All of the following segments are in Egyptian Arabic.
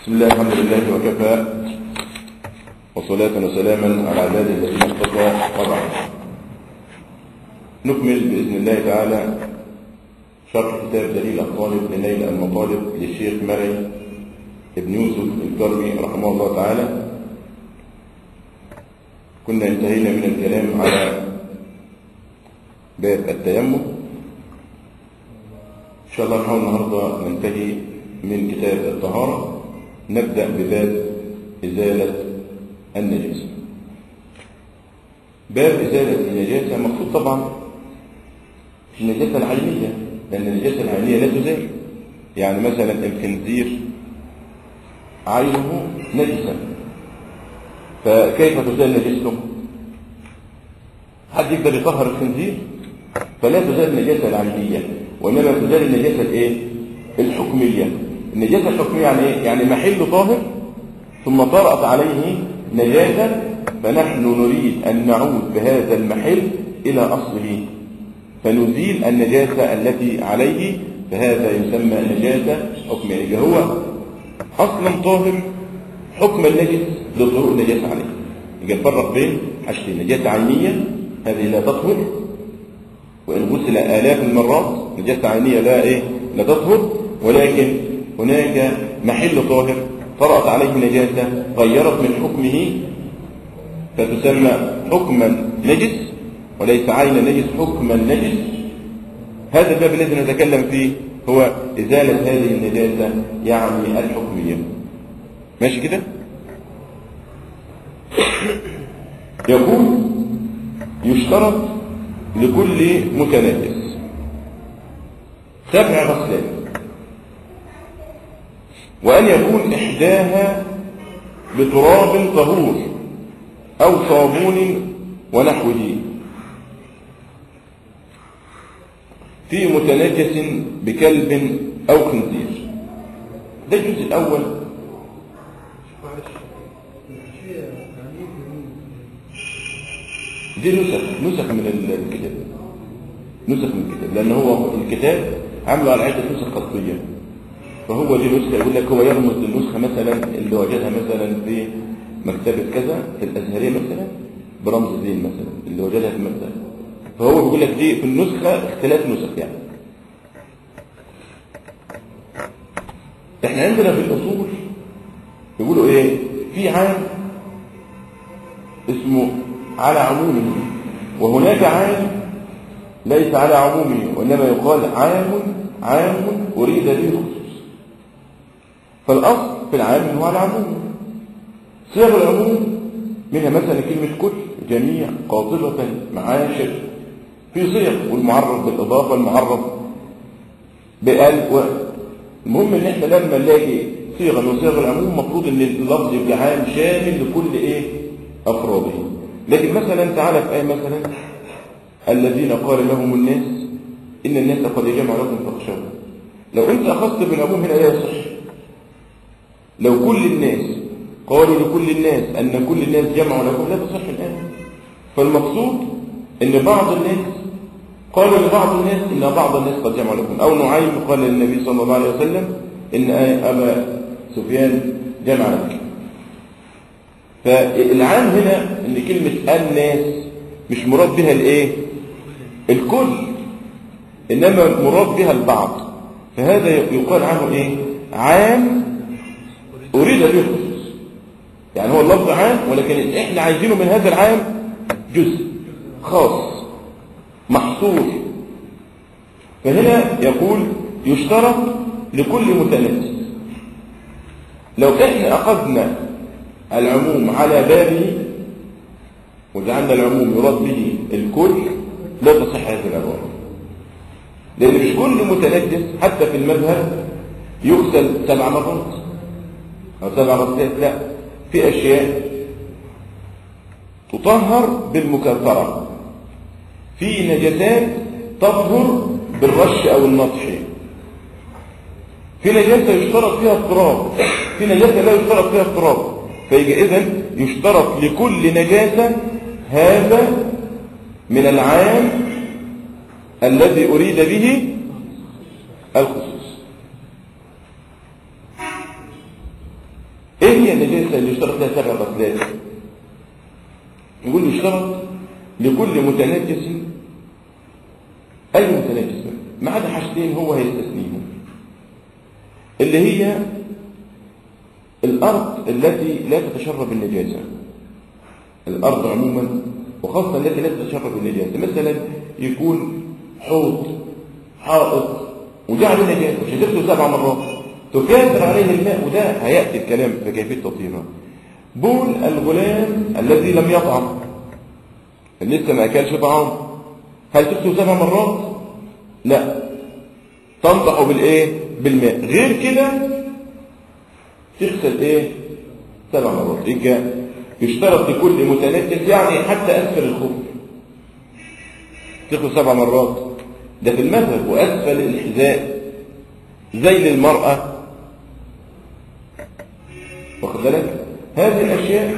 بسم الله الحمد لله وكفى وصلاة وسلاما على عباد الذين اصطفى وبعد نكمل بإذن الله تعالى شرح كتاب دليل الطالب لنيل المطالب للشيخ مرعي ابن يوسف الكرمي رحمه الله تعالى كنا انتهينا من الكلام على باب التيمم إن شاء الله نحاول النهاردة ننتهي من كتاب الطهارة نبدأ بباب إزالة النجاسة باب إزالة النجاسة مقصود طبعا النجاسة العينية لأن النجاسة العينية لا تزال يعني مثلا الخنزير عينه نجسا فكيف تزال نجسته حد يقدر يطهر الخنزير فلا تزال النجاسة العينية وإنما تزال النجاسة الإيه؟ الحكمية النجاسة الحكمية يعني إيه؟ يعني محل طاهر ثم طرأت عليه نجاسة فنحن نريد أن نعود بهذا المحل إلى أصله فنزيل النجاسة التي عليه فهذا يسمى نجاسة حكمية يبقى هو أصلا طاهر حكم النجس لظهور النجاسة عليه يبقى نفرق بين حاجتين نجاسة عينية هذه لا تطهر وإن غسل آلاف المرات نجاسة عينية لا إيه لا تطهر ولكن هناك محل طاهر طرأت عليه نجاسة غيرت من حكمه فتسمى حكما نجس وليس عين نجس حكما نجس هذا الباب الذي نتكلم فيه هو إزالة هذه النجاسة يعني الحكمية ماشي كده يقول يشترط لكل متنفس سبع غسلات وأن يكون إحداها بتراب طهور أو صابون ونحوه في متنجس بكلب أو خنزير ده الجزء الأول دي نسخ نسخ من الكتاب نسخ من الكتاب لأن هو الكتاب عملوا على عدة نسخ خطية فهو دي نسخة يقول لك هو يرمز للنسخة مثلا اللي وجدها مثلا في مكتبة كذا في الأزهرية مثلا برمز الدين مثلا اللي وجدها في المكتبة فهو بيقول لك دي في النسخة اختلاف نسخ يعني احنا عندنا في الأصول يقولوا ايه في عام اسمه على عمومه وهناك عام ليس على عمومه وإنما يقال عام عام أريد به خصوص فالأصل في العام هو على عمومه صيغ العموم منها مثلا كلمة كل جميع قاطبة معاشر في صيغ والمعرض بالإضافة المعرض بقال و... المهم ان احنا لما نلاقي صيغة من صيغ العموم المفروض ان اللفظ يبقى عام شامل لكل ايه افراده لكن مثلا تعالى في آية مثلا الذين قال لهم الناس إن الناس قد جمعوا لكم فاخشوهم لو أنت أخذت بالعموم هنا لا يصح لو كل الناس قالوا لكل الناس أن كل الناس جمعوا لكم لا تصح الآية فالمقصود أن بعض الناس قالوا لبعض الناس إن بعض الناس قد جمعوا لكم أو نعيم قال للنبي صلى الله عليه وسلم إن أبا سفيان جمع لك فالعام هنا ان كلمة الناس مش مراد بها الايه الكل انما مراد بها البعض فهذا يقال عنه ايه عام اريد به خصوص يعني هو اللفظ عام ولكن احنا عايزينه من هذا العام جزء خاص محصور فهنا يقول يشترط لكل متنفس لو احنا اخذنا العموم على بابه وجعلنا العموم يراد به الكل لا تصح هذه الأبواب لأن مش كل متنجس حتى في المذهب يغسل سبع مرات أو سبع غسلات لا في أشياء تطهر بالمكثرة في نجاسات تطهر بالرش أو النطح في نجاسة يشترط فيها التراب في نجاسة لا يشترط فيها التراب فيجي إذن يشترط لكل نجاسة هذا من العام الذي أريد به الخصوص هي النجاسة اللي يشترط لها سبع غسلات يقول يشترط لكل متنجس أي متنجس ما عدا حاجتين هو هيستثنيهم اللي هي الأرض التي لا تتشرب النجاسة الأرض عموما وخاصة التي لا تتشرب النجاسة مثلا يكون حوض حائط وجعل النجاسة مش هتغسل سبع مرات تكاثر عليه الماء وده هيأتي الكلام في كيفية تطهيرها بول الغلام الذي لم يطعم اللي لسه ما أكلش طعام هل تغسل سبع مرات؟ لا تنضح بالايه؟ بالماء غير كده تغسل ايه؟ سبع مرات يبقى يشترط لكل متنجس يعني حتى أسفل الخف تغسل سبع مرات ده في المذهب وأسفل الحذاء زي للمرأة واخد بالك هذه الأشياء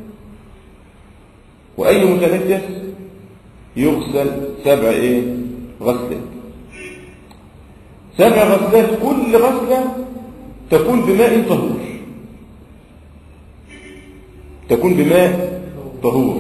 وأي متنجس يغسل سبع إيه غسلات سبع غسلات كل غسلة تكون بماء طهور تكون بماء طهور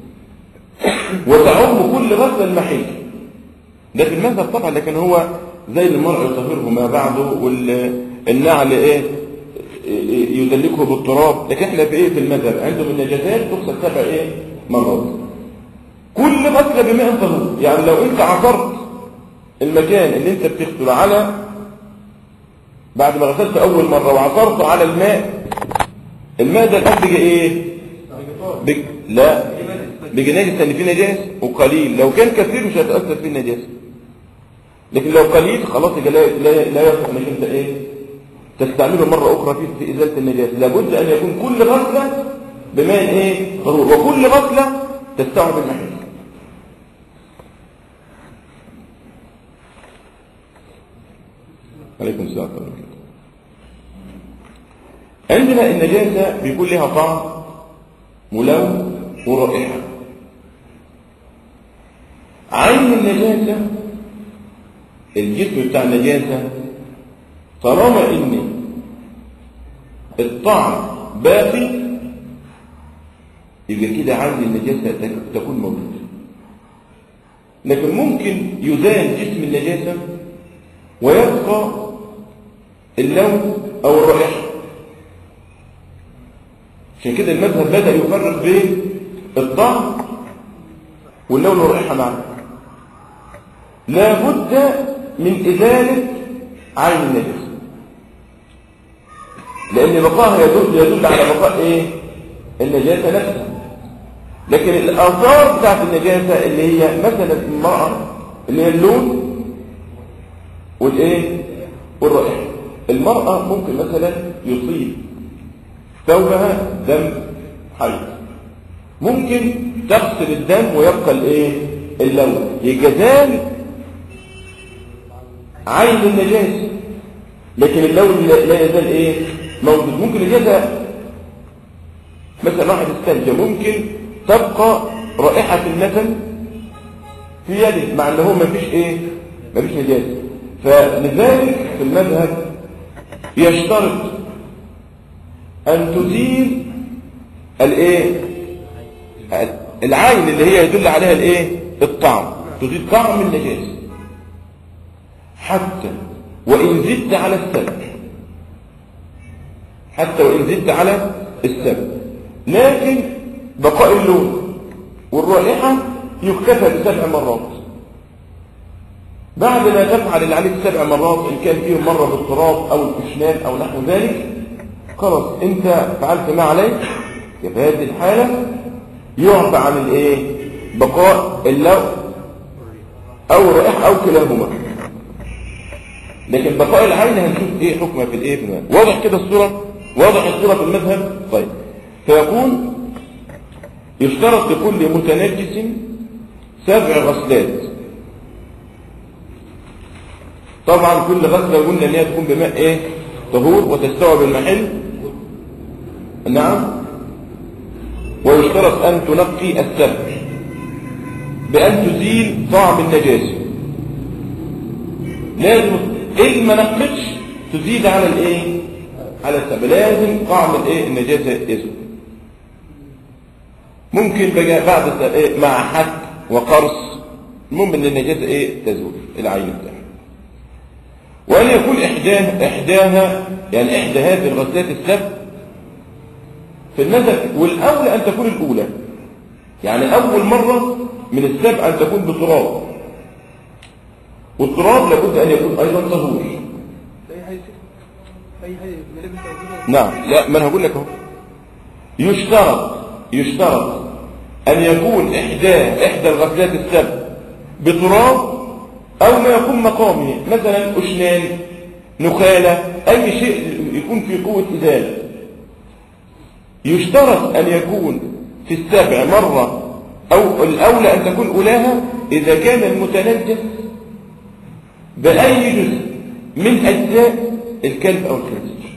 وتعم كل غسلة المحيط ده في المذهب طبعا لكن هو زي المرء يطهره ما بعده والنعل ايه يدلكه بالتراب لكن احنا في ايه في المذهب عندهم النجاسات تغسل سبع ايه مرات كل غسله بماء طهور يعني لو انت عصرت المكان اللي انت بتغسل على بعد ما غسلت اول مره وعصرته على الماء الماء ده الان بقى ايه بج... لا بقى نجس ان فيه نجاس وقليل لو كان كثير مش هتاثر فيه النجاسه لكن لو قليل خلاص يبقى لا لا, لا يصح انك انت ايه تستعمله مرة أخرى في, في إزالة النجاسة لابد أن يكون كل غسلة بماء إيه ضرور وكل غسلة تستوعب المحيط عليكم السلام ورحمة الله عندنا النجاسة بيكون لها طعم ولون ورائحة عين النجاسة الجسم بتاع النجاسة طالما ان الطعم باقي يبقى كده عند النجاسة تكون موجودة لكن ممكن يزال جسم النجاسة ويبقى اللون أو الرائحة عشان كده المذهب بدأ يفرق بين الطعم واللون والرائحة معا لابد من إزالة عين النجاسة لأن بقاها يدل, يدل على بقاء إيه؟ النجاسة نفسها لكن الآثار بتاعت النجاسة اللي هي مثلا المرأة اللي هي اللون والإيه؟ والرائحة المرأة ممكن مثلا يصيب ثوبها دم حي ممكن تغسل الدم ويبقى الايه اللون يجزال عين النجاسة لكن اللون لا يزال ايه موجود ممكن النجاسة مثلا واحد استنجى ممكن تبقى رائحة النتن في يده مع ان هو مفيش ايه مفيش نجاسة فلذلك في المذهب يشترط ان تزيل الايه العين اللي هي يدل عليها الايه الطعم تزيل طعم النجاسه حتى وان زدت على السبع حتى وان زدت على السبع لكن بقاء اللون والرائحه يكتفى بسبع مرات بعد ما تفعل اللي عليك سبع مرات ان كان فيهم مره بالتراب او الكشنان او نحو ذلك خلاص انت فعلت ما عليك في هذه الحاله يعفى عن الايه بقاء اللون او الرائحه او كلاهما لكن بقاء العين هنشوف ايه حكمه في الايه في المذهب واضح كده الصوره واضح الصوره في المذهب طيب فيقول يشترط لكل متنجس سبع غسلات طبعا كل غسله قلنا ان هي تكون بماء ايه طهور وتستوعب المحل نعم ويشترط أن تنقي السبع بأن تزيل طعم النجاسة لازم إن ما نقتش تزيد على الإيه على السبب لازم طعم الايه النجاسه يزول ممكن بقى بعد السبب ايه مع حك وقرص المهم ان النجاسه ايه تزول العين بتاعها وان يكون احداها احداها يعني احدى هذه الغسلات السبت في النزل والاولى ان تكون الاولى يعني اول مره من السبع ان تكون بتراب والتراب لابد ان يكون ايضا طهور اي حاجه اي حاجه ملابس موجوده نعم لا ما انا هقول لك اهو يشترط يشترط ان يكون احدى احدى الغسلات السبع بتراب او ما يكون مقامه مثلا اشنان نخاله اي شيء يكون في قوه ازاله يشترط ان يكون في السبع مره او الاولى ان تكون اولاها اذا كان المتنجس باي جزء من اجزاء الكلب او الخنزير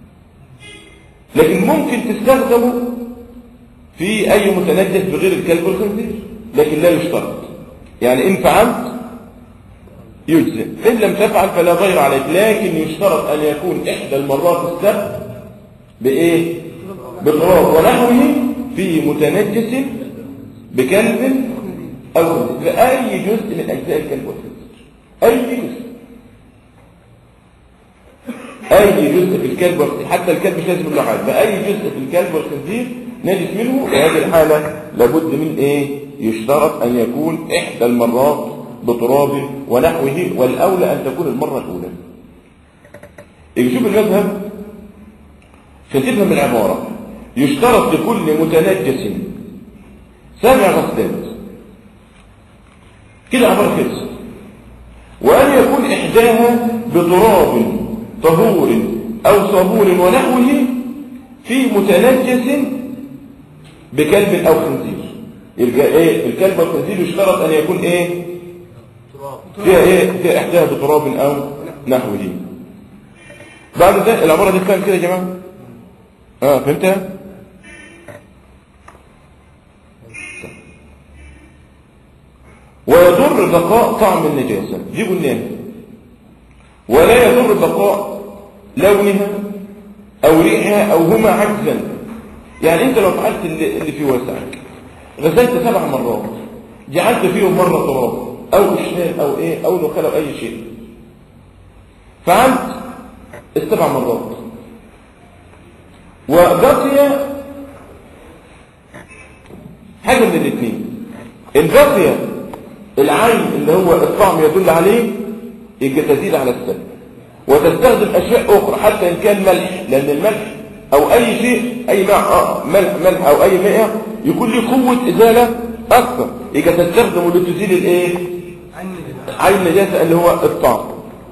لكن ممكن تستخدمه في أي متنجس بغير الكلب والخنزير لكن لا يشترط يعني إن فعلت يجزئ إن لم تفعل فلا ضير عليك لكن يشترط أن يكون إحدى المرات السبت بإيه؟ بتراب ونحوه في متنجس بكلب أو خنزير بأي جزء من أجزاء الكلب والخنزير أي جزء اي جزء في الكلب والخنزير حتى الكلب مش لازم له حاجه باي جزء في الكلب والخنزير نجس منه في هذه الحاله لابد من ايه يشترط ان يكون احدى المرات بتراب ونحوه والاولى ان تكون المره الاولى يجي شوف المذهب عشان تفهم العباره يشترط لكل متنجس سبع غسلات كده عباره كده وأن يكون إحداها بتراب طهور أو صابون ونحوه في متنجس بكلب أو خنزير يبقى إيه الكلب والخنزير يشترط أن يكون إيه فيها إيه فيها إحداها بتراب أو نحوه بعد ده العبارة دي كان كده يا جماعة اه فهمتها ويضر بقاء طعم النجاسة دي قلناها ولا يضر بقاء لونها أو ريحها أو هما عجزا يعني أنت لو فعلت اللي, اللي في وسعك غسلت سبع مرات جعلت فيهم مرة تراب أو إشنان أو إيه أو نخال أو أي شيء فعلت السبع مرات وبقي حاجة من الاثنين إن بقي العين اللي هو الطعم يدل عليه يبقى تزيد على السبب وتستخدم اشياء اخرى حتى ان كان ملح لان الملح او اي شيء اي ماء آه، ملح ملح او اي ماء يكون له قوه ازاله اكثر يبقى تستخدمه لتزيل الايه عين النجاسه اللي هو الطعم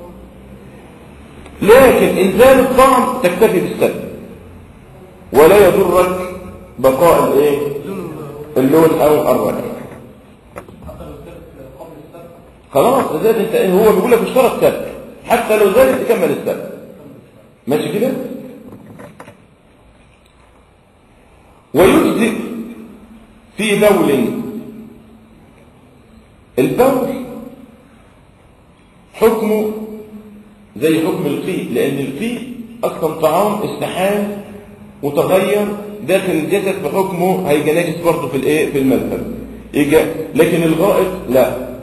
لكن انزال الطعم تكتفي بالسبب ولا يضرك بقاء الايه اللون او الرائحه خلاص زاد انت ايه هو بيقول لك اشترط سبب حتى لو زادت تكمل السبب ماشي كده ويجزئ في بول البول حكمه زي حكم القيء لان القيء اصلا طعام استحال وتغير داخل الجسد فحكمه هيجي نجس برضه في الايه في المذهب يجي لكن الغائط لا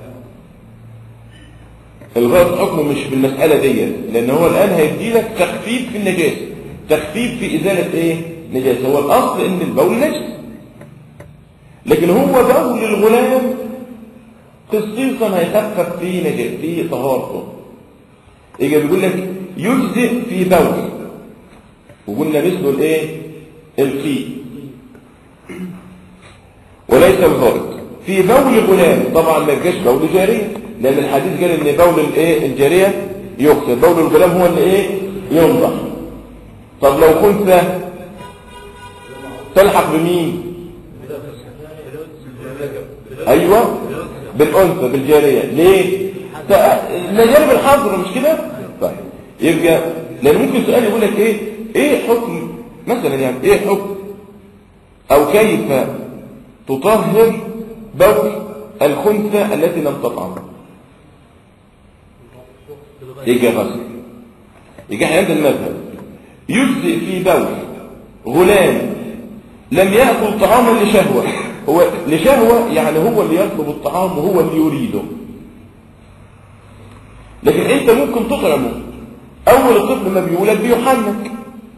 الغرض حكمه مش بالمسألة دي لأن هو الآن هيدي لك تخفيف في النجاسة تخفيف في إزالة إيه؟ نجاسة هو الأصل إن البول نجس لكن هو بول الغلام خصيصا هيخفف في نجاسة في طهارته يجي بيقول لك يجزئ في بول وقلنا مثله الإيه؟ القيء وليس الغائط في بول غلام طبعا ما يبقاش بول جاريه لان الحديث قال ان بول الايه الجاريه يغسل بول الغلام هو اللي ايه ينضح طب لو كنت تلحق بمين ايوه بالانثى بالجاريه ليه المجال بالحظر مش كده طيب يبقى لان ممكن سؤال يقول لك ايه ايه حكم مثلا يعني ايه حكم او كيف تطهر بول الخنثى التي لم تطعم يجي غسل يجي عند المذهب يجزئ في بول غلام لم يأكل طعاما لشهوة هو لشهوة يعني هو اللي يطلب الطعام وهو اللي يريده لكن انت ممكن تطعمه اول الطفل ما بيولد بيحنك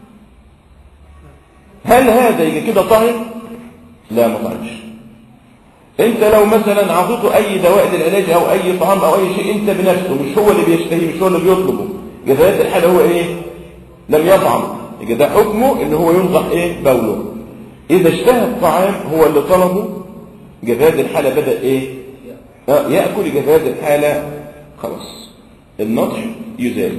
هل هذا يجي كده طعم لا ما طعمش انت لو مثلا عطيته اي دواء للعلاج او اي طعام او اي شيء انت بنفسه مش هو اللي بيشتهيه مش هو اللي بيطلبه جزاء الحاله هو ايه لم يطعم يبقى ده حكمه ان هو ينضح ايه بوله اذا اشتهى الطعام هو اللي طلبه جزاء الحاله بدا ايه آه، ياكل جزاء الحاله خلاص النطح يزال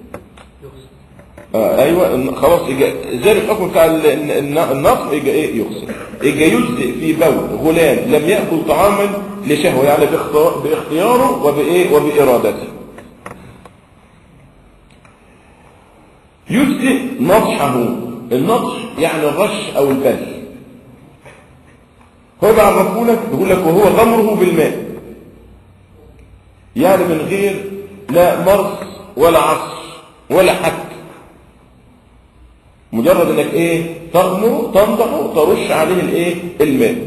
آه ايوه الن- خلاص إجا- زال الحكم بتاع ال- الن- الن- النطح يجي ايه يغسل يجي يجزئ في بول غلام لم ياكل طعاما لشهوه يعني باختيار- باختياره وبايه وبارادته يجزئ نطحه النطح يعني الرش او البل هو بيعرفه لك بيقول لك وهو غمره بالماء يعني من غير لا مرص ولا عصر ولا حك مجرد انك ايه تغمره تنضحه ترش عليه الايه الماء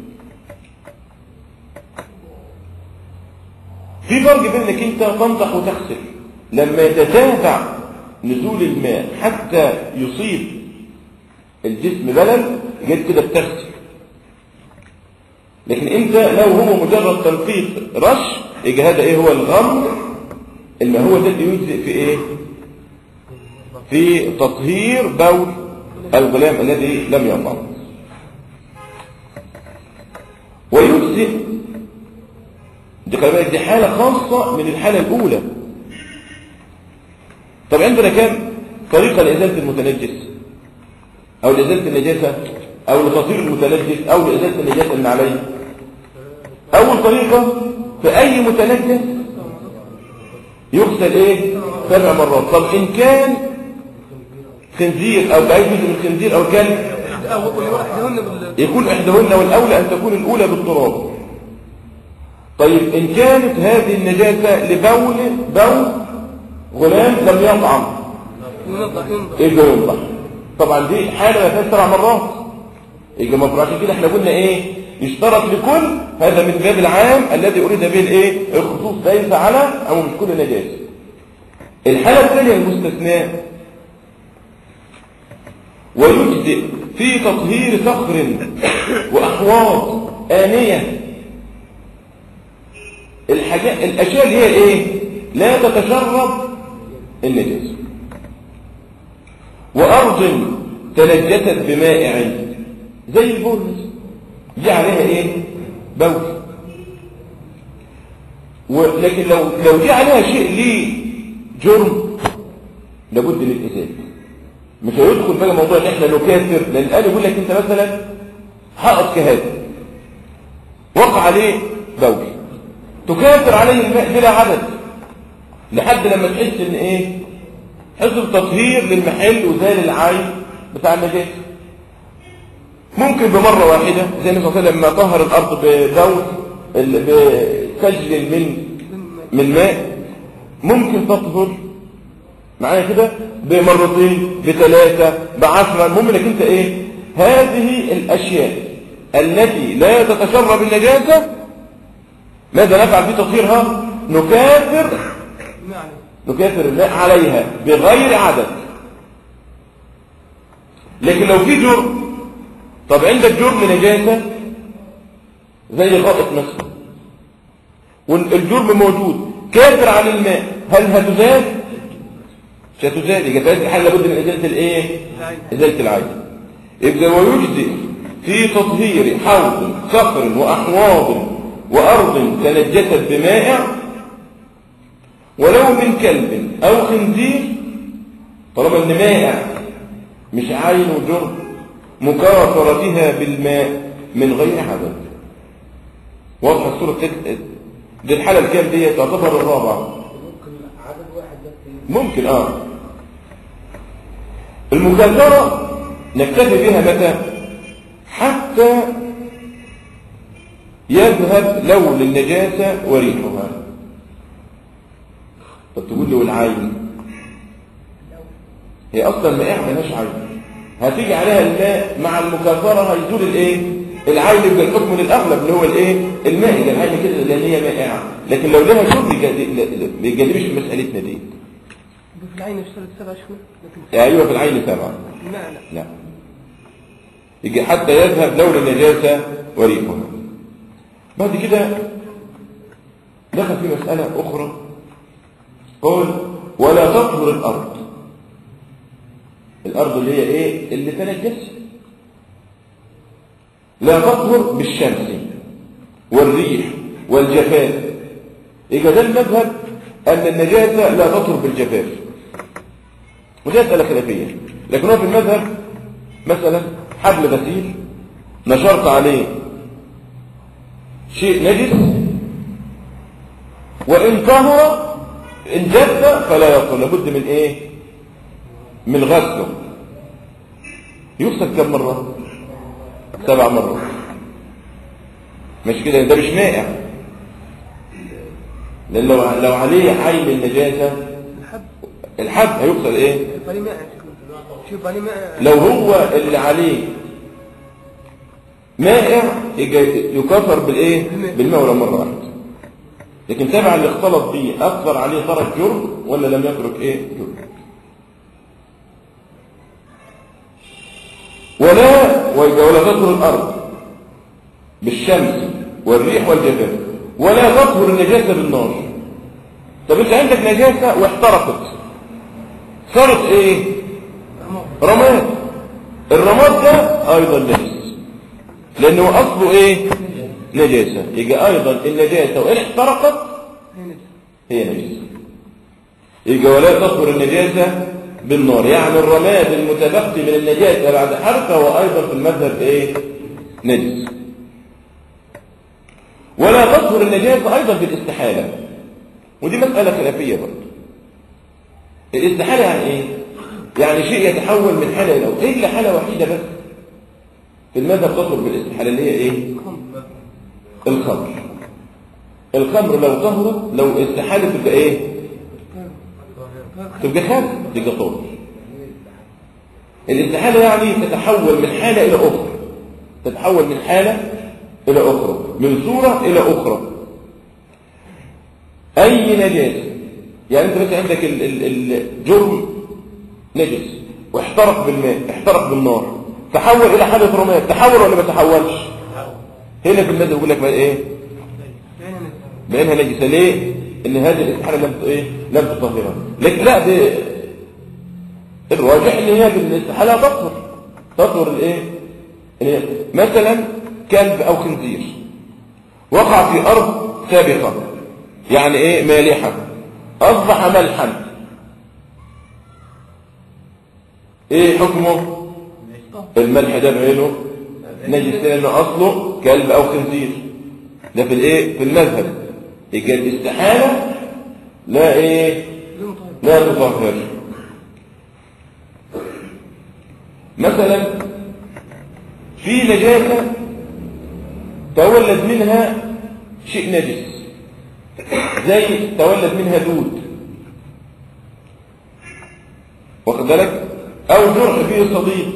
في فرق بين انك انت تنضح وتغسل لما يتتابع نزول الماء حتى يصيب الجسم بلل جد كده بتغسل لكن انت لو هو مجرد تنقيط رش يجي هذا ايه هو الغمر اللي هو ده اللي يجزئ في ايه في تطهير بول الغلام الذي لم يطعم ويجزئ دي خلي بالك دي حالة خاصة من الحالة الأولى طب عندنا كام طريقة لإزالة المتنجس أو لإزالة النجاسة أو لتطهير المتنجس أو لإزالة النجاسة اللي عليه أول طريقة في أي متنجس يغسل إيه سبع مرات طب إن كان خنزير أو بأي جزء من خنزير أو كلب ويوحدهن بال يكون إحداهن والأولى أن تكون الأولى بالتراب طيب إن كانت هذه النجاسة لبول بول غلام لم يطعم ينضح ينضح يجي ينضح طبعا دي حالة ما فيهاش سبع مرات يجي مفروض عشان كده احنا قلنا ايه يشترط لكل هذا من باب العام الذي اريد به الايه الخصوص ليس على او مش كل نجاسه الحالة الثانية المستثناء ويجزئ في تطهير صخر وأحواض آنية الحاجات الأشياء اللي هي إيه لا تتشرب النجاسة وأرض تنجست بمائع زي البول دي عليها إيه بول ولكن لو لو دي عليها شيء ليه جرم لابد من الإزالة مش هيدخل بقى موضوع ان احنا نكافر لان الان يقول لك انت مثلا حائط كهذا وقع عليه بول تكافر عليه الماء بلا عدد لحد لما تحس ان ايه حصل تطهير للمحل وزال العين بتاع النجاسه ممكن بمره واحده زي النبي صلى الله عليه وسلم لما طهر الارض ببول ال- بسجل من من ماء ممكن تطهر معايا كده بمرتين بثلاثة بعشرة المهم انك انت ايه هذه الاشياء التي لا تتشرب النجاسة ماذا نفعل في تطهيرها نكافر يعني نكافر الماء عليها بغير عدد لكن لو في جرم طب عندك جرم نجاسة زي غائط مثلا والجرم موجود كافر عن الماء هل هتزال مش هتزال يبقى في هذه الحاله لابد من ازاله الايه ازاله العين يبقى ويجزئ في تطهير حوض صخر واحواض وارض تنجست بمائع ولو من كلب او خنزير طالما ان مائع مش عين وجرم مكاثرتها بالماء من غير عدد واضحه الصوره كده دي الحاله الكام دي تعتبر الرابعه ممكن اه المكاثرة نكتفي بها متى حتى يذهب لون النجاسة وريحها طب تقول له العين هي اصلا مائعه ملهاش عين هتيجي عليها الماء مع المكافره هيزول الايه العين يبقى الحكم للاغلب اللي هو الايه الماء ده العين كده لان هي مائعه لكن لو لها شرب ما يجادلش في مسالتنا دي في العين اشترط سبع شهور لكن ايوه في العين سبعه في الماء لا لا يجي حتى يذهب لون النجاسه وريحها بعد كده دخل في مساله اخرى قال ولا تطهر الارض الارض اللي هي ايه اللي تنجس لا تطهر بالشمس والريح والجفاف يبقى ده المذهب ان النجاسه لا تطهر بالجفاف ودي مساله خلافيه لكن هو في المذهب مثلا حبل غسيل نشرت عليه شيء نجس وان طهر ان جف فلا يطهر لابد من ايه من غسله يغسل كم مره سبع مرات مش كده ده مش مائع لان لو لو عليه عين النجاسه الحب الحب هيغسل ايه شوف عليه ماء شوف عليه ماء لو هو اللي عليه مائع يجي- يكفر بالايه بالماء ولا مره واحده لكن تابع اللي اختلط بيه اكثر عليه ترك جرم ولا لم يترك ايه جرم ولا ويبقى ولا تطهر الارض بالشمس والريح والجفاف ولا تطهر النجاسه بالنار طب انت عندك نجاسه واحترقت صارت ايه رماد الرماد ده ايضا نجس لانه اصله ايه نجاسه يجي ايضا النجاسه وان احترقت هي نجس هي نجسه يجي ولا تطهر النجاسه بالنار يعني الرماد المتبقي من النجاسه بعد حرقه هو ايضا في المذهب ايه نجس ولا تطهر النجاسه ايضا في الاستحاله ودي مساله خلافيه برضه الاستحاله يعني ايه يعني شيء يتحول من حاله الى اخرى الا حاله وحيده بس في المذهب تطهر بالاستحاله اللي هي ايه الخمر الخمر لو طهرت لو استحالت تبقى ايه تبقى خمر تبقى طهر الاستحاله يعني تتحول من حاله الى اخرى تتحول من حاله الى اخرى من صوره الى اخرى اي نجاسه يعني انت مثلا عندك ال- ال- الجرم نجس واحترق بالماء احترق بالنار تحول الى حاله رماد تحول ولا ما تحولش هنا في الماده يقول لك بقى ايه هي نجس بانها نجسه ليه ان هذه الاستحاله لم ت- ايه لم تطهرها لكن لا ده الراجح ان هي بالاستحاله تطهر تطهر الايه إن هي- مثلا كلب او خنزير وقع في ارض سابقه يعني ايه مالحه اصبح ملحا ايه حكمه الملح ده بعينه نجس لانه اصله كلب او خنزير ده في الايه في المذهب يبقى الاستحاله لا ايه بدون طهر لا تطهر مثلا في نجاسه تولد منها شيء نجس زي تولد منها دود واخد بالك او جرح فيه صديق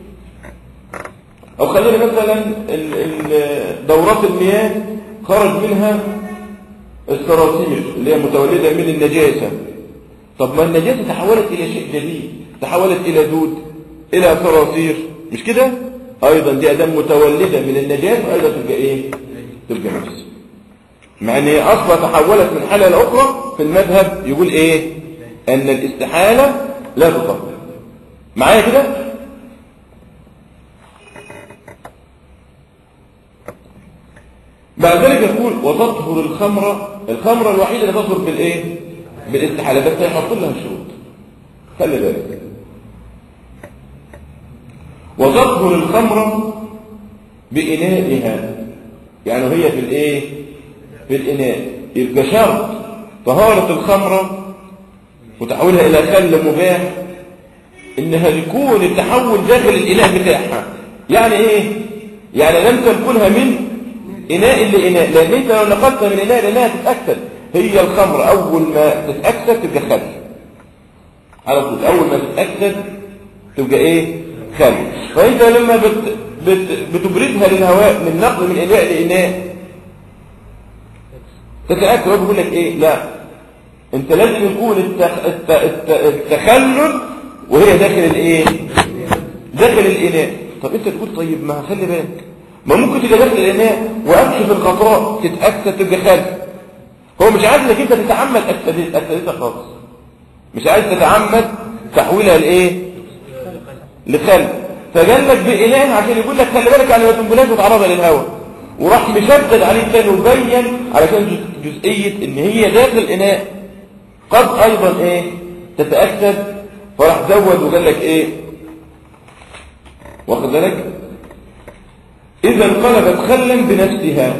او خلينا مثلا ال- ال- دورات المياه خرج منها الصراصير اللي هي متولده من النجاسه طب ما النجاسه تحولت الى شيء جديد تحولت الى دود الى صراصير مش كده ايضا دي ادام متولده من النجاسه ايضا تبقى ايه تبقى نجس مع ان هي اصلا تحولت من حاله لاخرى في المذهب يقول ايه ان الاستحاله لا تطهر معايا كده بعد ذلك يقول وتطهر الخمر الخمرة الوحيدة اللي تطهر بالايه بالاستحالة بس هيحط لها شروط خلي بالك وتطهر الخمر بإنائها يعني هي في الايه في الإناء يبقى شرط طهارة الخمرة وتحويلها إلى خل مباح إنها يكون التحول داخل الإناء بتاعها يعني إيه؟ يعني لم تنقلها من إناء لإناء لأن أنت لو نقلتها من إناء لإناء تتأكد هي الخمر أول ما تتأكد تبقى خل على طول اول ما تتاكد تبقى ايه خارج فانت لما بت بت بتبردها للهواء من نقل من اناء لاناء تتاكد هو بيقول لك ايه لا انت لازم يكون التخ... الت... الت... التخلل وهي داخل الايه داخل الاناء طب انت تقول طيب ما خلي بالك ما ممكن تبقى داخل الاناء واكشف الغطاء تتاكد تبقى خارج هو مش عايز انك انت تتعمد اكسدتها خالص مش عايز تتعمد تحويلها لايه لخلق فقال لك بإله عشان يقول لك خلي بالك يعني ما تنقلهاش وتعرضها للهواء وراح مشدد عليه تاني وبين علشان جز- جزئية ان هي داخل الاناء قد ايضا ايه تتأكد فراح زود وقال لك ايه واخد بالك اذا انقلبت خلا بنفسها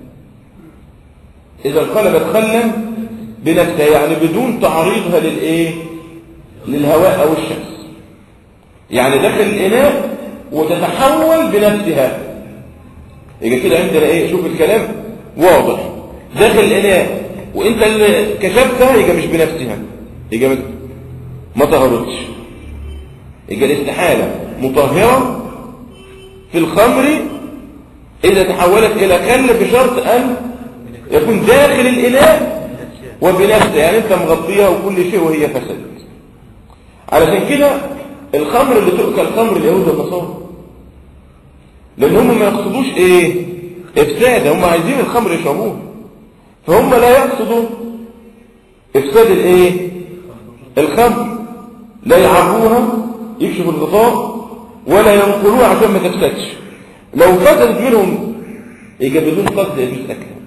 اذا انقلبت خلا بنفسها يعني بدون تعريضها للايه للهواء او الشمس يعني داخل الاناء وتتحول بنفسها يبقى كده عندنا ايه شوف الكلام واضح داخل الاناء وانت اللي كشفتها يبقى مش بنفسها يبقى ما- ما طهرتش يبقى الاستحاله مطهره في الخمر اذا تحولت الى خل بشرط ان يكون داخل الاناء وبنفسه يعني انت مغطيها وكل شيء وهي فسدت علشان كده الخمر اللي تؤكل خمر اليهود والنصارى لان هم ما يقصدوش ايه افساد هم عايزين الخمر يشربوه فهم لا يقصدوا افساد الايه الخمر لا يعربوها يكشفوا الغطاء ولا ينقلوها عشان ما تفسدش لو فسدت منهم يبقى بدون قصد يجوز اكلها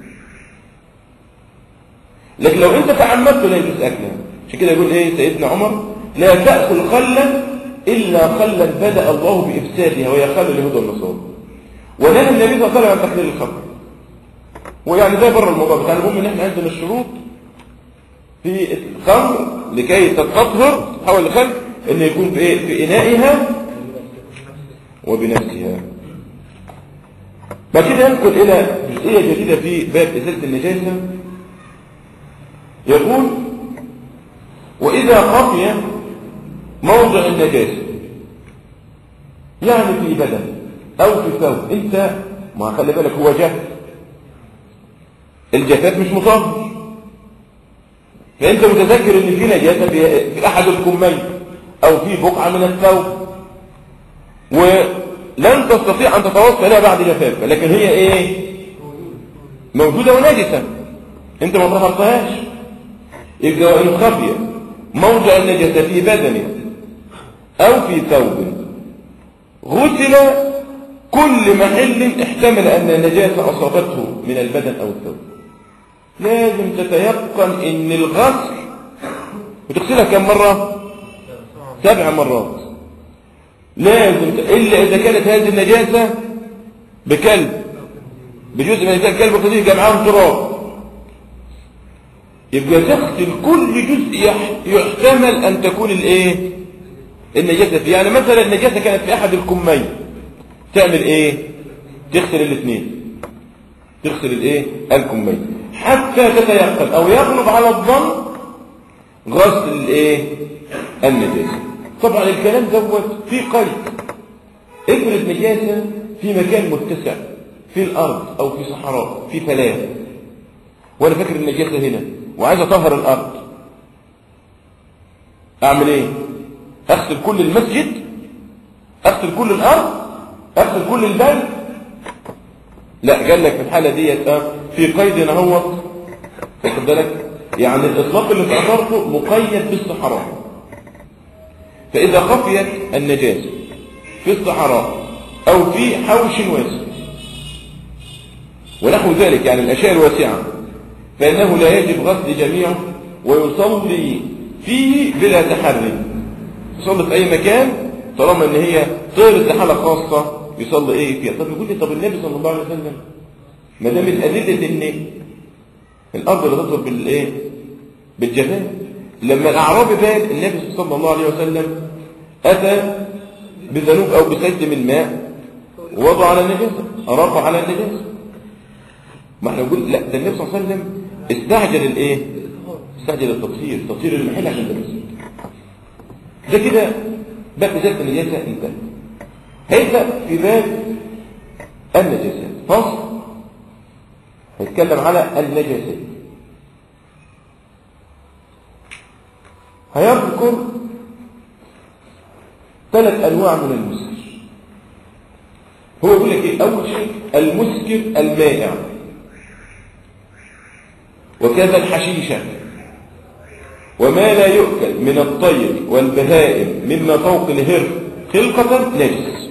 لكن لو انت تعمدت لا يجوز اكلها عشان كده يقول ايه سيدنا عمر لا تاكل خلا الا خلا بدا الله بافسادها وهي خل اليهود والنصارى ونهى النبي صلى الله عليه وسلم عن تحليل الخمر ويعني ده بره الموضوع بتاع المهم ان احنا عندنا الشروط في الخمر لكي تتطهر تحول لخل ان يكون في ايه في انائها وبنفسها بعد كده ينقل الى جزئيه جديده في باب ازاله النجاسه يقول واذا خفي موضع النجاسه يعني في بدن او في ثوب انت ما خلي بالك هو جهل الجفاف مش مطهر فانت متذكر ان في نجاسه في في احد الكمين او في بقعه من الثوب ولن تستطيع ان تتوصل اليها بعد جفافها لكن هي ايه موجوده ونجسه انت ما طهرتهاش يبقى وان خفي موضع النجاسه في بدنه او في ثوب غسل كل محل احتمل ان النجاسه اصابته من البدن او الثوب لازم تتيقن ان الغسل بتغسلها كم مرة سبع مرات لازم ت... الا اذا كانت هذه النجاسة بكلب بجزء من الكلب كلب قدير جمعهم تراب يبقى تغسل كل جزء يح... يحتمل ان تكون الايه النجاسة فيه يعني مثلا النجاسة كانت في احد الكمين تعمل ايه تغسل الاثنين تغسل الايه الكمين حتى تتيقن او يغلب على الظن غسل الايه النجاسه طبعا الكلام دوت في قيد افرض نجاسه في مكان متسع في الارض او في صحراء في فلاة وانا فاكر النجاسه هنا وعايز اطهر الارض اعمل ايه اغسل كل المسجد اغسل كل الارض اغسل كل البلد لا قال لك في الحالة ديت اه في قيد اهوت واخد بالك يعني الاطلاق اللي ذكرته مقيد بالصحراء فاذا خفيت النجاسه في الصحراء او في حوش واسع ونحو ذلك يعني الاشياء الواسعه فانه لا يجب غسل جميعه ويصلي فيه بلا تحري يصلي في اي مكان طالما ان هي طيرت لحاله خاصه يصلي ايه فيها طب يقول لي طب النبي صلى الله عليه وسلم ما دام الادله ان الارض اللي تطلب بالايه بالجفاف لما الاعرابي بال النبي صلى الله عليه وسلم اتى بذنوب او بسيد من ماء ووضع على النجاسه رفع على النجاسه ما احنا نقول لا ده النبي صلى الله عليه وسلم استعجل الايه استعجل التطهير تطهير المحل عشان ده بس ده كده باب إزالة النجاسة انتهى هيبدأ في باب النجاسات فصل هيتكلم على النجاسات هيذكر ثلاث أنواع من المسكر هو يقول لك إيه أول شيء المسكر المائع وكذا الحشيشة وما لا يؤكل من الطير والبهائم مما فوق الهر خلقة نجس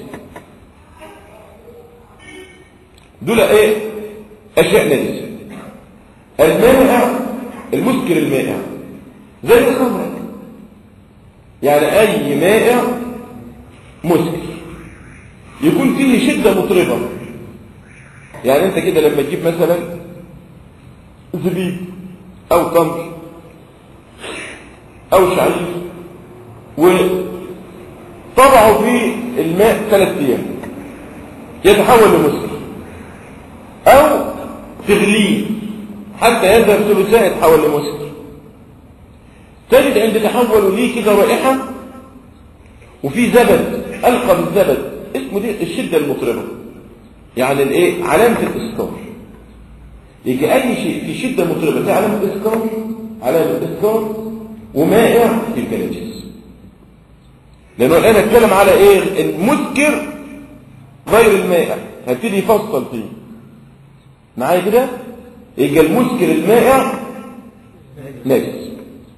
دول ايه اشياء نجسة المائع المسكر المائع زي الخمر يعني اي مائع مسكر يكون فيه شدة مطربة يعني انت كده لما تجيب مثلا زبيب او تمر او شعير وطبعوا في الماء ثلاث ايام يتحول لمسكر او تغليه حتى يذهب ثلثاء يتحول لمسكر تجد عند تحول ليه كده رائحة وفي زبد ألقى بالزبد اسمه دي الشدة المطربة يعني الايه علامة الإسكار يجي أي شيء في شدة مطربة في علامة إسكار علامة إسكار ومائع في الكنجس لأنه الآن اتكلم على إيه المسكر غير المائع هبتدي يفصل فيه معايا كده يبقى المسكر المائع نجس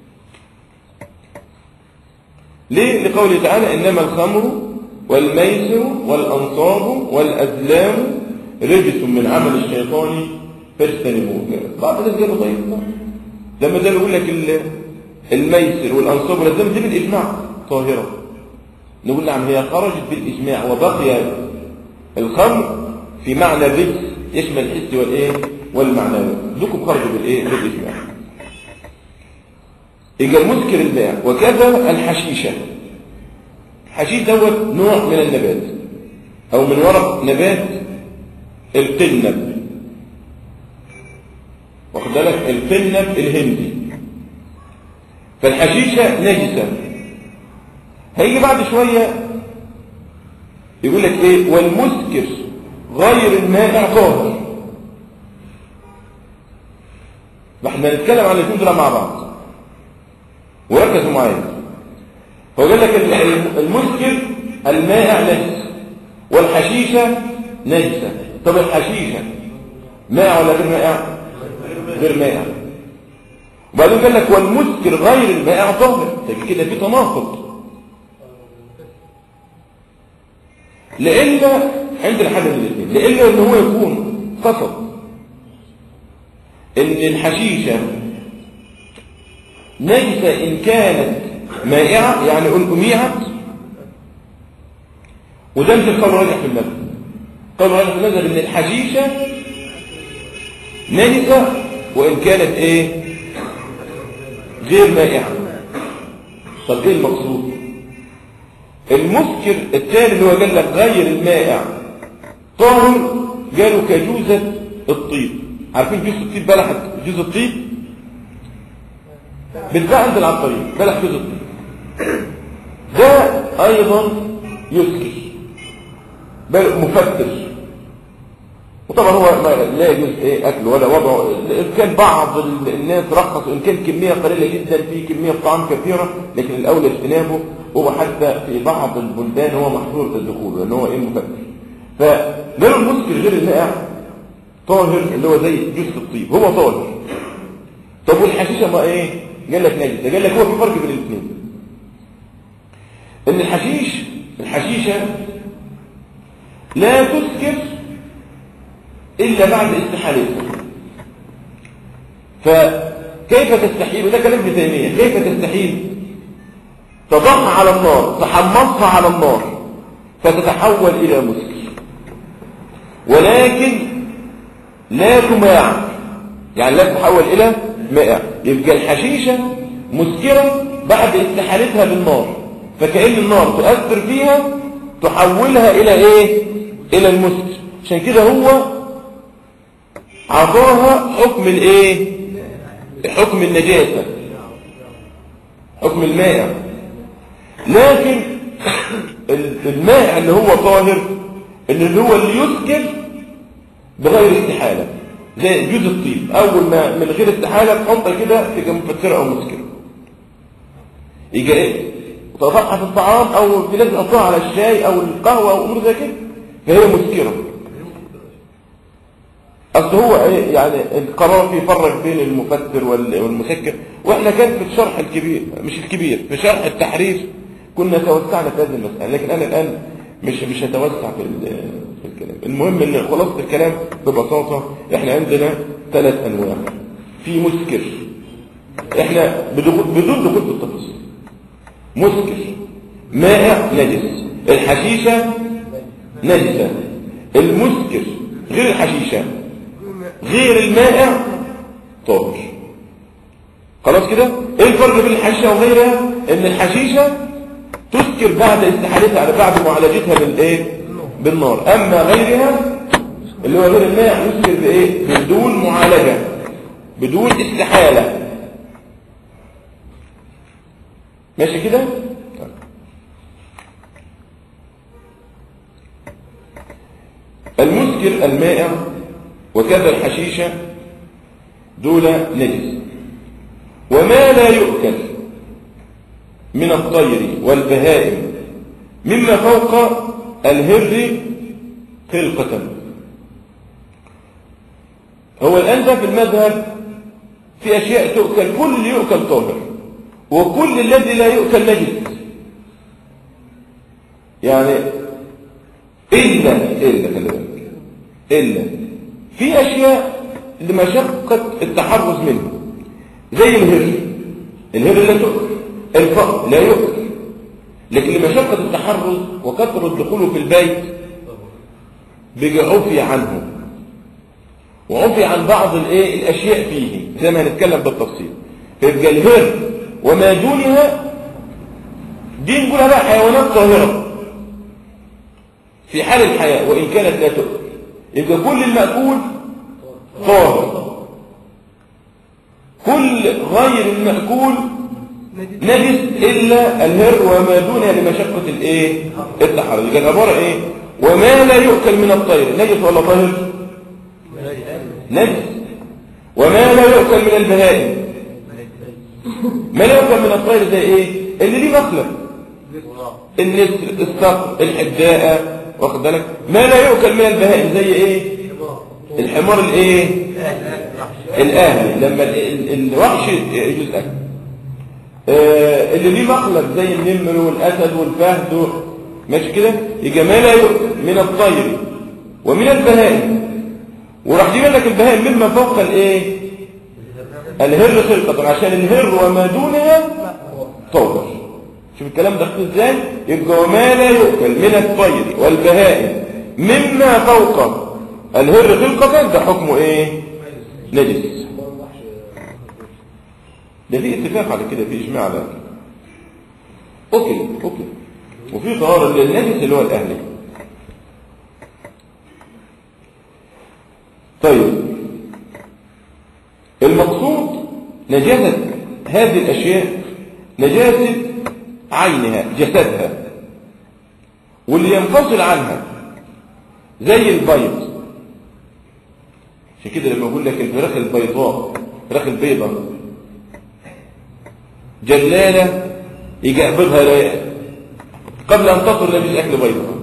ليه لقوله تعالى إنما الخمر والميسر والأنصاب والأزلام رجس من عمل الشيطان فاجتنبوه بعض الناس قالوا طيب لما ده يقول لك الميسر والأنصاب والأزلام دي بالإجماع طاهرة نقول نعم هي خرجت بالإجماع وبقي الخمر في معنى الرجس يشمل الحس والإيه والمعنوي دوكم خرجوا بالإيه بالإجماع يجي المسكر الباع وكذا الحشيشة الحشيش دوت نوع من النبات أو من ورق نبات القنب واخد بالك القنب الهندي فالحشيشة نجسة هيجي بعد شوية يقول لك ايه والمسكر غير المائع طاهر احنا نتكلم عن الاثنين دول مع بعض وركزوا معايا هو قال لك المسكر المائع نجس والحشيشة نجسة طب الحشيشة مائع ولا غير مائع غير مائع وبعدين قال لك والمسكر غير المائع طاهر كده في تناقض لإلا عند الحل من الاثنين لإلا ان هو يكون قصد ان الحشيشة نجسة ان كانت مائعة يعني أميعت وده مش القول راجح في المذهب قول راجح في المذهب ان الحشيشة نجسة وان كانت ايه غير مائعة طب ايه المقصود المسكر الثاني اللي هو قال لك غير المائع طاهر قالوا كجوزة الطيب عارفين جوز الطيب بلحت جوز الطيب بتباع عند العطارين بلح جوز الطيب ده ايضا يسكر بل مفتر وطبعا هو ما لا يجوز ايه اكله ولا وضعه ان كان بعض الناس رخصوا ان كان كميه قليله جدا في كميه طعام كثيره لكن الاولى اجتنابه هو حتى في بعض البلدان هو محظور الدخول لان هو ايه مفتر فغير المسكر غير المائع طاهر اللي هو زي جوز الطيب هو طاهر طب والحشيشه ما ايه قال لك نجس قال لك هو في فرق بين الاثنين ان الحشيش الحشيشه لا تسكر الا بعد استحالتها فكيف تستحيل وده كلام ابن تيميه كيف تستحيل تضعها على النار تحمصها على النار فتتحول الى مسكر ولكن لا تماع يعني لا تتحول الى مائع يبقى الحشيشة مسكرة بعد استحالتها بالنار فكأن النار تؤثر فيها تحولها إلى إيه؟ إلى المسكر عشان كده هو عطاها حكم الإيه؟ حكم النجاسة حكم المائع لكن ال- المائع اللي هو طاهر اللي هو اللي يسكر بغير استحالة زي جوز الطيب أول ما من غير استحالة تحط كده تبقى مفسرة أو مسكرة يجي إيه تضعها في الطعام أو في ناس تحطها على الشاي أو القهوة أو أمور زي كده فهي مسكرة أصل هو إيه يعني القرار يفرق بين المفسر وال- والمسكر وإحنا كان في الشرح الكبير مش الكبير في شرح التحرير كنا توسعنا في هذه المسألة لكن أنا الآن مش مش هتوسع في ال- في الكلام المهم ان خلاصة الكلام ببساطة احنا عندنا ثلاث انواع في مسكر احنا بدخول- بدون دخول في التفاصيل مسكر مائع نجس الحشيشة نجسة المسكر غير الحشيشة غير المائع طاهر خلاص كده ايه الفرق بين الحشيشة وغيرها ان الحشيشة تسكر بعد استحالتها على بعد معالجتها بالايه بالنار اما غيرها اللي هو غير المائع يسكر بايه بدون معالجة بدون استحالة ماشي كده طيب. المسكر المائع وكذا الحشيشة دول نجس وما لا يؤكل من الطير والبهائم مما فوق الهر خلقة هو الآن ده في المذهب في أشياء تؤكل كل اللي يؤكل طاهر وكل الذي لا يؤكل نجس يعني إلا إلا خلي بالك إلا في أشياء لمشقة التحرز منه زي الهر الهر لا تؤكل الفقر لا يؤكل لكن لمشقة التحرز وكثرة دخوله في البيت بيجي عفي عنه وعفي عن بعض الايه الاشياء فيه زي ما هنتكلم بالتفصيل فيبقى الهر وما دونها دي نقولها بقى حيوانات طاهره في حال الحياه وان كانت لا تؤكل يبقى كل المأكول طاهر كل غير المأكول نجس إلا الهر وما دونها لمشقة الإيه؟ التحرز يبقى العبارة إيه؟ وما لا يؤكل من الطير نجس ولا طاهر؟ نجس وما لا يؤكل من البهائم ما لا يؤكل من الطير زي إيه؟ اللي ليه مخلب النسر الصقر الحداءة واخد بالك ما لا يؤكل من البهائم زي إيه؟ الحمار الإيه؟ الأهلي لما ال- ال- الوحش يجوز أكل آه، اللي ليه مخلب زي النمر والاسد والفهد و- ماشي كده يبقى ما لا يؤكل من الطير ومن البهائم وراح يجيب لك البهائم مما فوق الايه الهر خلقة عشان الهر وما دونها طور شوف الكلام ده خطير ازاي يبقى وما لا يؤكل من الطير والبهائم مما فوق الهر خلقة ده حكمه ايه نجس ده في اتفاق على كده في اجماع على كده اوكي اوكي وفي طهاره للنجس اللي هو الاهلي طيب المقصود نجاسة هذه الأشياء نجاسة عينها جسدها واللي ينفصل عنها زي البيض عشان كده لما أقول لك الفراخ البيضاء الفراخ البيضاء جلالة يجي أقبضها رايقة قبل أن تصل لمش أكل بيضاء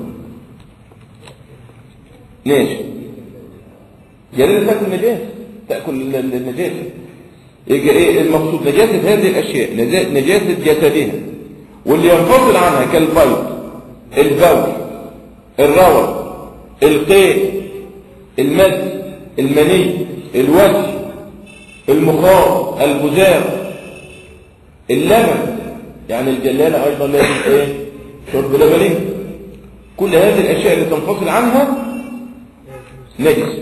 ماشي جلالة تأكل نجاسة تأكل ال- ال- النجاسة يجي إيه المقصود نجاسة هذه الأشياء نجا- نجاسة جسدها واللي ينفصل عنها كالبيض البول الروى القيء المد المني الوجه المخاط البزاق اللبن يعني الجلالة أيضا لازم إيه شرب لبنه كل هذه الأشياء اللي تنفصل عنها نجس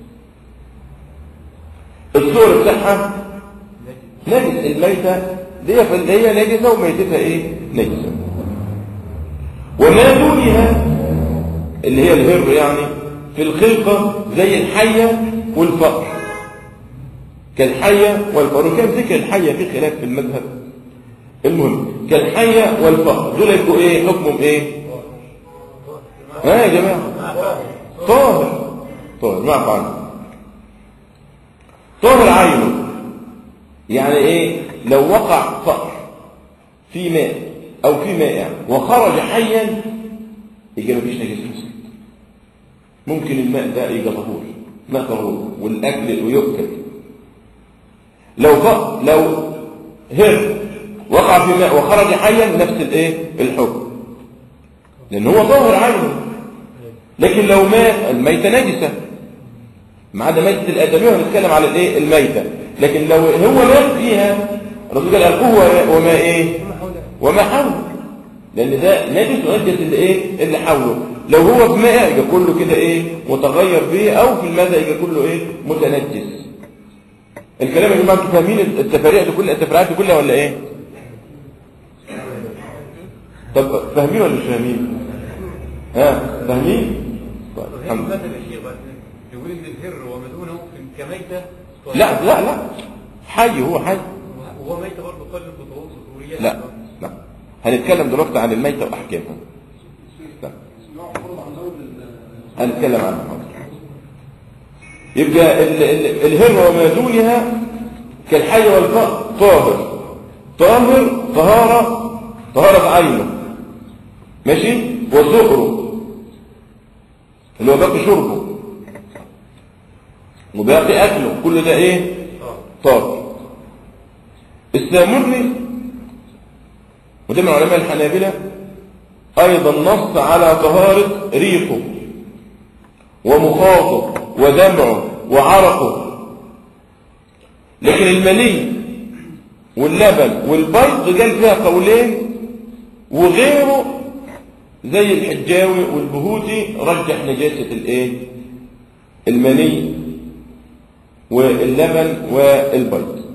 الصور بتاعها نجس الميتة دي فاللي هي نجسة وميتتها ايه نجسة وما دونها اللي هي الهر يعني في الخلقة زي الحية والفقر كالحية والفقر وكان ذكر الحية في خلاف في المذهب المهم كالحية والفقر دول يبقوا ايه حكمهم ايه ها يا جماعة طاهر طاهر ما عنه طاهر عينه يعني ايه لو وقع فقر في ماء او في مائع وخرج حيا يبقى مفيش نجاسة ممكن الماء ده يبقى طهور ماء طهور والاكل ويؤكل لو فقر لو هر وقع في ماء وخرج حيا نفس الايه الحكم لان هو طاهر عينه لكن لو ماء الميتة نجسة ما عدا ميتة الآدمية هنتكلم على الايه الميتة لكن لو هو مات فيها الرسول قال القوة وما ايه وما حوله لان ده نجس ونجس اللي ايه اللي حوله لو هو في ماء يبقى كله كده ايه متغير به او في الماء يبقى كله ايه متنجس الكلام يا جماعه انتوا فاهمين التفاريع دي كلها التفريعات دي كلها ولا ايه طب فاهمين ولا مش فاهمين ها فاهمين طيب الحمد لله مثلا الشيخ بقى يقول ان الهر وما دونه كميته لا لا لا حي هو حي وهو ميته برضه قلب بطهوريات لا لا هنتكلم دلوقتي عن الميتة وأحكامها لا هنتكلم عنها حاضر يبقى ال- ال- الهر وما دونها كالحي والفقر طاهر طاهر طهارة طهارة عينه ماشي وسؤره اللي هو باقي شربه وباقي أكله كل ده إيه طاهر السامري وده من علماء الحنابلة أيضا نص على طهارة ريقه ومخاطه ودمعه وعرقه لكن المني واللبن والبيض قال فيها قولين وغيره زي الحجاوي والبهوتي رجح نجاسة الايه المني واللبن والبيض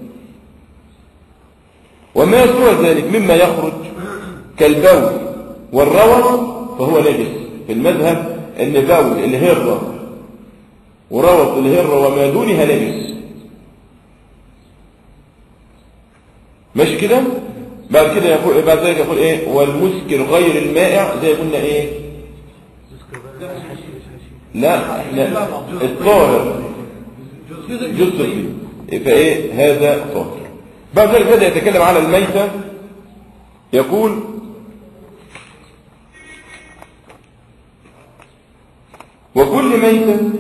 وما سوى ذلك مما يخرج كالبول والروث فهو نجس في المذهب ان بول الهرة وروث الهرة وما دونها نجس ماشي كده بعد كده يقول بعد ذلك يقول ايه والمسكر غير المائع زي قلنا ايه لا احنا الطاهر جزء فيه فايه هذا طاهر بعد ذلك بدأ يتكلم على الميتة يقول وكل ميتة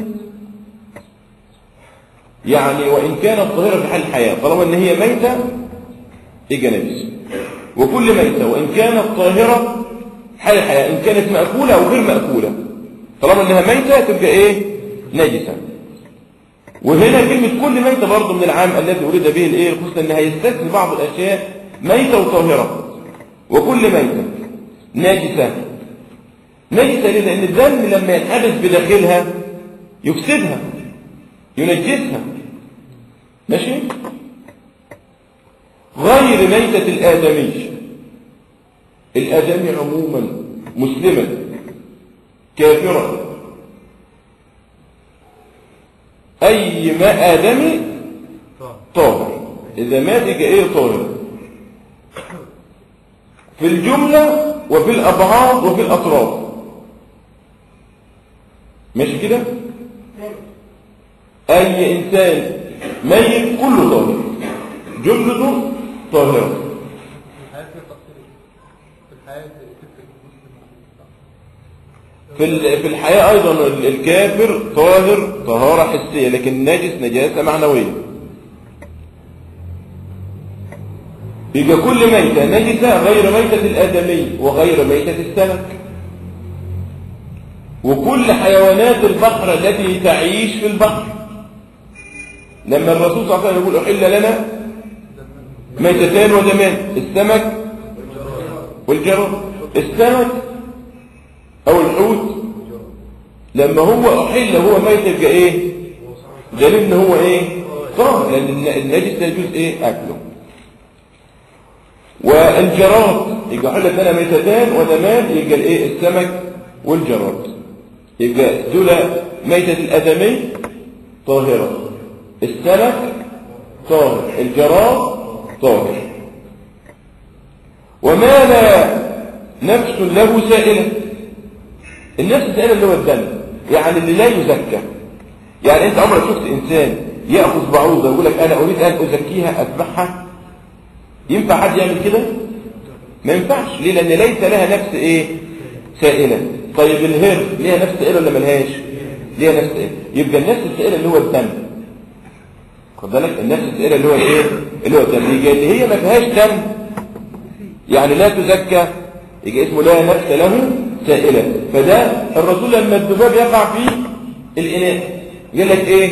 يعني وإن كانت طاهرة في حال الحياة طالما إن هي ميتة يبقى نجس وكل ميتة وإن كانت طاهرة في حال الحياة إن كانت مأكولة أو غير مأكولة طالما إنها ميتة تبقى إيه نجسة وهنا كلمة كل ميتة برضه من العام الذي أريد به الإيه الخصوص أنها يستثني بعض الأشياء ميتة وطاهرة وكل ميتة ناجسة نجسة ليه؟ لأن الدم لما ينحبس بداخلها يفسدها ينجسها ماشي غير ميتة الآدمي الآدمي عموما مسلما كافرا أي ماء آدمي طاهر إذا مات يبقى إيه طاهر في الجملة وفي الأبعاد وفي الأطراف ماشي كده أي إنسان ميت كله طاهر جملته طاهرة في ال- في الحياة أيضا ال- الكافر طاهر طهارة حسية لكن نجس نجاسة معنوية يبقى كل ميتة نجسة غير ميتة الآدمي وغير ميتة السمك وكل حيوانات البحر التي تعيش في البحر لما الرسول صلى الله عليه وسلم يقول أحل لنا ميتتان ودمان السمك والجراد السمك أو الحوت لما هو أحل هو ميت يبقى إيه دليل إن هو إيه طاهر لأن الن- النجس لا يجوز إيه أكله والجراد يبقى حلت لنا ميتتان ودمان يبقى الإيه السمك والجراد يبقى دول ميتة الأدمي طاهرة السمك طاهر الجراد طاهر وما لا نفس له سائلة النفس السائلة اللي هو الدم يعني اللي لا يزكى يعني انت عمرك شفت انسان ياخذ بعوضه ويقول لك انا اريد ان ازكيها اذبحها ينفع حد يعمل كده ما ينفعش ليه لان ليس لها نفس ايه سائله طيب الهر ليها نفس سائله ولا ملهاش ليها نفس سائله يبقى النفس السائله اللي هو الدم خد بالك النفس السائله اللي هو الايه اللي هو الدم يبقى اللي هي ما فيهاش دم يعني لا تزكى يبقى اسمه لا نفس له سائله فده الرسول لما الذباب يقع في الاناء قال لك ايه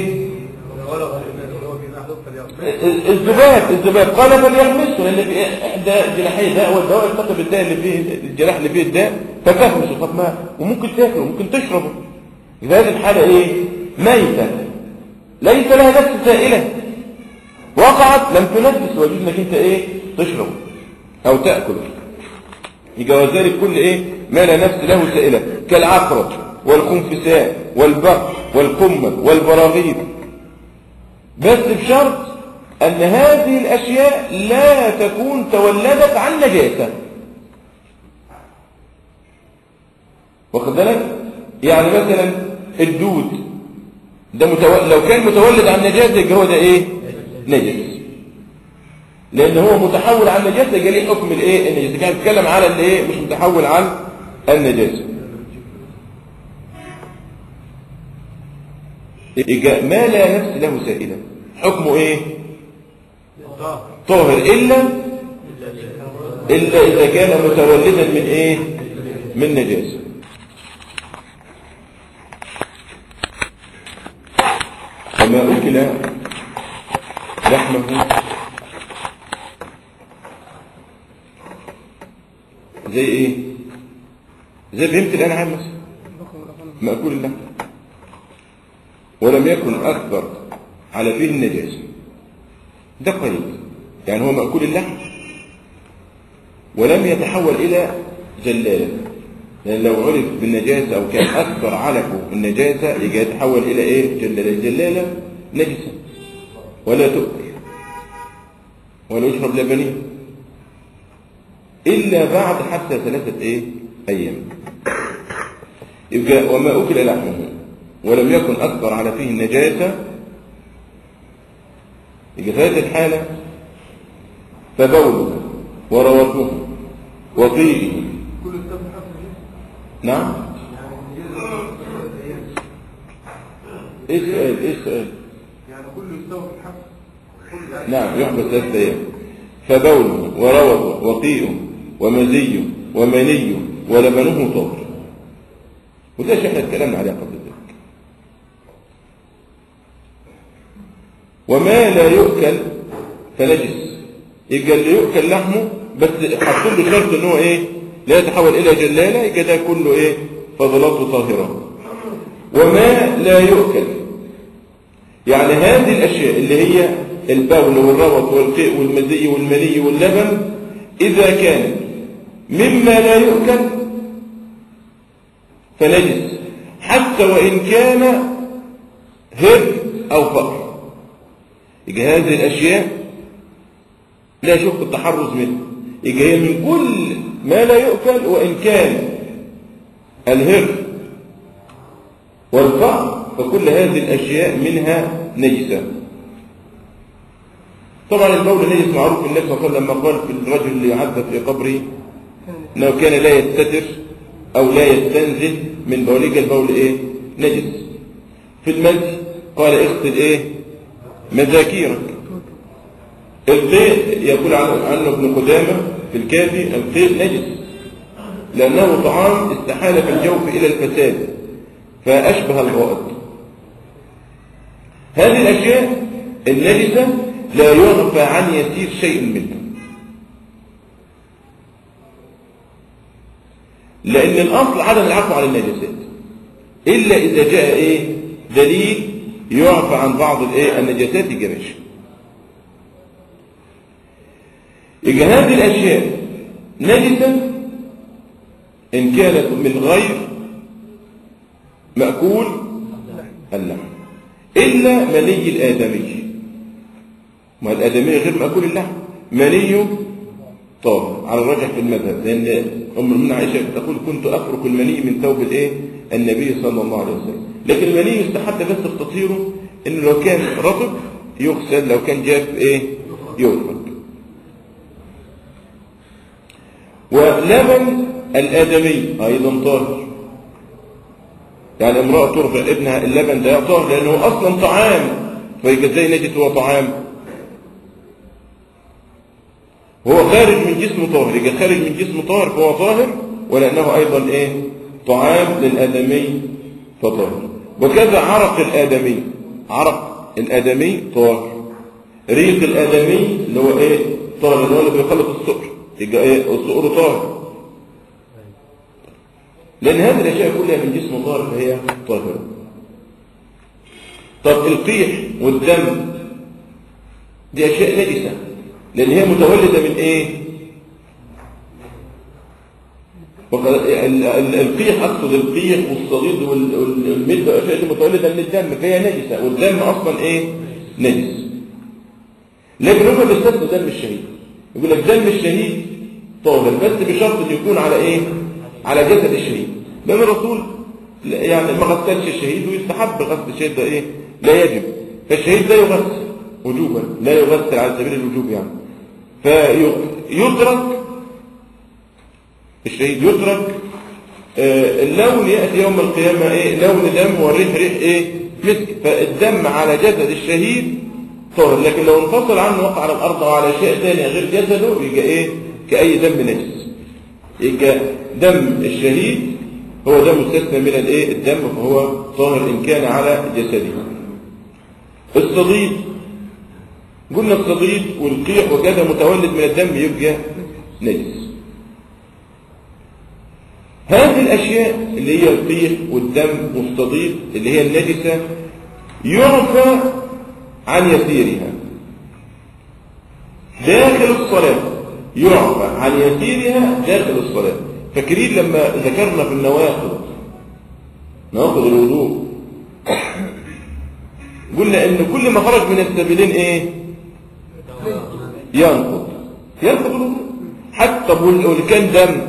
الذباب الذباب قال فليغمسه لان في احدى جناحيه داء والدواء يلتقي بالداء اللي فيه الجراح اللي فيه الداء فتغمسه طب ما وممكن تاكله وممكن تشربه في هذه الحاله ايه ميته ليس لها نفس سائله وقعت لم تنفس ويجوز انك انت ايه تشربه او تاكله يجوز ذلك كل ايه ما لا نفس له سائله كالعقرب والخنفساء والبق والقمل والبراغيث بس بشرط أن هذه الأشياء لا تكون تولدت عن نجاسة واخد بالك يعني مثلا الدود ده متو... لو كان متولد عن نجاسة يبقى هو ده ايه نجس لان هو متحول عن نجاسة يبقى ليه حكم الايه النجاسة كان بيتكلم على اللي ايه مش متحول عن النجاسة يبقى ما لا نفس له سائلة حكمه ايه طاهر إلا إلا إذا كان متولدا من إيه من نجاسة وما أكل لحمه زي إيه زي بهمة الأنعام مثلا مأكول اللحم ولم يكن أكبر على فيه النجاسة ده قليل يعني هو مأكول اللحم ولم يتحول إلى جلالة لأن لو عرف بالنجاسة أو كان أكثر علفه النجاسة يجي يتحول إلى إيه جلالة الجلالة نجسة ولا تؤكل ولا يشرب لبنيه إلا بعد حتى ثلاثة إيه أيام يبقى وما أكل لحمه ولم يكن أكثر على فيه النجاسة يجي في هذه الحالة فبوله وروته وطيبه كل الكتاب حسن نعم ايه السؤال ايه السؤال يعني كله يستوى في الحق كل نعم يحبس ثلاثة أيام فبوله وروته وقيء ومزي ومني ولبنه طهر وده شيء احنا اتكلمنا عليه قبل ذلك وما لا يؤكل فنجس يبقى اللي يؤكل لحمه بس حطوا له شرط ان هو ايه لا يتحول الى جلاله يبقى ده كله ايه فضلاته طاهره وما لا يؤكل يعني هذه الاشياء اللي هي البول والروث والقيء والمزي والمني واللبن اذا كانت مما لا يؤكل فنجس حتى وان كان هر او فقر يبقى هذه الاشياء لا يشق التحرز منه يبقى هي من كل ما لا يؤكل وان كان الهر والفقر فكل هذه الاشياء منها نجسه طبعا البول نجس معروف النبي صلى الله عليه وسلم لما قال في الرجل اللي يعذب في قبره انه كان لا يستتر او لا يستنزل من بولك البول ايه نجس في المسجد قال اغسل ايه مذاكيرك القيء يقول عنه, عنه ابن قدامه في الكافي القيء نجس لانه طعام استحال في الجوف الى الفساد فاشبه الغائط هذه الاشياء النجسه لا يغفى عن يسير شيء منها لأن الأصل عدم العفو عن النجاسات إلا إذا جاء إيه دليل يعفى عن بعض الإيه النجاسات الجماش يبقى هذه الأشياء نجسة إن كانت من غير مأكول اللحم إلا مني الآدمي ما الآدمي غير مأكول اللحم مني طاهر على الراجح في المذهب لان ام المؤمنين عائشه تقول كنت افرك المني من ثوب الايه النبي صلى الله عليه وسلم لكن المني يستحب بس في تطهيره انه لو كان رطب يغسل لو كان جاف ايه يفرك ولبن الادمي ايضا طاهر يعني امراه ترضع ابنها اللبن ده طاهر لانه اصلا طعام فيبقى ازاي نجد هو طعام هو خارج من جسمه طاهر يبقى خارج من جسمه طاهر فهو طاهر ولأنه أيضا إيه طعام للآدمي فطاهر وكذا عرق الآدمي عرق الآدمي طاهر ريق الآدمي اللي هو إيه طاهر اللي هو اللي بيخلط السؤر يبقى إيه السؤر طاهر لأن هذه الأشياء كلها من جسمه طاهر فهي طاهرة طب القيح والدم دي أشياء نجسة لأن هي متولدة من إيه؟ وقد- ال- ال- القيح أقصد القيح والصديد وال- والمد والأشياء دي متولدة من الدم فهي نجسة والدم أصلا إيه؟ نجس لكن هم بيستثنوا دم الشهيد يقول لك دم الشهيد طاهر بس بشرط أن يكون على إيه؟ على جسد الشهيد لأن الرسول لا- يعني ما غسلش الشهيد ويستحب غسل الشهيد ده إيه؟ لا يجب فالشهيد لا يغسل وجوبا لا يغسل على سبيل الوجوب يعني فيترك الشهيد يترك آه، اللون يأتي يوم القيامة إيه لون دم والريح ريح إيه مسك فالدم على جسد الشهيد طاهر لكن لو انفصل عنه وقع على الأرض أو على شيء ثاني غير جسده يبقى إيه كأي دم نجس يبقى دم الشهيد هو دم مستثنى من الإيه الدم فهو طاهر إن كان على جسده الصديد قلنا الصديد والقيح وكذا متولد من الدم يبقى نجس هذه الأشياء اللي هي القيح والدم والصديد اللي هي النجسة يعفى عن يسيرها داخل الصلاة يعفى عن يسيرها داخل الصلاة فاكرين لما ذكرنا في النواقض نواقض الوضوء قلنا ان كل ما خرج من السبيلين ايه ينقض ينقض الوضوء حتى واللي كان دم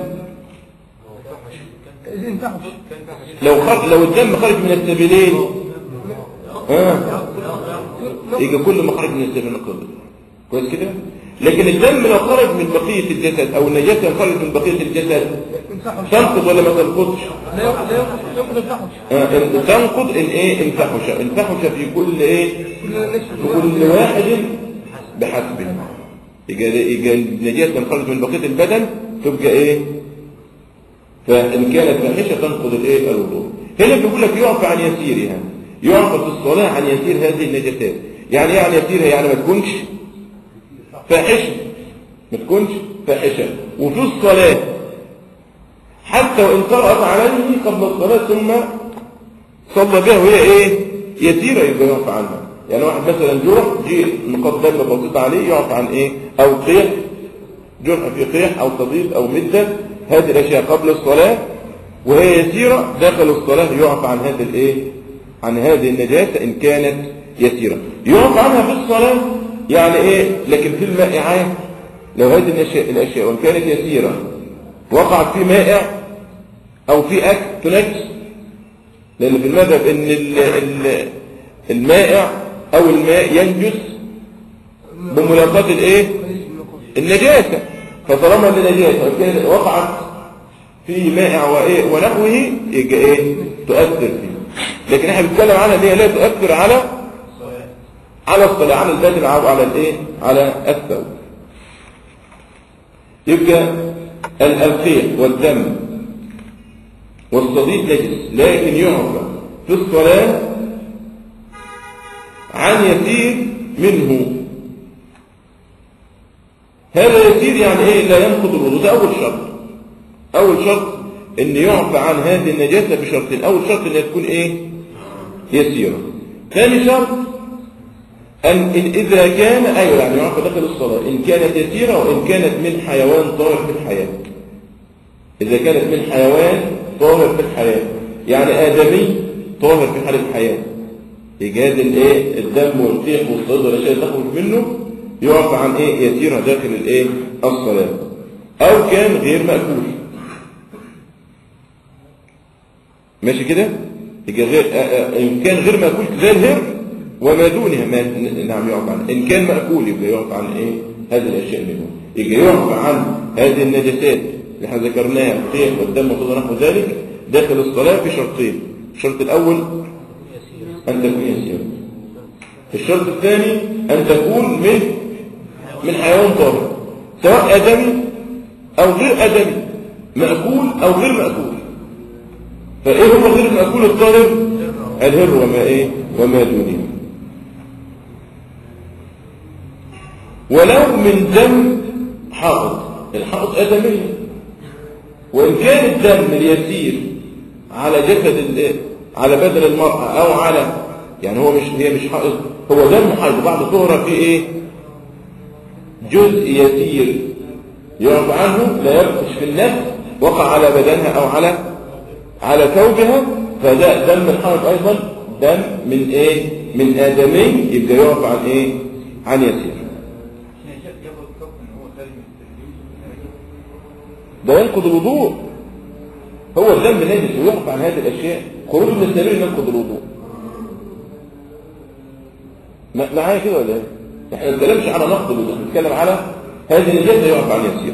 إذا انتهوا لو خرج لو الدم خرج من السبيلين ها يبقى كل ما خرج من السبيلين نقض كويس كده لكن الدم لو خرج من بقية الجسد او النجاسة خرج من بقية الجسد انتهوا تنقض ولا ما تنقضش لا يق- لا يق- يقضي انتهوا آه، إن- تنقض ان ايه انفحش انفحش في كل ايه كلنا نشفي كل واحد بحسبه يبقى يبقى النجاسة خرجت من بقية البدن تبقى ايه فإن كانت فاحشة تنقض الايه الوضوء هنا بيقول لك يعفى عن يسيرها يعفى في الصلاة عن يسير هذه النجاسات يعني ايه عن يسيرها يعني ما تكونش فاحشة ما تكونش فاحشة وفي الصلاة حتى وإن طرأت عليه قبل الصلاة ثم صلى بها وهي ايه يسيرة يبقى يعفى عنها يعني واحد مثلا جرح جه نقاط دم بسيطة عليه يعفى عن ايه او قيح جرح في قيح او صديد او مدة هذه الاشياء قبل الصلاة وهي يسيرة داخل الصلاة يعفى عن هذا الايه عن هذه النجاسة ان كانت يسيرة يعفى عنها في الصلاة يعني ايه لكن في المائعات لو هذه الاشياء الاشياء وان كانت يسيرة وقعت في مائع او في اكل تنجس لأن في المذهب إن ال- ال- المائع أو الماء ينجس بملاقاة الإيه؟ النجاسة فطالما النجاسة كان وقعت في مائع وإيه ونحوه يبقى إيه؟ تؤثر فيه لكن احنا بنتكلم عنها إن هي لا تؤثر على على الصلاة على البدن أو على الإيه؟ على الثوب يبقى ال- القيح والدم والصديق نجس لكن يعفى في الصلاة عن يسير منه هذا يسير يعني ايه لا ينقض الوضوء ده اول شرط اول شرط ان يعفى عن هذه النجاسة بشرطين اول شرط ان تكون ايه يسيرة ثاني شرط أن إن إذا كان أيوة يعني يعفى داخل الصلاة إن كانت يسيرة وإن كانت من حيوان طاهر في الحياة إذا كانت من حيوان طاهر في الحياة يعني آدمي طاهر في حال الحياة إيجاد الإيه الدم والقيح والصيد والأشياء اللي تخرج منه يعفى عن إيه يسيرها داخل الإيه الصلاة أو كان غير مأكول ماشي كده يبقى غير آه، آه، إن كان غير مأكول زي الهر وما دونها ما نعم يعرف عنه إن كان مأكول يبقى يعرف عن إيه هذه الأشياء منه يبقى يعرف عن هذه النجاسات اللي احنا ذكرناها القيح والدم وكذا نحو ذلك داخل الصلاة في شرطين الشرط الأول أن تكون يسيرا الشرط الثاني أن تكون من من حيوان طاهر سواء آدمي أو غير آدمي مأكول أو غير مأكول فإيه هو غير المأكول الطاهر الهر وما إيه وما دونه ولو من دم حائط الحائط آدمي وإن كان الدم اليسير على جسد ال- على بدن المرأة أو على يعني هو مش هي مش حائط هو دم حائط بعد طهرة في إيه جزء يسير يعرف عنه لا يرقش في النفس وقع على بدنها أو على على ثوبها فده دم الحائط أيضا دم من إيه من آدمي يبقى يعرف عن إيه عن يسير عشان ياخد حكم ان هو خارج من التدريس ده ينقض الوضوء هو الدم نجس ويعرف عن هذه الاشياء خروج من السبيل ينقض الوضوء ما- معايا كده ولا ايه احنا ما بنتكلمش على نقض الوضوء بنتكلم على هذه النجاسه يعرف عن يسير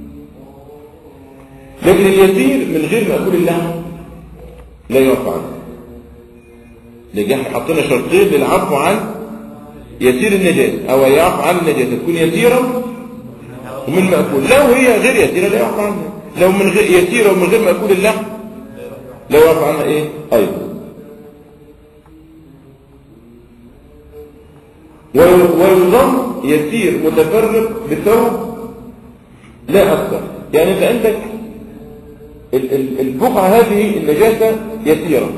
لكن اليسير من غير مأكول اللحم لا يعرف عنه لكن احنا حطينا شرطين للعفو عن يسير النجاسه او يعفو عن النجاسه تكون يسيره ومن مأكول لو هي غير يسيرة لا يعرف عنها لو من غير يسيرة ومن غير مأكول اللحم لا يعرف عنها ايه ايضا وي- ويضم يسير متفرق بثوب لا أكثر يعني انت عندك ال- ال- البقعة هذه النجاسة يسيرة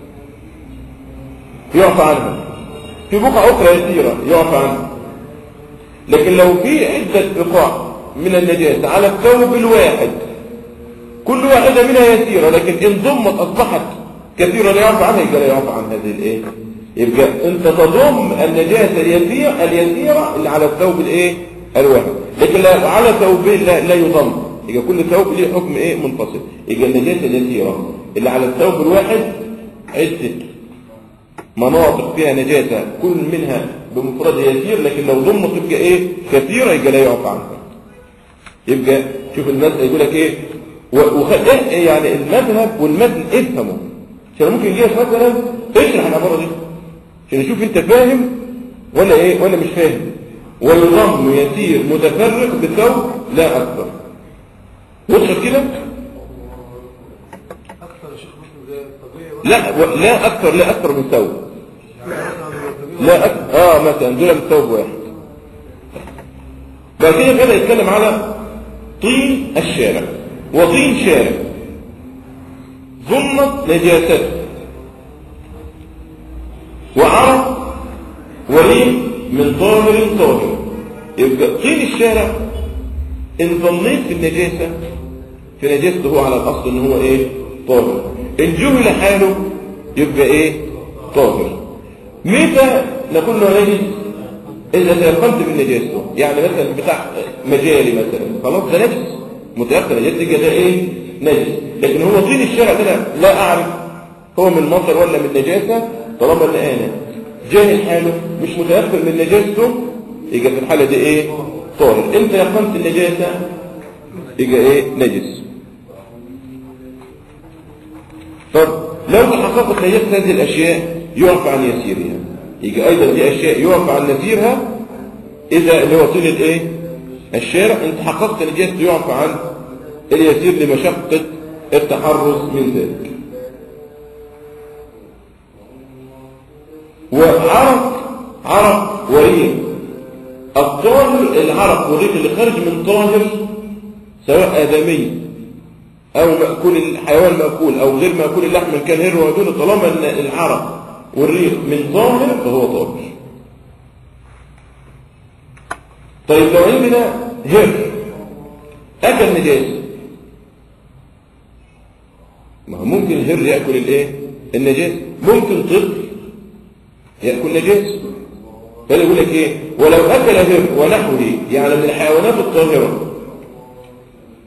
يعفى عنها في بقعة أخرى يسيرة يعفى عنها لكن لو في عدة بقاع من النجاسة على الثوب الواحد كل واحدة منها يسيرة لكن إن ضمت أصبحت كثيرة لا يعرف عنها يبقى لا يعرف عن هذه الإيه يبقى أنت تضم النجاسة اليسيرة اليسيرة اللي على الثوب الإيه الواحد لكن لا على ثوبين لا, لا يضم يبقى كل ثوب ليه حكم إيه منفصل يبقى النجاسة اليسيرة اللي على الثوب الواحد عدة مناطق فيها نجاسة كل منها بمفردها يسير لكن لو ضمت تبقى ايه كثيرة يبقى لا يعفى عنها يبقى شوف المسألة يقول لك ايه و- وخ... إيه يعني المذهب والمتن افهموا عشان ممكن يجي لك مثلا اشرح العبارة دي عشان نشوف انت فاهم ولا ايه ولا مش فاهم والضم يسير متفرق بثوب لا اكثر وصل كده اكثر شيخ مسلم زي الطبيعي لا و... لا اكثر لا اكثر من ثوب لا أك... اه مثلا دول بالثوب واحد بعد كده بدأ يتكلم على طين الشارع وطين شارع ضمت نجاسته وعرق وليم من طاهر طاهر يبقى طين الشارع ان ظنيت في النجاسة في نجاسته هو على الأصل ان هو ايه طاهر ان جهل حاله يبقى ايه طاهر متى نقول له نجس اذا تيقنت من نجاسته يعني مثلا بتاع مجاري مثلا خلاص ده نجس متيقن نجاسته يبقى ده ايه نجس لكن هو طين الشارع ده أنا لا اعرف هو من مطر ولا من نجاسه طالما ان انا جاهل حاله مش متيقن من نجاسته يبقى في الحاله دي ايه طاهر انت يقنت النجاسه يبقى ايه نجس طب لو تحققت نجاسة هذه الأشياء يعفى عن يسيرها يجي أيضا دي أشياء يعفى عن نسيرها إذا اللي هو طول الإيه الشارع إن تحققت نجاسة يعفى عن اليسير لمشقة التحرز من ذلك وعرق عرق وريق الطاهر العرق والريق اللي خارج من طاهر سواء آدمي أو مأكول الحيوان مأكول أو غير مأكول اللحم إن كان هر ودون طالما أن العرق والريق من طاهر فهو طاهر طيب لو عندنا هر أكل نجاسة ما هو ممكن الهر يأكل الإيه؟ النجاسة ممكن طفل يأكل نجاسة فلا يقول لك إيه ولو أكل هر ونحوه يعني من الحيوانات الطاهرة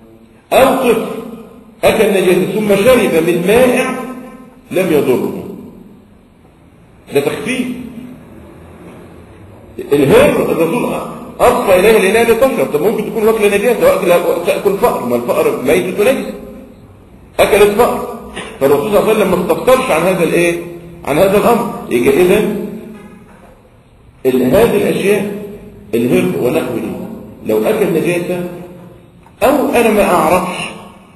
أو طفل أكل نجاسة ثم شرب من مائع لم يضره ده تخفيف الهر الرسول أصفى إليه الإناء لتشرب طب ممكن تكون واكلة نجاسة وأكل تأكل فأر ما الفأر ميت نجس أكلت فأر فالرسول صلى الله عليه وسلم ما استفسرش عن هذا الإيه عن هذا الأمر يجي إذا ال- هذه الأشياء الهر ونحوه لو أكل نجاسة أو أنا ما أعرفش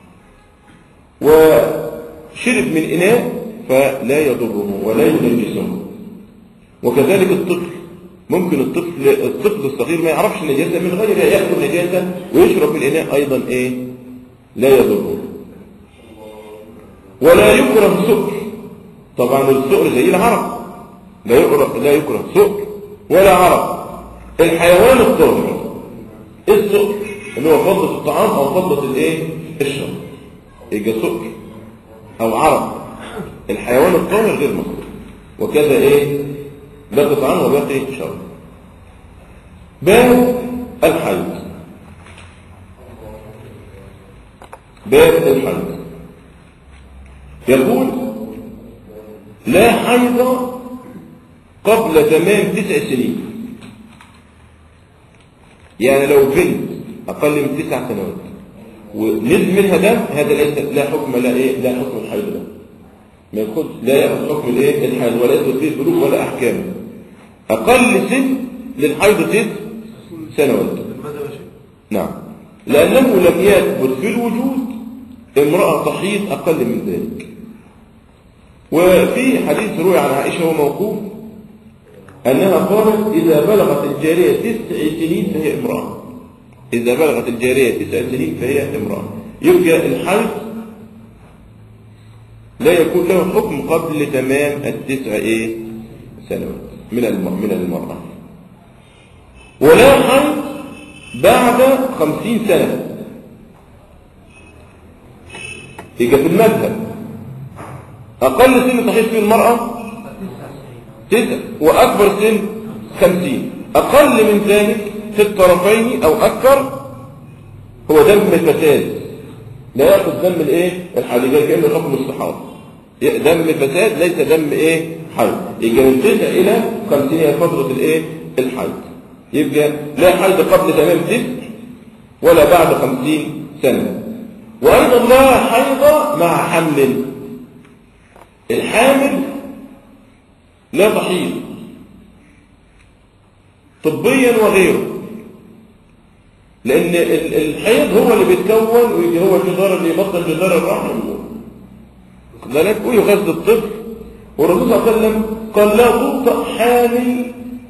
وشرب من إناء فلا يضره ولا ينجسه وكذلك الطفل ممكن الطفل الطفل الصغير ما يعرفش النجاسة من غير يأكل نجاسة ويشرب من الإناء أيضا إيه لا يضره ولا يكره سكر طبعا السكر زي العرق لا يكره لا يكره سكر ولا عرق الحيوان الطاهر السكر اللي هو فضلة الطعام أو فضلة الإيه الشرب يبقى سكر أو عرق الحيوان الطاهر غير مكروه وكذا إيه باقي طعام وباقي شرب باب الحيض باب الحيض يقول لا حيض قبل تمام تسع سنين يعني لو بنت أقل من تسع سنوات ونزل منها دم هذا ليس لا حكم لا إيه لا حكم الحيض له ما ياخذ لا ياخذ حكم الايه الحيض ولا يدخل فيه بلوغ ولا احكام اقل سن للحيض ست سنوات نعم لانه لم يثبت في الوجود امراه تحيض اقل من ذلك وفي حديث روي عن عائشه هو موقوف انها قالت اذا بلغت الجاريه تسع سنين فهي امراه اذا بلغت الجاريه تسع سنين فهي امراه يبقى الحيض لا يكون له حكم قبل تمام التسع ايه سنوات من الم- من المرأة ولا حيض بعد خمسين سنة يبقى في المذهب أقل سن تحيض فيه المرأة تسع وأكبر سن خمسين أقل من ذلك في الطرفين أو أكثر هو دم الفساد لا ياخذ دم الايه الحالي كانه حكم الصحابه دم الفساد ليس دم ايه حيض يبقى من تسع الى 50 هي فتره الايه الحيض يبقى لا حيض قبل تمام تسع ولا بعد 50 سنه وايضا لا حيض مع حمل الحامل لا تحيض طبيا وغيره لان ال- الحيض هو اللي بيتكون ويجي هو الجدار اللي يبطل جدار الرحم واخد بالك ويغذي الطفل والرسول صلى الله عليه وسلم قال لا توطأ حامل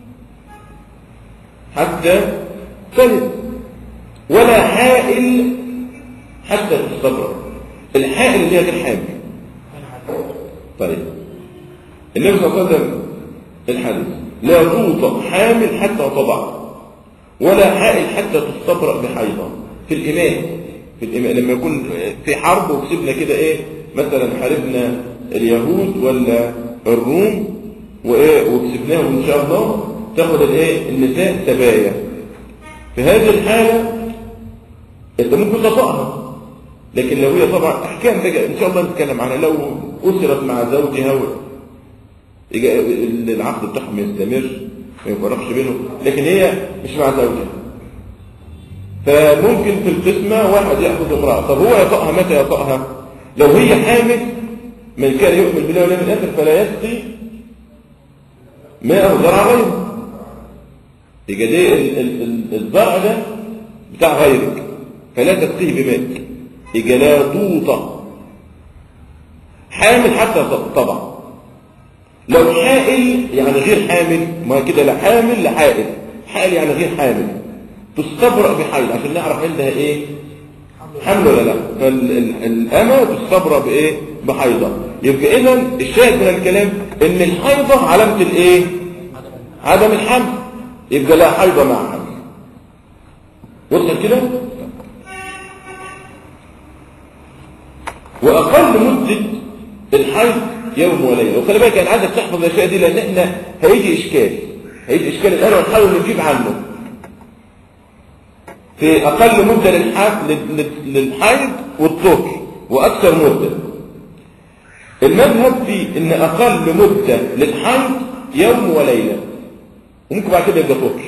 حتى تلد ولا حائل حتى تستبرأ الحائل اللي هي غير حامل طيب النبي صلى الله عليه وسلم الحديث لا توطأ حامل حتى تضع ولا حائل حتى تستبرأ بحيضة في الإمام في الإمام لما يكون في حرب وكسبنا كده إيه مثلا حاربنا اليهود ولا الروم وإيه وكسبناهم إن شاء الله تاخد الإيه النساء سبايا في هذه الحالة أنت ممكن تطأها لكن لو هي طبعا أحكام بقى إن شاء الله نتكلم عنها لو أسرت مع زوجها و... يجي العقد بتاعهم يستمر ما يفرقش بينهم لكن هي مش مع زوجها فممكن في القسمة واحد يأخذ امرأة طب هو يطأها متى يطأها لو هي حامل من كان يؤمن بالله واليوم الآخر فلا يسقي ماء زرع غيره يبقى ده ال- ال- ال- الزرع ده بتاع غيرك فلا تسقيه بماء يبقى لا توطأ حامل حتى طبعا لو حائل يعني غير حامل ما كده لا حامل لا حائل حائل يعني غير حامل تستبرأ بحيض عشان نعرف عندها ايه حمل ولا لا فالأمة تستبرأ بايه بحيضة يبقى اذا الشاهد من الكلام ان الحيضة علامة الايه عدم الحمل يبقى لا حيضة مع حمل وصل كده واقل مدة الحيض يوم وليلة وخلي بالك انا عايزك تحفظ الاشياء دي لان احنا هيجي اشكال هيجي اشكال الان ونحاول نجيب عنه في أقل مدة للح- لل- لل- للحيض والطهر وأكثر مدة المذهب في إن أقل مدة للحيض يوم وليلة وممكن بعد كده يبقى طهر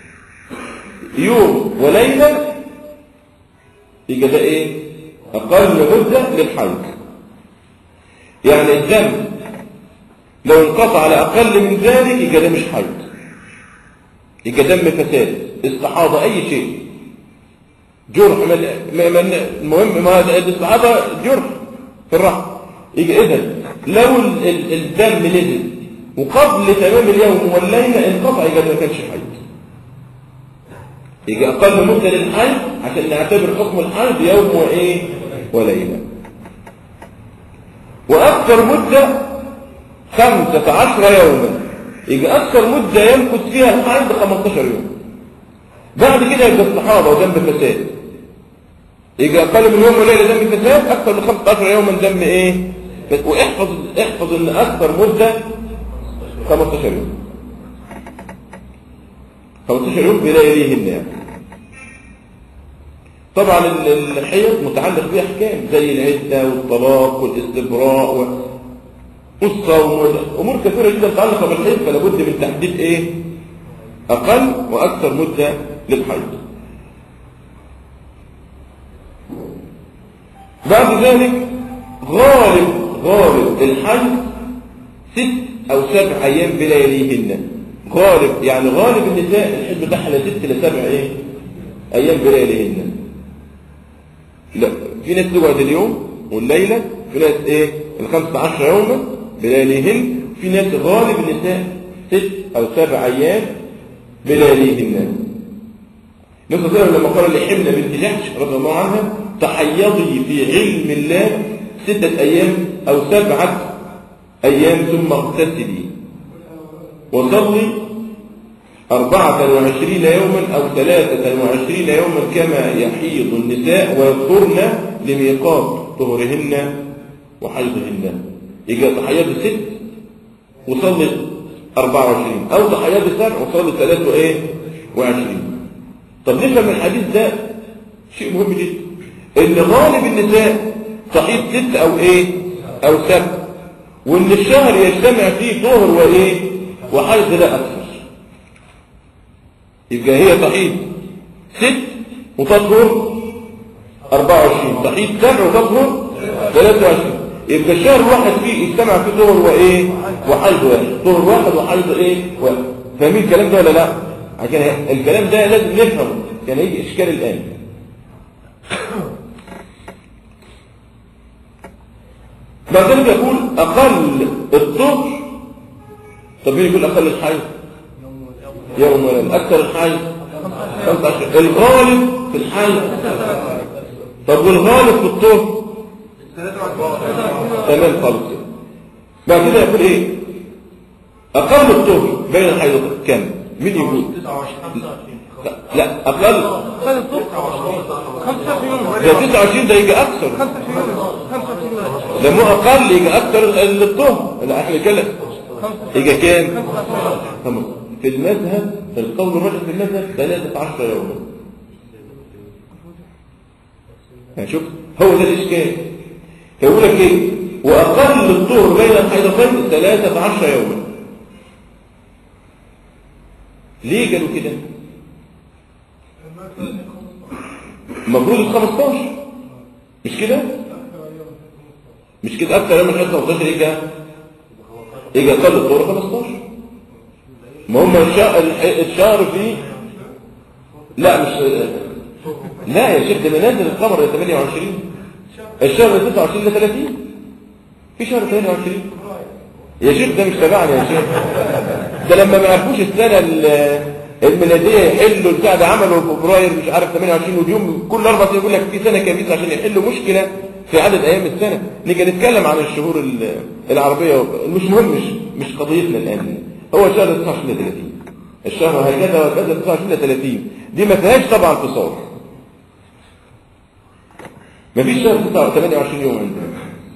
يوم وليلة يبقى ده إيه؟ أقل مدة للحيض يعني الدم لو انقطع على أقل من ذلك يبقى ده مش حيض يبقى دم فساد استحاضة أي شيء جرح من ما- من- المهم ما هذا الاستحاضة جرح في الرحم يبقى إذا لو ال- ال- الدم نزل وقبل تمام اليوم والليلة انقطع يبقى ده ما كانش حيض يبقى أقل مدة للحيض عشان نعتبر حكم الحيض يوم وإيه وليلة وأكثر مدة خمسة عشر يوما يبقى أكثر مدة يمكث فيها الحيض 15 يوم بعد كده يبقى الصحابة ودم فساد يبقى أقل من يوم وليلة دم فساد أكثر من 15 يوما دم إيه بس- واحفظ احفظ إن أكثر مدة 15 يوم 15 يوم بلياليهن يعني طبعا ال- الحيض متعلق بها احكام زي العده والطلاق والاستبراء و- والصوم امور كثيره جدا متعلقه بالحيض فلا بد من تحديد ايه اقل واكثر مده للحيض بعد ذلك غالب غالب الحيض ست او سبع ايام بلياليهن غالب يعني غالب النساء الحيض بتاعها لا ست لسبع ايه ايام بلياليهن لا في ناس تقعد اليوم والليلة في ناس ايه الخمسة عشر يوما بلياليهن في ناس غالب النساء ست او سبع ايام بلياليهن نفس الصلاة لما قال لحملة بنت جحش رضي الله عنها تحيضي في علم الله ستة ايام او سبعة ايام ثم اغتسلي وصلي أربعة وعشرين يوما أو ثلاثة وعشرين يوما كما يحيض النساء ويذكرن لميقات طهرهن وحيضهن يجي تحيض ست وصلي أربعة وعشرين أو تحيض سبع وصلي ثلاثة وإيه وعشرين طب نفهم الحديث ده شيء مهم جدا إن غالب النساء تحيض ست أو إيه أو سبع وإن الشهر يجتمع فيه طهر وإيه وحيض لا أكثر يبقى هي تحيض ست وتطهر 24 تحيض سبع وتطهر 23 يبقى الشهر الواحد فيه يجتمع فيه طهر وايه وحيض واحد طهر واحد وحيض ايه واحد فاهمين الكلام ده ولا لا عشان الكلام ده لازم نفهمه كان هيجي اشكال الان بعدين يقول اقل الطهر طب مين يقول اقل الحيض يوم وليلة أكثر الحيض 15 الغالب في الحيض طب والغالب في الطهر تمام خالص كده. بعد كده يقول ايه أقل الطهر بين الحيض كم مين يقول لا, لا أقل خد الصبح 25 يوم ده 29 ده يجي أكثر 25 يوم 25 يوم ده مو أقل يجي أكثر ال- الطهر لا احنا كده يجي كام خمس. في المذهب القول الراجح في المذهب 13 يوما يعني شوف هو ده الإشكال فيقول لك ايه وأقل الطهر بين الحيضتين 13 يوما ليه قالوا كده المفروض ال 15 مش كده مش كده اكتر من 15 يجي يجي اقل الطهر 15 ما هم الشهر, الشهر فيه لا مش لا يا شيخ ده نازل القمر ل 28 الشهر ل 29 ل 30 في شهر 28 يا شيخ ده مش تبعنا يا شيخ ده لما ما عرفوش السنه ال- الميلاديه يحلوا البتاع ده عملوا في فبراير مش عارف 28 واليوم كل اربع سنين يقول لك في سنه كبيسه عشان يحلوا مشكله في عدد ايام السنه نيجي نتكلم عن الشهور ال- العربيه مش مهم مش مش قضيتنا الان هو شهر 29 ل 30 الشهر هكذا وهكذا 29 ل 30 دي ما فيهاش طبعا فصال ما فيش شهر 28 يوم عندنا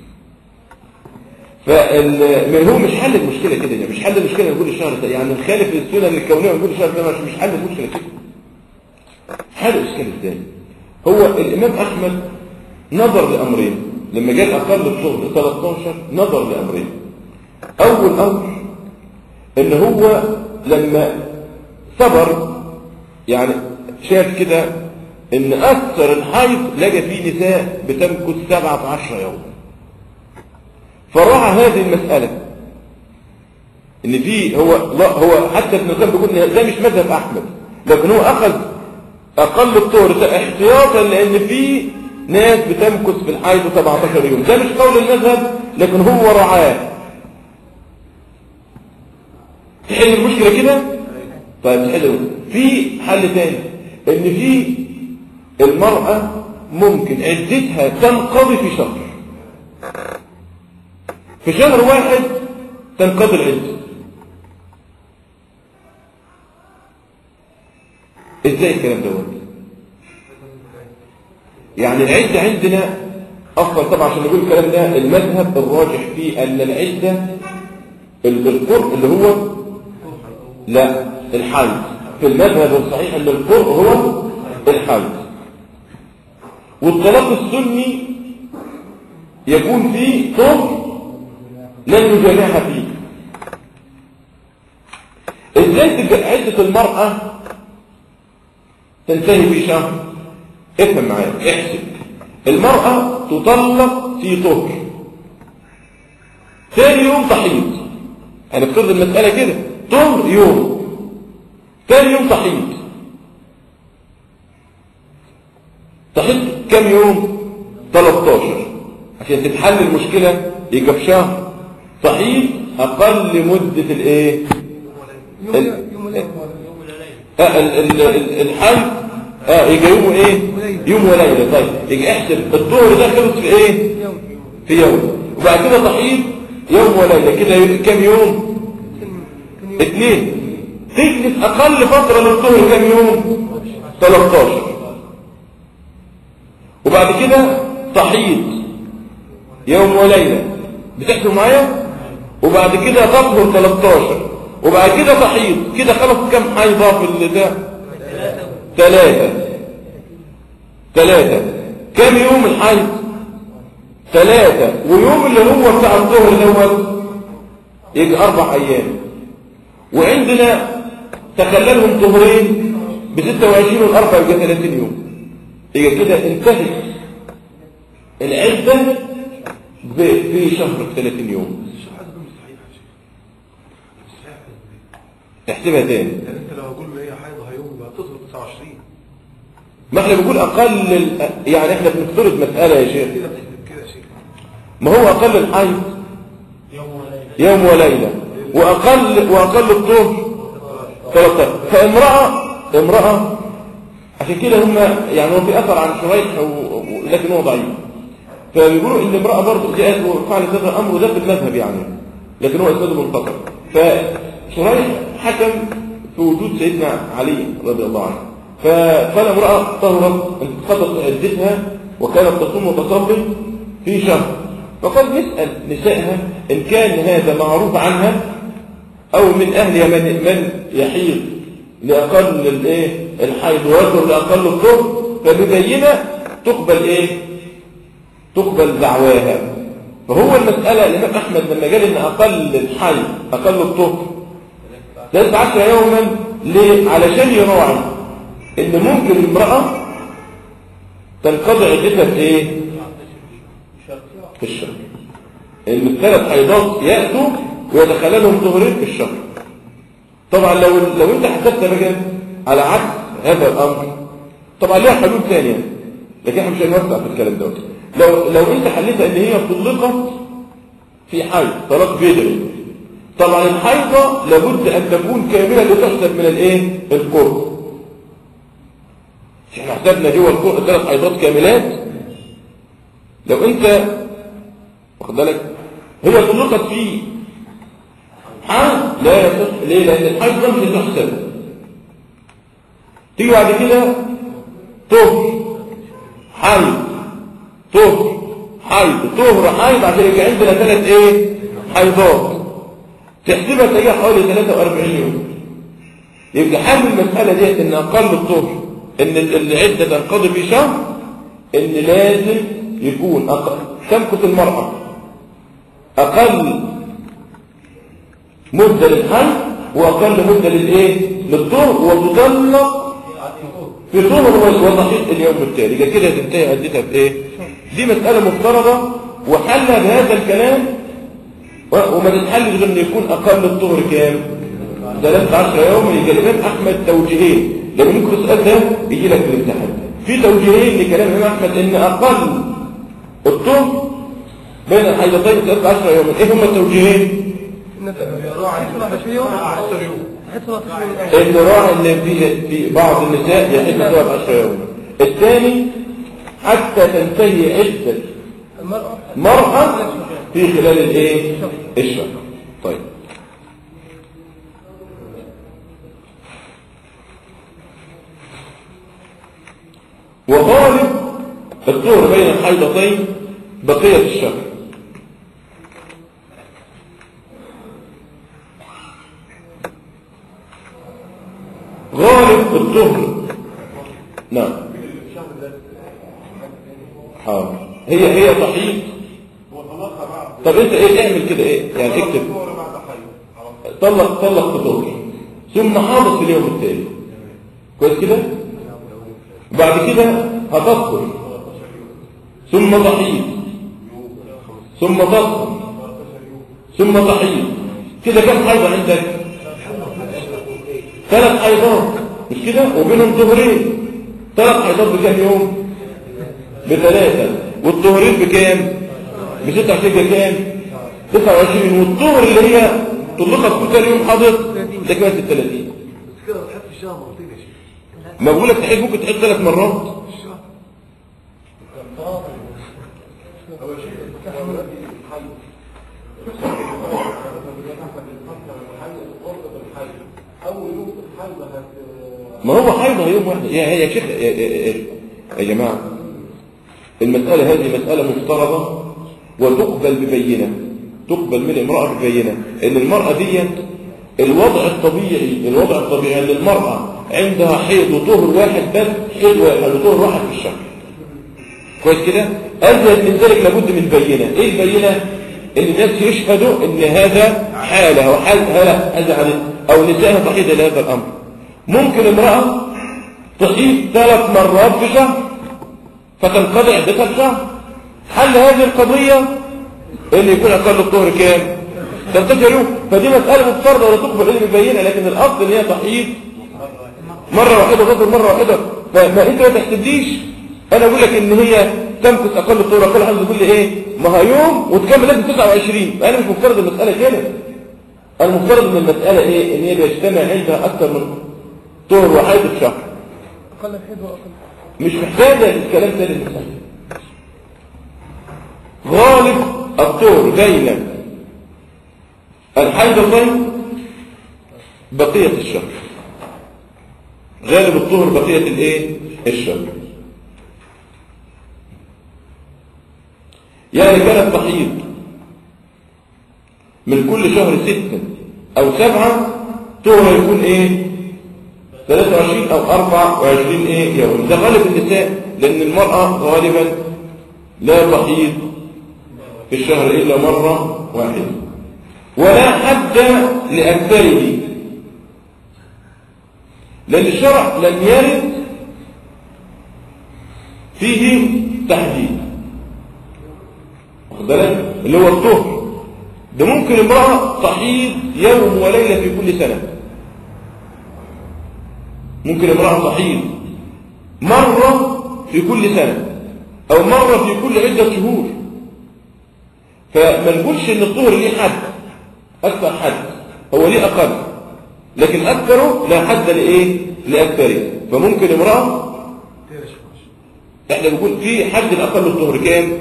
فال هو مش حل المشكله كده يعني مش حل المشكله نقول الشهر ده يعني نخالف السنه الكونيه ونقول الشهر ده مش حل المشكله كده هذا اشكال ازاي هو الامام احمد نظر لامرين لما جاء اقل الطهر 13 نظر لامرين اول امر ان هو لما صبر يعني شاف كده ان اكثر الحيض لقى فيه نساء بتمكث 17 يوم فراعى هذه المسألة ان في هو لا هو حتى ابن القيم بيقول إن ده مش مذهب احمد لكن هو اخذ اقل الطهر احتياطا لان في ناس بتمكث في الحيض 17 يوم ده مش قول المذهب لكن هو رعاه تحل المشكلة كده طيب تحل في حل تاني ان في المرأة ممكن عدتها تنقضي في شهر في شهر واحد تنقضي العدة ازاي الكلام دوت يعني العدة عندنا أفضل طبعا عشان نقول الكلام ده المذهب الراجح فيه أن العدة القرء اللي هو لا الحيض في المذهب الصحيح أن القرء هو الحيض والطلاق السني يكون فيه طهر لن يجامعها فيه ازاي تبقى عدة المرأة تنتهي في شهر افهم معايا احسب المرأة تطلق في طهر ثاني يوم تحيض هنفترض المسألة كده طهر يوم ثاني يوم تحيض تحيض كم يوم 13 عشان تتحل المشكلة يبقى في شهر تحيض أقل مدة الايه يوم ال- يوم الأول آه ال- ال- ال- الحمل اه يجي يوم ايه يوم وليله طيب يجي احسب الظهر ده خلص في ايه يوم في يوم وبعد كده تحيض يوم وليله كده ي- كام يوم كم يوم اثنين تجلس اقل فتره للظهر كام يوم 13 وبعد كده تحيض يوم وليله بتحسب معايا وبعد كده تطهر 13 وبعد كده تحيض كده خلص كام حيضه في البتاع ثلاثة ثلاثة كم يوم الحيض ثلاثة ويوم اللي هو بتاع الظهر الأول يجي أربع أيام وعندنا تخللهم ظهرين ب 26 والأربع يبقى 30 يوم يبقى كده انتهت العدة ب- في شهر 30 يوم احسبها تاني يعني انت لو اقول له هي حيضه هيوم يبقى تظهر 29 ما احنا بنقول اقل ال- يعني احنا بنفترض مسألة يا شيخ كده بتحسب كده يا شيخ ما هو اقل الحيض يوم وليله يوم وليلة واقل واقل الطهر 13 فامرأة امرأة عشان كده هم يعني هو في اثر عن شريح و- و- لكن هو ضعيف فبيقولوا ان امرأة برضه جاءت وفعلت هذا الامر وده في المذهب يعني لكن هو اسناده منقطع فشريح حكم في وجود سيدنا علي رضي الله عنه فقال امرأة طهرت انقضت عدتها وكانت تصوم وتصلي في شهر فقال نسأل نسائها إن كان هذا معروف عنها أو من أهلها من, من يحيض لأقل الإيه الحيض ويظهر لأقل الطهر فببينة تقبل إيه تقبل دعواها فهو المسألة الإمام أحمد لما قال إن أقل الحيض أقل الطهر 13 يوما ليه؟ علشان يراعي إن ممكن امرأة تنقضي عدتها في إيه؟ في الشهر إن الثلاث حيضات يأتوا ويتخللهم ظهرين في الشهر طبعا لو لو أنت حسبت بقى على عكس هذا الأمر طبعا ليها حلول ثانية لكن احنا مش هنوسع في الكلام دوت لو لو أنت حليتها إن هي طلقت في حيض طلاق بدري طبعا الحيضة لابد أن تكون كاملة لتحسب من الإيه؟ القرب احنا حسبنا جوه القرب ثلاث حيضات كاملات لو أنت واخد بالك هي طلقت في حال لا يصح ليه لأن الحيض ده مش هتحسب تيجي بعد كده طهر حيض طهر حيض طهر حيض عشان يبقى عندنا ثلاث ايه حيضات تحسبها تلاقيها حوالي 43 يوم يبقى حل المسألة ديت ان اقل الطهر ان ال- العدة تنقضي في شهر ان لازم يكون أقل تمكث المرأة اقل مدة للحمل واقل مدة للايه للطهر وتطلق في طهر وضحيت اليوم التالي يبقى كده تنتهي عدتها في ايه دي مسألة مفترضة وحلها بهذا الكلام و- وما تتحلش غير ان يكون اقل الطهر كام 13 يوم يجي الامام احمد توجيهين لما ممكن السؤال ده يجي لك في الامتحان في توجيهين لكلام الامام احمد ان اقل الطهر بين الحيضتين 13 يوما ايه هما التوجيهين إن حيث 13 يوم حيث 13 يوم اللي راعي ان في في بعض النساء يحل 13 يوما الثاني حتى تنتهي عده المرأة مرأة في خلال الايه الشهر طيب وغالب الطهر بين الحيضتين بقية الشهر غالب الطهر نعم حاضر هي هي تحيض طب انت ايه اعمل كده ايه يعني اكتب طلق طلق بطهر ثم حاضر في اليوم التالي كويس كده وبعد كده هتطهر ثم تحيض ثم تطهر ثم تحيض كده كم حيضة عندك ثلاث حيضات مش كده وبينهم طهرين ثلاث حيضات بكام يوم بثلاثة والطهرين بكام ب 26 بكام 29 والطهر اللي هي طلقت كل ثاني يوم حاضر ده كمان 36 بس كده بتحب في الشهر مرتين يا شيخ ما بقول لك تحيض ممكن تحيض ثلاث مرات ما هو حيضة يوم واحد يا يا شيخ يا, يا, يا, يا جماعة المسألة هذه مسألة مفترضة وتقبل ببينة تقبل من امرأة ببينة ان المرأة دي الوضع الطبيعي الوضع الطبيعي ان المرأة عندها حيض وطهر واحد بس حيض واحد وطهر واحد في الشهر كويس كده أزيد من ذلك لابد من بينة ايه البينة ان الناس يشهدوا ان هذا حالة وحال هذا هذا عن او نسائها تحيض الى هذا الامر ممكن امرأة تحيض ثلاث مرات في شهر فتنقضي عدتها في شهر حل هذه القضية ان يكون اقل الطهر كام 13 يوم فدي مسألة مفترضة ولا تقبل علم بينة لكن الاصل ان هي تحيض مرة واحدة تظهر مرة واحدة فما انت ما تحسبليش انا اقول لك ان هي تمكث اقل الطهر اقل حاجة تقول لي ايه ما هي يوم وتكمل لازم 29 انا مش مفترض المسألة كده المفترض ان المسألة ايه ان هي بيجتمع عندها اكثر من طهر وحيض في شهر أقل الحيض وأقل مش محتاجة الكلام ده للمسألة غالب الطهر بين الحيضتين بقية الشهر غالب الطهر بقية الايه الشهر يعني كانت تحيض من كل شهر ستة او سبعة طهر يكون ايه 23 او 24 ايه يوم ده غالب النساء لان المرأة غالبا لا تحيض في الشهر الا مرة واحدة ولا حد لأكثره لأن الشرع لم يرد فيه تحديد واخد بالك اللي هو الطهر ده ممكن امرأة تحيض يوم وليلة في كل سنة ممكن امرأة تحيض مرة في كل سنة أو مرة في كل عدة شهور فما نقولش ان الطهر ليه حد اكثر حد هو ليه اقل لكن اكثره لا حد لايه لاكثره فممكن امراه احنا بنقول في حد الاقل الطهر كام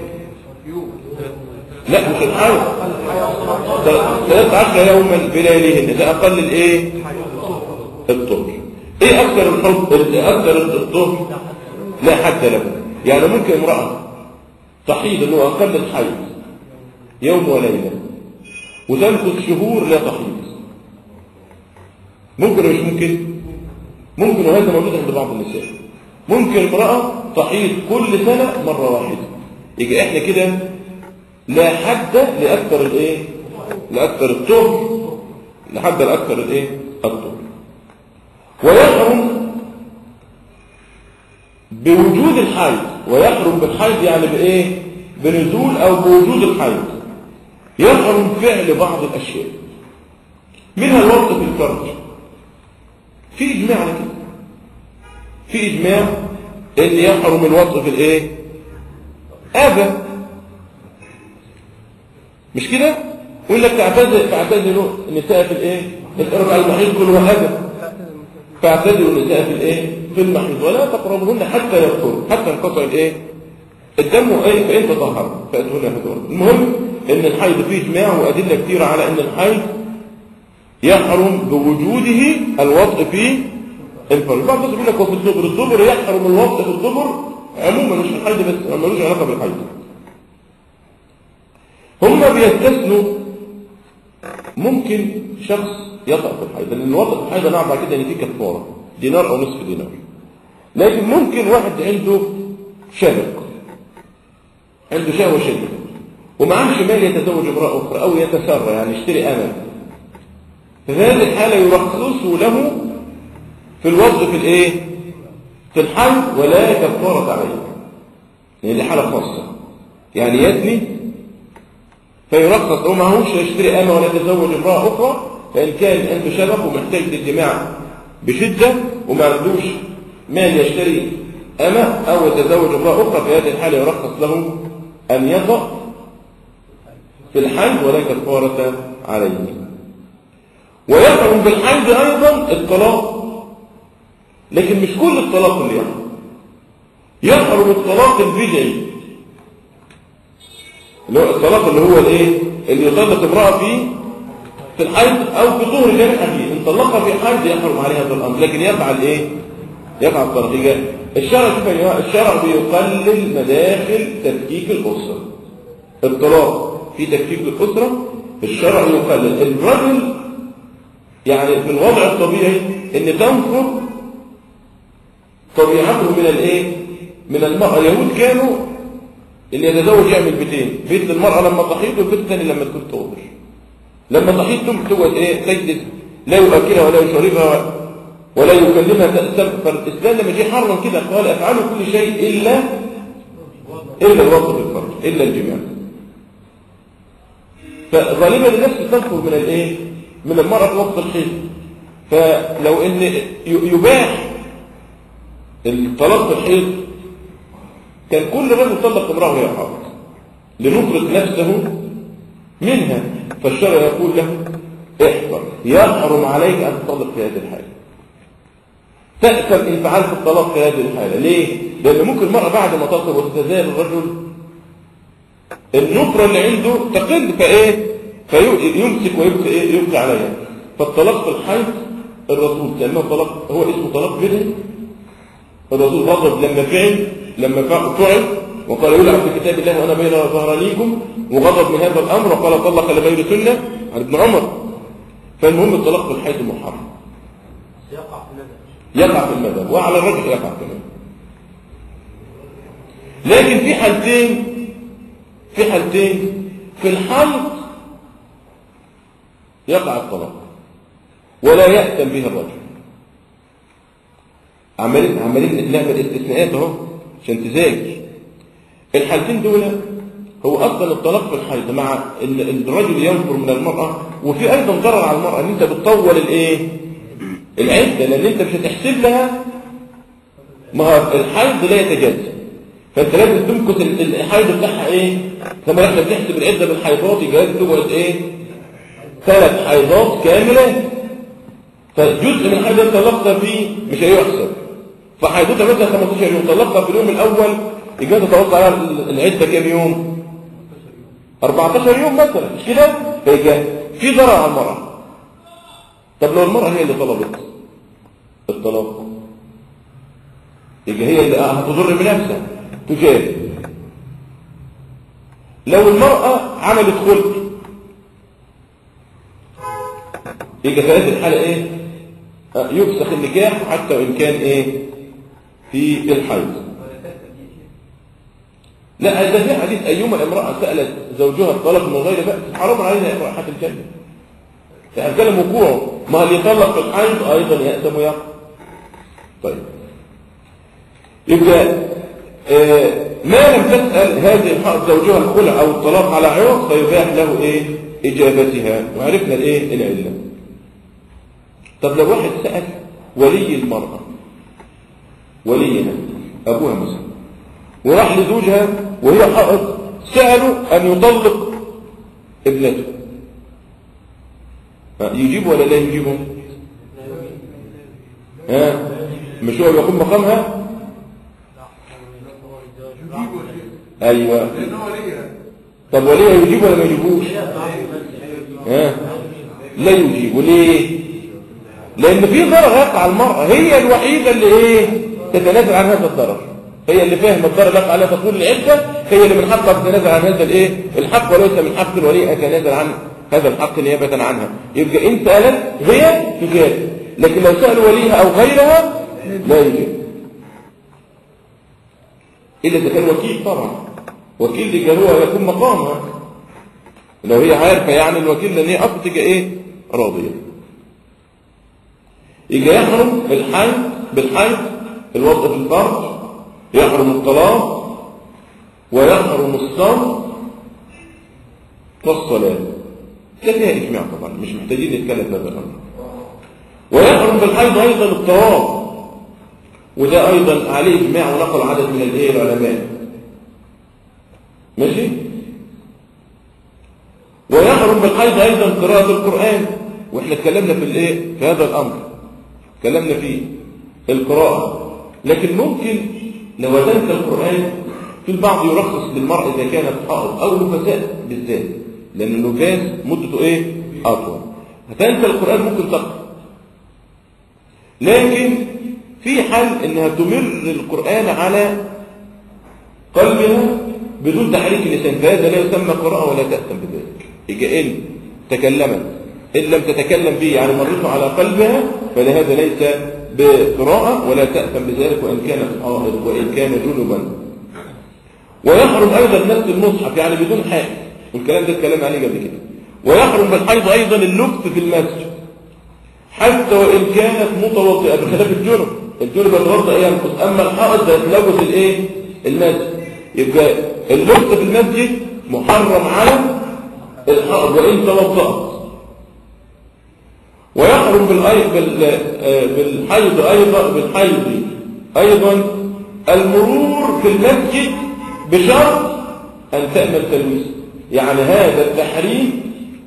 لا مش الحول 13 يوما بلياليهن ده اقل الايه الطهر ايه اكثر الحب اكثر الطهر لا حد له يعني ممكن امراه تحيض انه اقل الحيض يوم وليلة وتمكث شهور لا تحيض ممكن ولا مش ممكن ممكن وهذا موجود عند بعض النساء ممكن امرأة تحيض كل سنة مرة واحدة يبقى احنا كده لا حد لأكثر الايه لأكثر الطهر لحد لأكثر الايه الطهر ويحرم بوجود الحيض ويحرم بالحيض يعني بايه بنزول او بوجود الحيض يحرم فعل بعض الاشياء منها الوقت في الفرج في اجماع على كده في اجماع ان يحرم الوقت في الايه ابى مش كده يقول لك تعتزل تعتزلوا النساء في الايه الاربع المحيط كلها ابى فاعتزلوا النساء في الايه في المحيط ولا تقربهن حتى يطهر حتى ينقطع الايه الدم ايه فان تطهر فاتهن فتور المهم ان الحيض فيه اجماع وادله كثيره على ان الحيض يحرم بوجوده الوضع في الفرج بعض الناس يقول لك وفي الدبر الدبر يحرم الوضع في الدبر عموما مش في الحيض بس ملوش علاقه بالحيض هم بيستثنوا ممكن شخص يقع في الحيض لان الوضع في الحيض نعرف بعد كده ان فيه كفاره دينار او نصف دينار لكن ممكن واحد عنده شبك عنده شهوه شديده ومعهش مال يتزوج امراه اخرى او يتسرى يعني يشتري امل في هذه الحاله يرخصه له في الوضع في الايه في الحيض ولا كفاره عليه لان دي حاله خاصه يعني يزني فيرخص هو معهوش يشتري امه ولا يتزوج امراه اخرى فان كان عنده شبك ومحتاج للجماع بشده وما عندوش مال يشتري امه او يتزوج امراه اخرى في هذه الحاله يرخص له ان يطأ في الحج ولا كفاره عليه ويحرم بالحج ايضا الطلاق لكن مش كل الطلاق اللي يحرم يحرم الطلاق البدعي اللي هو الطلاق اللي هو الايه اللي يطلق امراه فيه في الحيض او في طهر جامع فيه ان طلقها في حيض يحرم عليها هذا الامر لكن يقع الايه يقع الطلاق يبقى الشرع شوف يا جماعه الشرع بيقلل مداخل تفكيك الاسره الطلاق في تفكيك الاسره الشرع يقلل الرجل يعني في الوضع الطبيعي ان تنفر طبيعته من الايه من المرأة اليهود كانوا اللي يتزوج يعمل بيتين بيت للمرأة لما تحيض والبيت الثاني لما تكون تطهر لما تحيض ثم تقعد ايه تجلس لا يؤكلها ولا يشربها ولا يكلمها تأسف فالإسلام لما جه حرم كده قال افعلوا كل شيء إلا إلا الوقت في الفرج إلا الجماع فغالبا الناس تنفر من الايه من المرأة في وقت الحيض فلو ان يباح الطلاق في الحيض كان كل رجل طلق امرأة وهي حائض لنفرض نفسه منها فالشرع يقول له احفظ يحرم عليك ان تطلق في هذه الحالة تأثم ان فعلت الطلاق في هذه الحالة ليه؟ لأن ممكن المرأة بعد ما تصل وتتزال الرجل النفرة اللي عنده تقل فايه؟ فيمسك ويبقى ايه؟ يبقى عليها فالطلاق في الحيض الرسول سماه طلاق هو اسمه طلاق بدعي الرسول غضب لما فعل لما فعل وقال يلعب في كتاب الله وانا بين ظهرانيكم وغضب من هذا الامر وقال طلق لغير سنه عن ابن عمر فالمهم الطلاق في الحيض محرم يقع في الندى يقع في المذهب وعلى الرجل يقع كمان لكن في حالتين في حالتين في الحيض يقع الطلاق ولا يأتم بها الرجل عمالين عمالين نعمل استثناءات اهو عشان تذاكر الحالتين دول هو اصلا الطلاق في الحيض مع ان الرجل ينفر من المراه وفي ايضا ضرر على المراه ان انت بتطول الايه العده لان انت مش هتحسب لها ما هو الحيض لا يتجزا فانت لازم تمكث الحيض بتاعها ايه كما احنا بنحسب العده بالحيضات يبقى لازم تقعد ايه ثلاث حيضات كامله فجزء من الحيض اللي طلقتها فيه مش هيحسب فحيضتها مثلا 15 يوم طلقتها في اليوم الاول يبقى تتوقع على العده كام يوم 14 يوم مثلا مش كده فيبقى في ضرر على المراه طب لو المراه هي اللي طلبت الطلاق يبقى هي اللي هتضر بنفسها تجاهد لو المراه عملت خلق يبقى في هذه الحاله ايه يفسخ النكاح حتى وان كان ايه في الحيض لا ده في حديث أيما امرأة سألت زوجها الطلاق من غير بأس حرام عليها رائحة الجنة فأكلم وقوعه ما اللي يطلق في الحيض أيضا يأثم ويقع طيب يبقى آه، ما لم تسأل هذه الحائض زوجها الخلع أو الطلاق على عوض فيباح له إيه إجابتها وعرفنا الإيه العلة طب لو واحد سأل ولي المرأة وليها أبوها مثلا وراح لزوجها وهي حائض سألوا أن يطلق ابنته ها، يجيب ولا لا يجيبه ها مش هو يقوم مقامها ايوه لان هو ليها طب وليه يجيب ولا ما يجيبوش ها لا يجيب ليه لان في ضرر يقع على المراه هي الوحيده اللي ايه تتنازل عن هذا الضرر هي اللي فاهمه الضرر يقع عليها تطول العده هي اللي من حقها تتنازل عن هذا الايه الحق وليس من حق الولي ان يتنازل عن هذا الحق نيابه عنها يبقى ان سالت هي تجاب لكن لو سالوا وليها او غيرها لا يجيب إلا إذا كان وكيل طبعا وكيل دي كان هو يكون مقامها لو هي عارفة يعني الوكيل لأن هي أصلا تبقى إيه راضية يجي يحرم الحيض بالحيض الوضع في الفرج يحرم الطلاق ويحرم الصوم والصلاة ده فيها إجماع طبعا مش محتاجين نتكلم في هذا الأمر ويحرم بالحيض أيضا الطواف وده أيضا عليه إجماع ونقل عدد من الإيه العلماء ماشي ويحرم بالحيض أيضا قراءة القرآن وإحنا اتكلمنا في الإيه في هذا الأمر اتكلمنا في القراءة لكن ممكن لو تنسى القرآن في البعض يرخص للمرأة إذا كانت حائض أو نفساء بالذات لأن النفاس مدته إيه أطول هتنسى القرآن ممكن تقرأ لكن في حل انها تمر القرآن على قلبها بدون تحريك اللسان فهذا لا يسمى قراءة ولا تأثم بذلك يجي إن تكلمت إن لم تتكلم به يعني مرته على قلبها فلهذا ليس بقراءة ولا تأثم بذلك وإن كانت حائض وإن كان جنبا ويحرم أيضا نفس المصحف يعني بدون حائل والكلام ده اتكلم عليه قبل كده ويحرم بالحيض أيضا اللبس في المسجد حتى وإن كانت متوضئة بخلاف الجنب الجنب يتوضأ ينقص أما الحائض ده يتلوث الإيه المسجد يبقى اللبس في المسجد محرم على الحائض وإن توضأت ويحرم بالأي... بال... آه، بالحيض أيضا بالحيض أيضا المرور في المسجد بشرط أن تأمن تلويث يعني هذا التحريم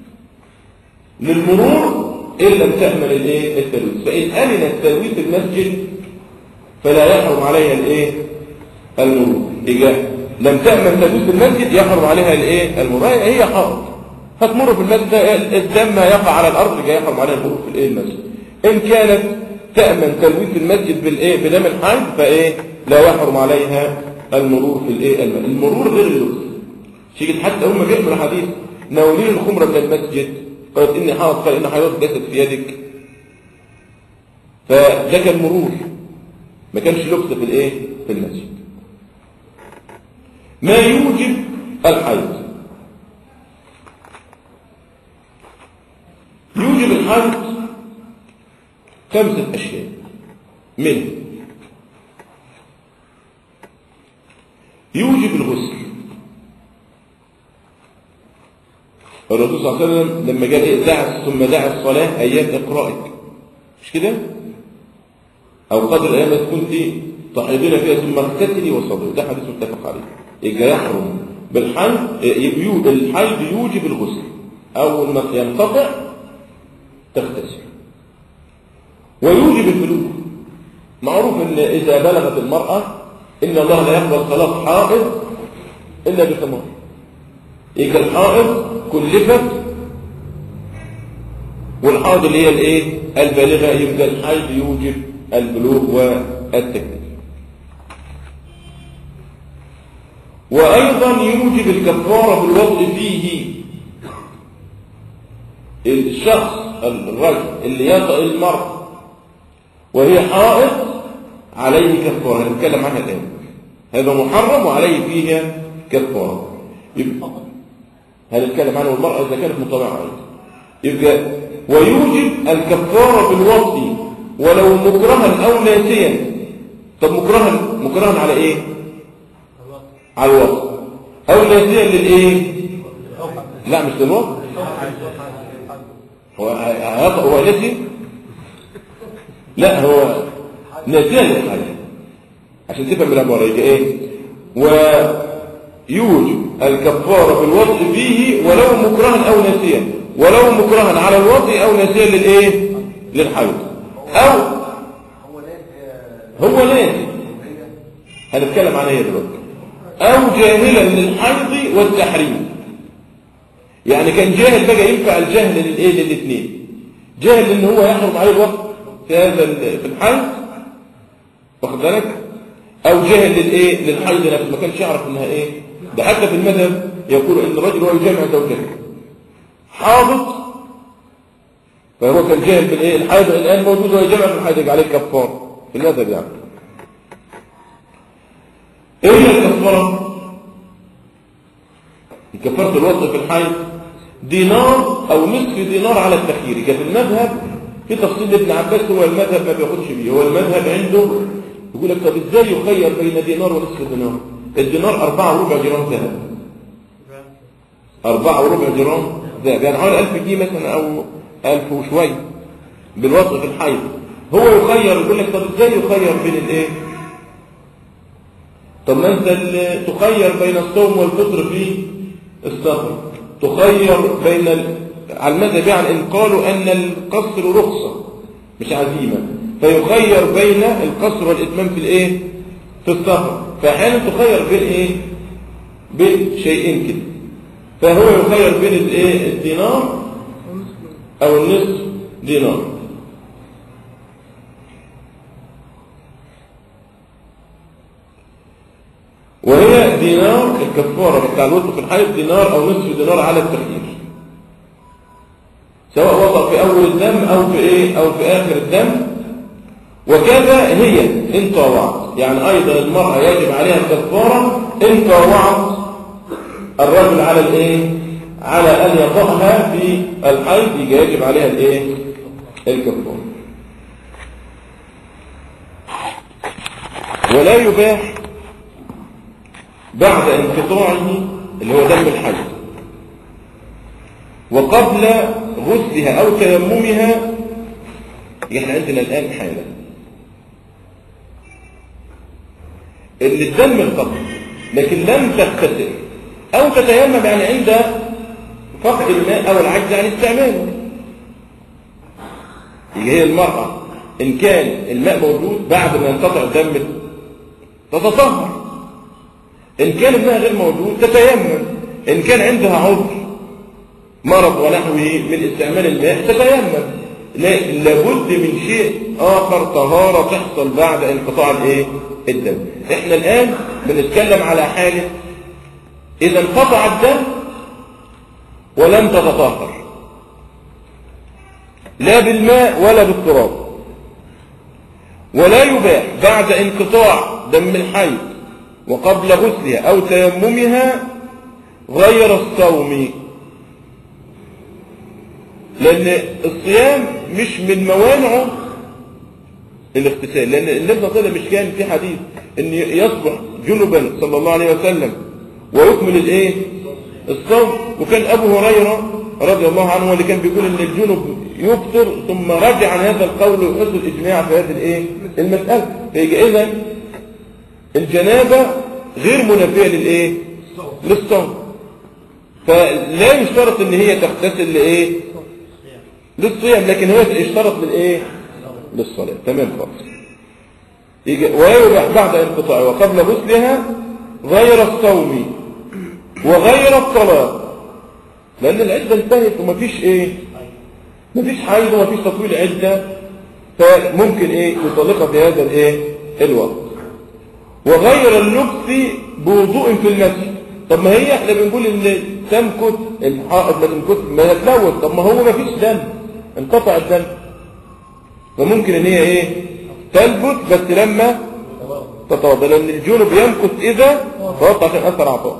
للمرور إن لم تأمن الإيه التلويث فإن أمن التلويث المسجد فلا يحرم عليها الإيه المرور إذا لم تأمن تلويث المسجد يحرم عليها الإيه المرور هي هي حائض هتمر في المسجد الدم يقع على الأرض جاي يحرم عليها المرور في الإيه المسجد إن كانت تأمن تلويث المسجد بالإيه بدم الحيض فإيه لا يحرم عليها المرور في الإيه المسجد المرور غير اللبس شيء حتى هم بيعملوا حديث ناولين الخمرة من المسجد قالت إني حائض قال إن حيض ليست في يدك فده كان مرور ما كانش لبس في الإيه في المسجد ما يوجب الحيض يوجب الحيض خمسة أشياء منه يوجب الغسل الرسول صلى الله عليه وسلم لما قال إيه دع ثم دع الصلاة أيام إقرائك مش كده؟ أو قدر الأيام التي كنت تحيضين فيها ثم اغتسلي وصلي ده حديث متفق عليه يبقى يحرم بالحيض يو- الحيض يوجب الغسل أول ما ينقطع تغتسل ويوجب البلوغ معروف ان اذا بلغت المرأة ان الله لا يقبل صلاة حائض الا بثمار يبقى الحائض كلفت والحائض اللي هي الايه البالغة يبقى الحيض يوجب البلوغ والتكليف وايضا يوجب الكفارة بالوضع فيه الشخص الرجل اللي يطأ المرأة وهي حائض عليه كفارة هنتكلم عنها الآن هذا محرم وعليه فيها كفارة يبقى هنتكلم عنه المرأة إذا كانت مطلعة أيضا يبقى ويوجب الكفارة بالوصي ولو مكرها أو ناسيا طب مكرها مكرها على إيه؟ على الوصي أو ناسيا للإيه؟ لا مش للوصي هو هو ناسي لا هو ناسيا للحاجة عشان تفهم من الأمر يبقى إيه؟ ويوجب الكفارة بالوضع فيه ولو مكرها أو ناسيا ولو مكرها على الوضع أو ناسيا للإيه؟ للحيض أو هو ناسي هنتكلم عنها دلوقتي أو جاهلا للحيض والتحريم يعني كان جاهل بقى ينفع الجهل للإيه للاثنين جاهل إن هو يحرم عليه الوقت في هذا ال- في الحيض واخد بالك او جاهل للايه للحيض نفسه ما كانش يعرف انها ايه ده حتى في المذهب يقول ان الرجل هو يجامع زوجته حاضط فهو كان جاهل بالايه الحيض الان موجود وهو يجامع في الحيض يجي عليه كفار في المذهب يعني ايه هي الكفاره كفاره الوضع في الحيض دينار او نصف دينار على التخيير يبقى في المذهب في تفصيل ابن عباس هو المذهب ما بياخدش بيه هو المذهب عنده يقول لك طب ازاي يخير بين دينار ونصف دينار الدينار أربعة وربع جرام ذهب أربعة وربع جرام ذهب يعني حوالي ألف جنيه مثلا أو ألف وشوية بالوضع في الحيض هو يخير يقول لك طب ازاي يخير بين الايه طب ما انت ال- تخير بين الصوم والفطر في السفر تخير بين ال... على المذهب يعني ان قالوا ان القصر رخصه مش عزيمه فيخير بين القصر والاتمام في الايه في السفر فاحيانا تخير بين ايه بين شيئين كده فهو يخير بين الايه الدينار او النصف دينار وهي دينار الكفارة بتاع الوضع في الحيض دينار أو نصف دينار على التخيير سواء وضع في أول الدم أو في إيه أو في آخر الدم وكذا هي إن طاوعت يعني أيضا المرأة يجب عليها الكفارة إن طاوعت الرجل على الإيه على أن يطأها في الحيض يجي يجب عليها الإيه الكفارة ولا يباح بعد انقطاعه اللي هو دم الحيض وقبل غسلها أو تيممها احنا عندنا الآن حالة اللي الدم انقطع لكن لم تغتسل أو تتيمم يعني عند فقد الماء أو العجز عن استعماله يجي هي المرأة إن كان الماء موجود بعد ما ينقطع الدم تتطهر إن كان الماء غير موجود تتيمم إن كان عندها عذر مرض ونحوه من استعمال الماء تتيمم لا- لابد من شيء آخر طهارة تحصل بعد انقطاع الايه الدم احنا الآن بنتكلم على حالة إذا انقطع الدم ولم تتطهر لا بالماء ولا بالتراب ولا يباح بعد انقطاع دم الحيض وقبل غسلها أو تيممها غير الصوم لأن الصيام مش من موانعه الاغتسال لأن النبي صلى الله عليه وسلم مش كان في حديث أن يصبح جنبا صلى الله عليه وسلم ويكمل الايه الصوم وكان أبو هريرة رضي الله عنه هو اللي كان بيقول أن الجنب يفطر ثم رجع عن هذا القول وحصل الإجماع في هذه الايه المسألة فيجي إذا الجنابة غير منافية للايه للصوم فلا يشترط ان هي تغتسل لايه للصيام لكن هو يشترط للايه للصلاة تمام خالص يجي ويرح بعد انقطاعه وقبل غسلها غير الصوم وغير الطلاق لان العدة انتهت ومفيش ايه مفيش حيض ومفيش تطويل عدة فممكن ايه يطلقها في هذا الايه الوقت وغير اللبس بوضوء في المسجد طب ما هي احنا بنقول ان تمكث الحائض ما تمكث ما يتلوث طب ما هو ما فيش دم انقطع الدم فممكن ان هي ايه تلبث بس لما تتوضا لان الجنب يمكث اذا توضا عشان اثر عطاء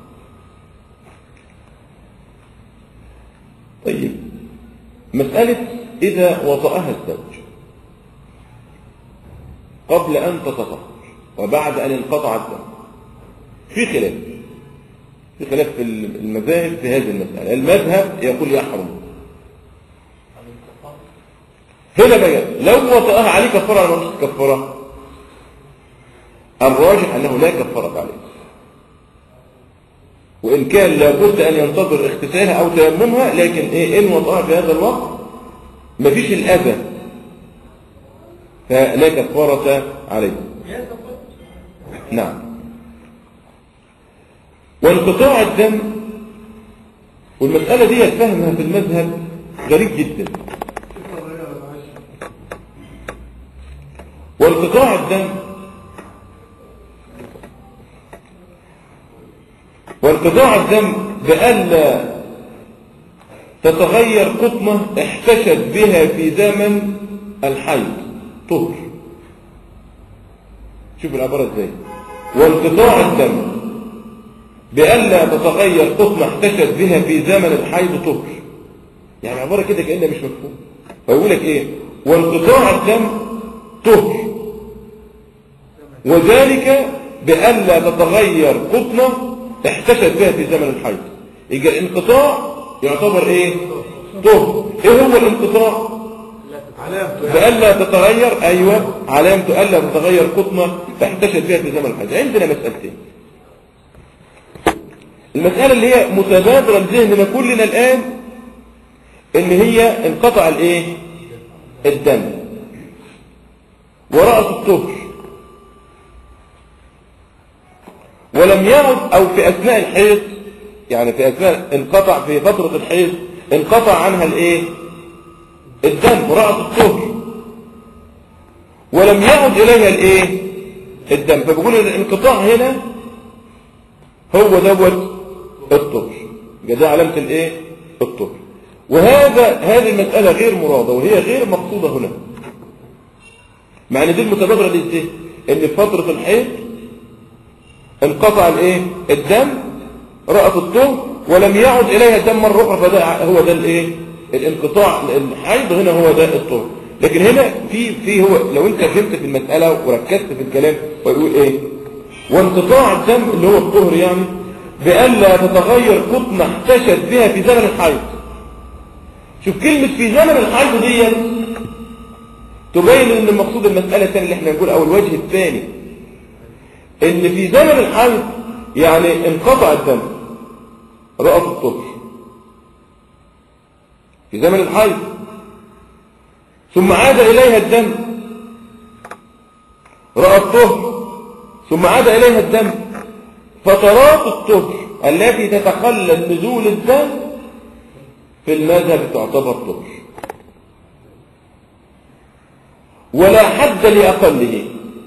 طيب مسألة إذا وطأها الزوج قبل أن تتطهر وبعد أن انقطع الدم في خلاف في خلاف في المذاهب في هذه المسألة المذهب يقول يحرم هنا بقى لو وطأها عليه كفارة ولا مش كفارة الراجح أنه لا كفارة عليه وإن كان لابد أن ينتظر اغتسالها أو تيممها لكن إيه إن وطأها في هذا الوقت مفيش الأذى فلا كفارة عليه نعم وانقطاع الدم والمسألة دي فهمها في المذهب غريب جدا وانقطاع الدم وانقطاع الدم بألا تتغير قطمة احتشت بها في زمن الحيض طهر شوف العبارة ازاي وانقطاع الدم بألا تتغير قطمة احتشت بها في زمن الحيض طهر يعني عبارة كده كأنها مش مفهوم فيقول لك ايه وانقطاع الدم طهر وذلك بألا تتغير قطنة احتشت بها في زمن الحيض يبقى الانقطاع يعتبر ايه طهر ايه هو الانقطاع علامته بألا تتغير ايوه علامته ألا تتغير قطنة تحتشت بها في زمن الحيض عندنا مسألتين المسألة اللي هي متبادرة لذهننا كلنا الآن ان هي انقطع الايه الدم ورأس الطهر ولم يعد او في اثناء الحيض يعني في اثناء انقطع في فترة الحيض انقطع عنها الايه الدم رأس الطهر ولم يعد اليها الايه الدم فبيقول الانقطاع هنا هو دوت الطهر يبقى ده علامة الايه الطهر وهذا هذه المسألة غير مرادة وهي غير مقصودة هنا مع ان دي المتبادرة للذهن ان في فترة الحيض انقطع الايه الدم رأت الطهر ولم يعد اليها الدم مرة اخرى فده هو ده الايه الانقطاع الحيض هنا هو ده الطهر لكن هنا في في هو لو انت فهمت في المسألة وركزت في الكلام ويقول ايه وانقطاع الدم اللي هو الطهر يعني بألا تتغير قطنة احتشت بها في زمن الحيض شوف كلمة في زمن الحيض دي تبين ان المقصود المسألة الثانية اللي احنا نقول او الوجه الثاني ان في زمن الحيض يعني انقطع الدم رأت الطهر في زمن الحيض ثم عاد إليها الدم رأت الطهر ثم عاد إليها الدم فترات الطهر التي تتخلل نزول الدم في المذهب تعتبر طهر ولا حد لأقله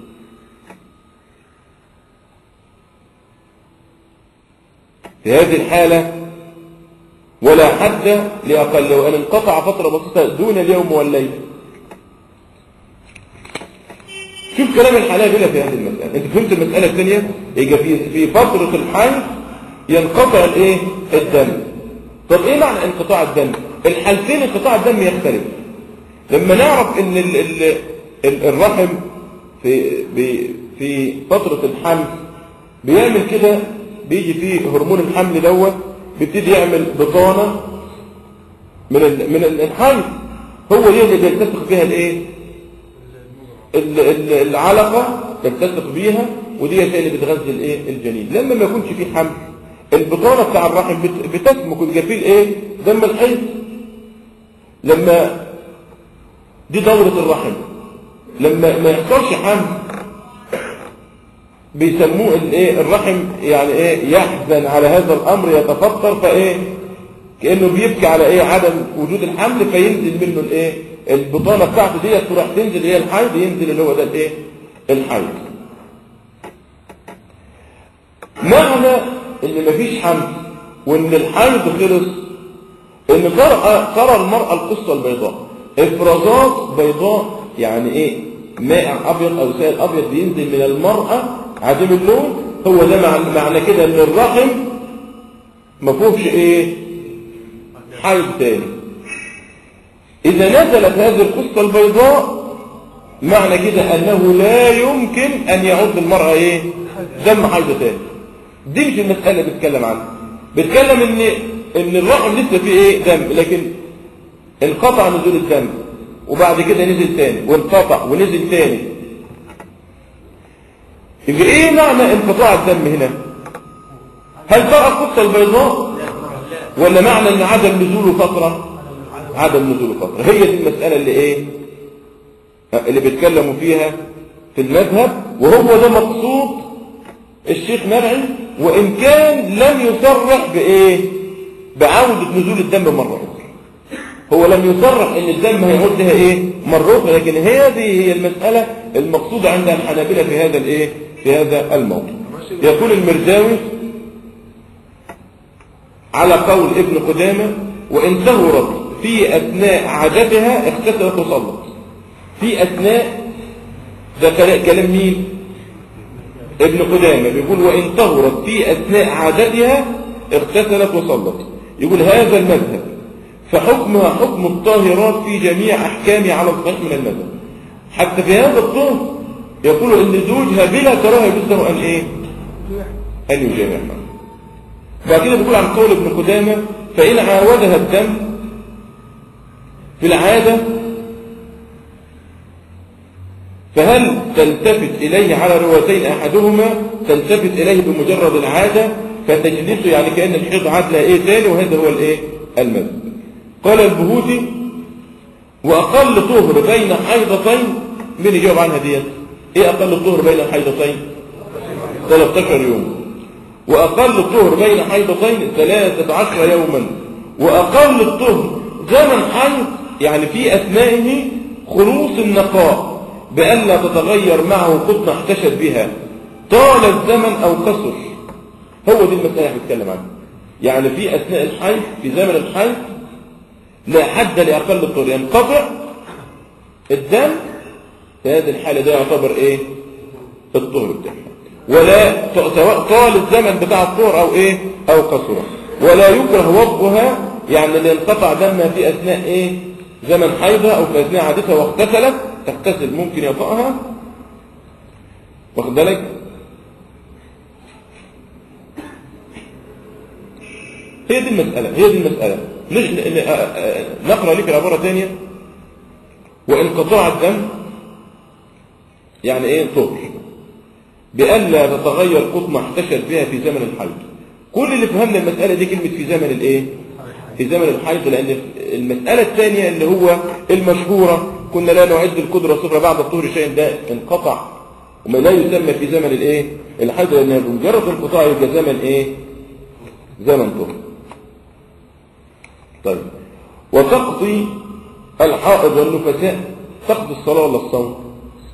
في هذه الحالة ولا حد لأقله وأن انقطع فترة بسيطة دون اليوم والليل شوف كلام الحنابلة في هذه المسألة انت فهمت المسألة الثانية يجي في في فترة الحيض ينقطع الايه الدم طب ايه معنى انقطاع الدم الحالتين انقطاع الدم يختلف لما نعرف ان ال ال ال الرحم في في في فترة الحمل بيعمل كده بيجي فيه هرمون الحمل دوت بيبتدي يعمل بطانة من ال من الحيض هو دي اللي بيلتصق فيها الايه ال- ال- العلقة تلتصق بيها ودي هي اللي بتغذي الايه الجنين لما ما يكونش في حمل البطانة بتاع الرحم بت- بتسمك وتجفيه الايه دم الحيض لما دي دورة الرحم لما ما يحصلش حمل بيسموه الايه الرحم يعني ايه يحزن على هذا الامر يتفطر فايه كانه بيبكي على ايه عدم وجود الحمل فينزل منه الايه البطانه بتاعته دي تروح تنزل هي الحيض ينزل اللي هو ده الايه الحيض معنى ان مفيش حمل وان الحيض خلص ان ترى ترى المراه القصه البيضاء افرازات بيضاء يعني ايه ماء ابيض او سائل ابيض بينزل من المراه عديم اللون هو ده مع- معنى كده ان الرحم ما فيهوش ايه حيض تاني اذا نزلت هذه القصه البيضاء معنى كده انه لا يمكن ان يعود للمراه ايه دم حيض تاني دي مش المساله اللي بتتكلم عنها بتكلم ان ان الرحم لسه فيه ايه دم لكن انقطع نزول الدم وبعد كده نزل تاني وانقطع ونزل تاني يبقى ايه معنى انقطاع الدم هنا هل بقى القصه البيضاء ولا معنى ان عدم نزوله فتره عدم نزوله فتره هي دي المساله اللي ايه اللي بيتكلموا فيها في المذهب وهو ده مقصود الشيخ مرعي وان كان لم يصرح بايه بعوده نزول الدم مره اخرى هو لم يصرح ان الدم هيعود لها ايه مره اخرى لكن هذه هي المساله المقصوده عند الحنابلة في هذا الايه في هذا الموضوع يقول المرزاوي على قول ابن قدامة وإن تهرت في أثناء عادتها اغتسلت وصلت في أثناء ده كلا- كلام مين ابن قدامة بيقول وإن طهرت في أثناء عادتها اغتسلت وصلت يقول هذا المذهب فحكمها حكم الطاهرات في جميع أحكامه على الصحيح من المذهب حتى في هذا الطهر يقول إن زوجها بلا كراهة يجوز له أن إيه أن يجامعها بعد كده بيقول عن قول ابن قدامة فإن عاودها الدم في العادة فهل تلتفت إليه على روايتين أحدهما تلتفت إليه بمجرد العادة فتجلسه يعني كأن الحيض عاد لها إيه تاني وهذا هو الإيه المذهب قال البهوتي وأقل طهر بين حيضتين مين يجاوب عنها ديت إيه أقل الطهر بين الحيضتين 13 يوم وأقل الطهر بين حيضتين 13 يوما وأقل الطهر زمن حيض يعني في أثنائه خلوص النقاء بألا تتغير معه قطنة احتشت بها طال الزمن أو قصر هو دي المسألة اللي بنتكلم عنها يعني في أثناء الحيض في زمن الحيض لا حد لأقل الطهر ينقطع الدم في هذه الحالة ده يعتبر إيه الطهر بتاعها ولا ت- سواء طال الزمن بتاع الطهر أو إيه أو قصره ولا يكره وضعها يعني اللي انقطع دمها في أثناء إيه زمن حيضها أو في أثناء عادتها واغتسلت تغتسل ممكن يطأها واخد بالك هي دي المسألة هي دي المسألة نج- ن- ن- آه، آه، نقرأ لك العبارة ثانية وانقطاع الدم يعني ايه طهر بألا تتغير قطمة احتشت بها في زمن الحيض كل اللي فهمنا المسألة دي كلمة في زمن الايه في زمن الحيض لأن المسألة الثانية اللي هو المشهورة كنا لا نعد القدرة الصغرى بعد الطهر شيء ده انقطع وما لا يسمى في زمن الايه الحيض لأنها بمجرد انقطاع يبقى زمن ايه زمن طهر طيب وتقضي الحائض والنفساء تقضي الصلاة ولا الصوم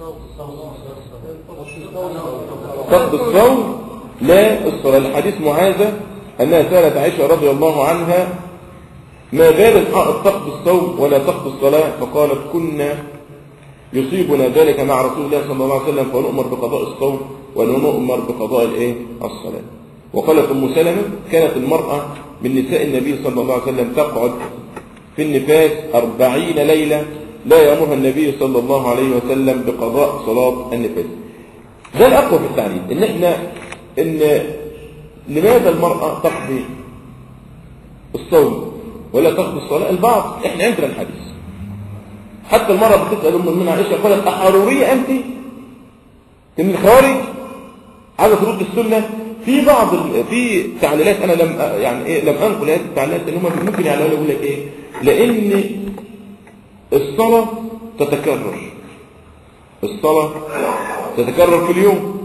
تقضي الصوم لا الصلاة الحديث معاذة أنها سألت عائشة رضي الله عنها ما بال الحائض تقضي الصوم ولا تقضي الصلاة فقالت كنا يصيبنا ذلك مع رسول الله صلى الله عليه وسلم فنؤمر بقضاء الصوم ونؤمر بقضاء الايه الصلاة وقالت أم سلمة كانت المرأة من نساء النبي صلى الله عليه وسلم تقعد في النفاس أربعين ليلة لا يأمرها النبي صلى الله عليه وسلم بقضاء صلاة النفاس ده الأقوى في التعليم إن إحنا إن لماذا المرأة تقضي الصوم ولا تقضي الصلاة البعض إحنا عندنا الحديث حتى المرأة بتسأل أم المؤمنين عائشة قالت أحرورية أنت من الخوارج عايزة ترد السنة في بعض ال- في تعليلات أنا لم أ- يعني إيه لم أنقل هذه التعليلات إن هم ممكن يعلقوا يقول لك إيه لأن الصلاة تتكرر الصلاة تتكرر في اليوم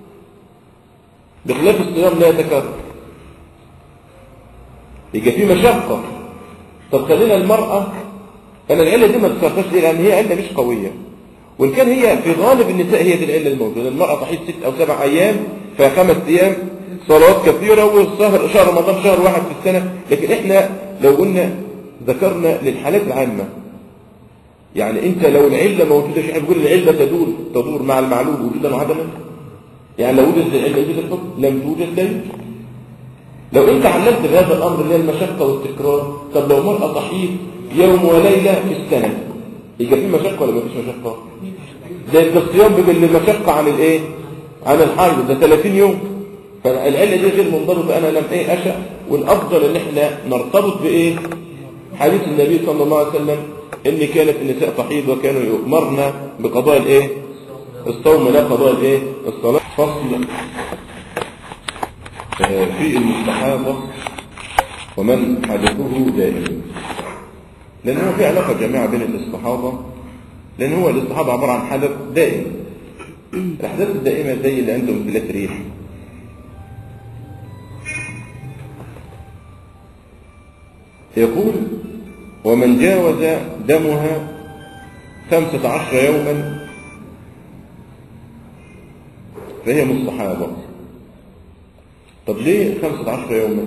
بخلاف الصيام لا يتكرر يبقى في مشقة طب خلينا المرأة أنا العلة دي ما تذكرتهاش ليه لأن هي علة مش قوية وإن كان هي في غالب النساء هي دي العلة الموجودة المرأة تحيض ست أو سبع أيام فخمس أيام صلوات كثيرة والشهر شهر رمضان شهر واحد في السنة لكن إحنا لو قلنا ذكرنا للحالات العامة يعني انت لو العله موجوده في بيقول العله تدور تدور مع المعلول وجودا وعدما يعني لو وجدت العله يوجد الحكم لم توجد لا يوجد لو انت علمت بهذا الامر اللي هي المشقه والتكرار طب لو مرأة تحيض يوم وليله في السنه يبقى في مشقه ولا ما فيش مشقه؟ ده انت الصيام بيبقى المشقه عن الايه؟ عن الحيض ده 30 يوم فالعله دي غير منضبطه انا لم ايه اشا والافضل ان احنا نرتبط بايه؟ حديث النبي صلى الله عليه وسلم ان كانت النساء تحيض وكانوا يؤمرن بقضاء الايه؟ الصوم لا قضاء الايه؟ الصلاه فصل آه، في المستحاضة ومن حدثه دائم لأن هو في علاقة جماعة بين الاستحاضة لأن هو الاستحاضة عبارة عن حدث دائم الأحداث الدائمة زي اللي عنده انفلات ريح يقول ومن جاوز دمها خمسة عشر يوما فهي مستحاضة طب ليه 15 يوما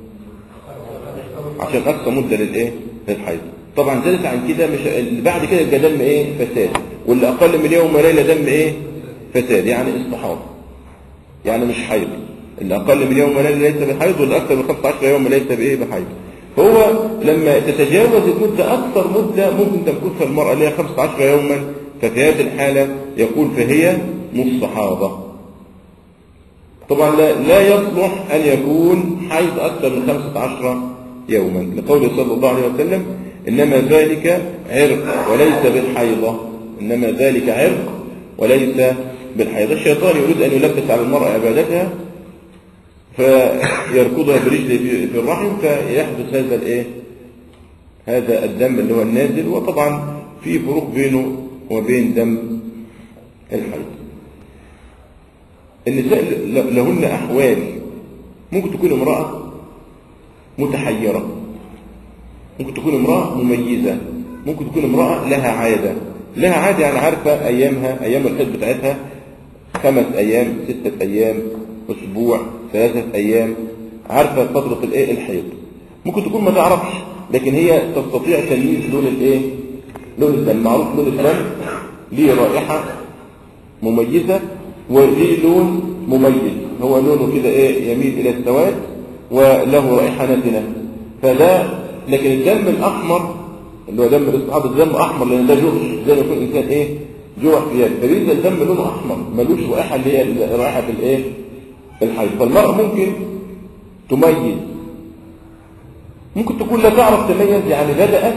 عشان اقصى مده للايه للحيض طبعا زادت عن كده مش اللي بعد كده يبقى دم ايه فساد واللي اقل من يوم وليله دم ايه فساد يعني استحاضه يعني مش حيض اللي اقل من يوم وليله ليس بحيض واللي اكثر من 15 يوم ليس بايه بحيض هو لما تتجاوز المده اكثر مده ممكن تمكثها المراه اللي هي 15 يوما ففي هذه الحاله يقول فهي مستحاضه طبعا لا, لا يصلح أن يكون حيض أكثر من 15 يوما لقوله صلى الله عليه وسلم إنما ذلك عرق وليس بالحيضة إنما ذلك عرق وليس بالحيضة الشيطان يريد أن يلبس على المرأة عبادتها فيركضها برجله في في الرحم فيحدث هذا الايه هذا الدم اللي هو النازل وطبعا في فروق بينه وبين دم الحيض النساء لهن أحوال ممكن تكون امرأة متحيرة ممكن تكون امرأة مميزة ممكن تكون امرأة لها عادة لها عادة يعني عارفة أيامها أيام الحيض بتاعتها خمس أيام ستة أيام أسبوع ثلاثة أيام عارفة فترة الإيه الحيض ممكن تكون ما تعرفش لكن هي تستطيع تمييز لون الإيه لون الدم معروف لون الدم ليه رائحة مميزة وليه لون مميز هو لونه كده ايه يميل الى السواد وله رائحه نتنه فده لكن الدم الاحمر اللي هو دم الاستحاضه الدم احمر لان ده جوع زي ما يكون انسان ايه جوع في يد فبينزل الدم لونه احمر ملوش رائحه اللي هي رائحه الايه الحيض فالمراه ممكن تميز ممكن تكون لا تعرف تميز يعني بدات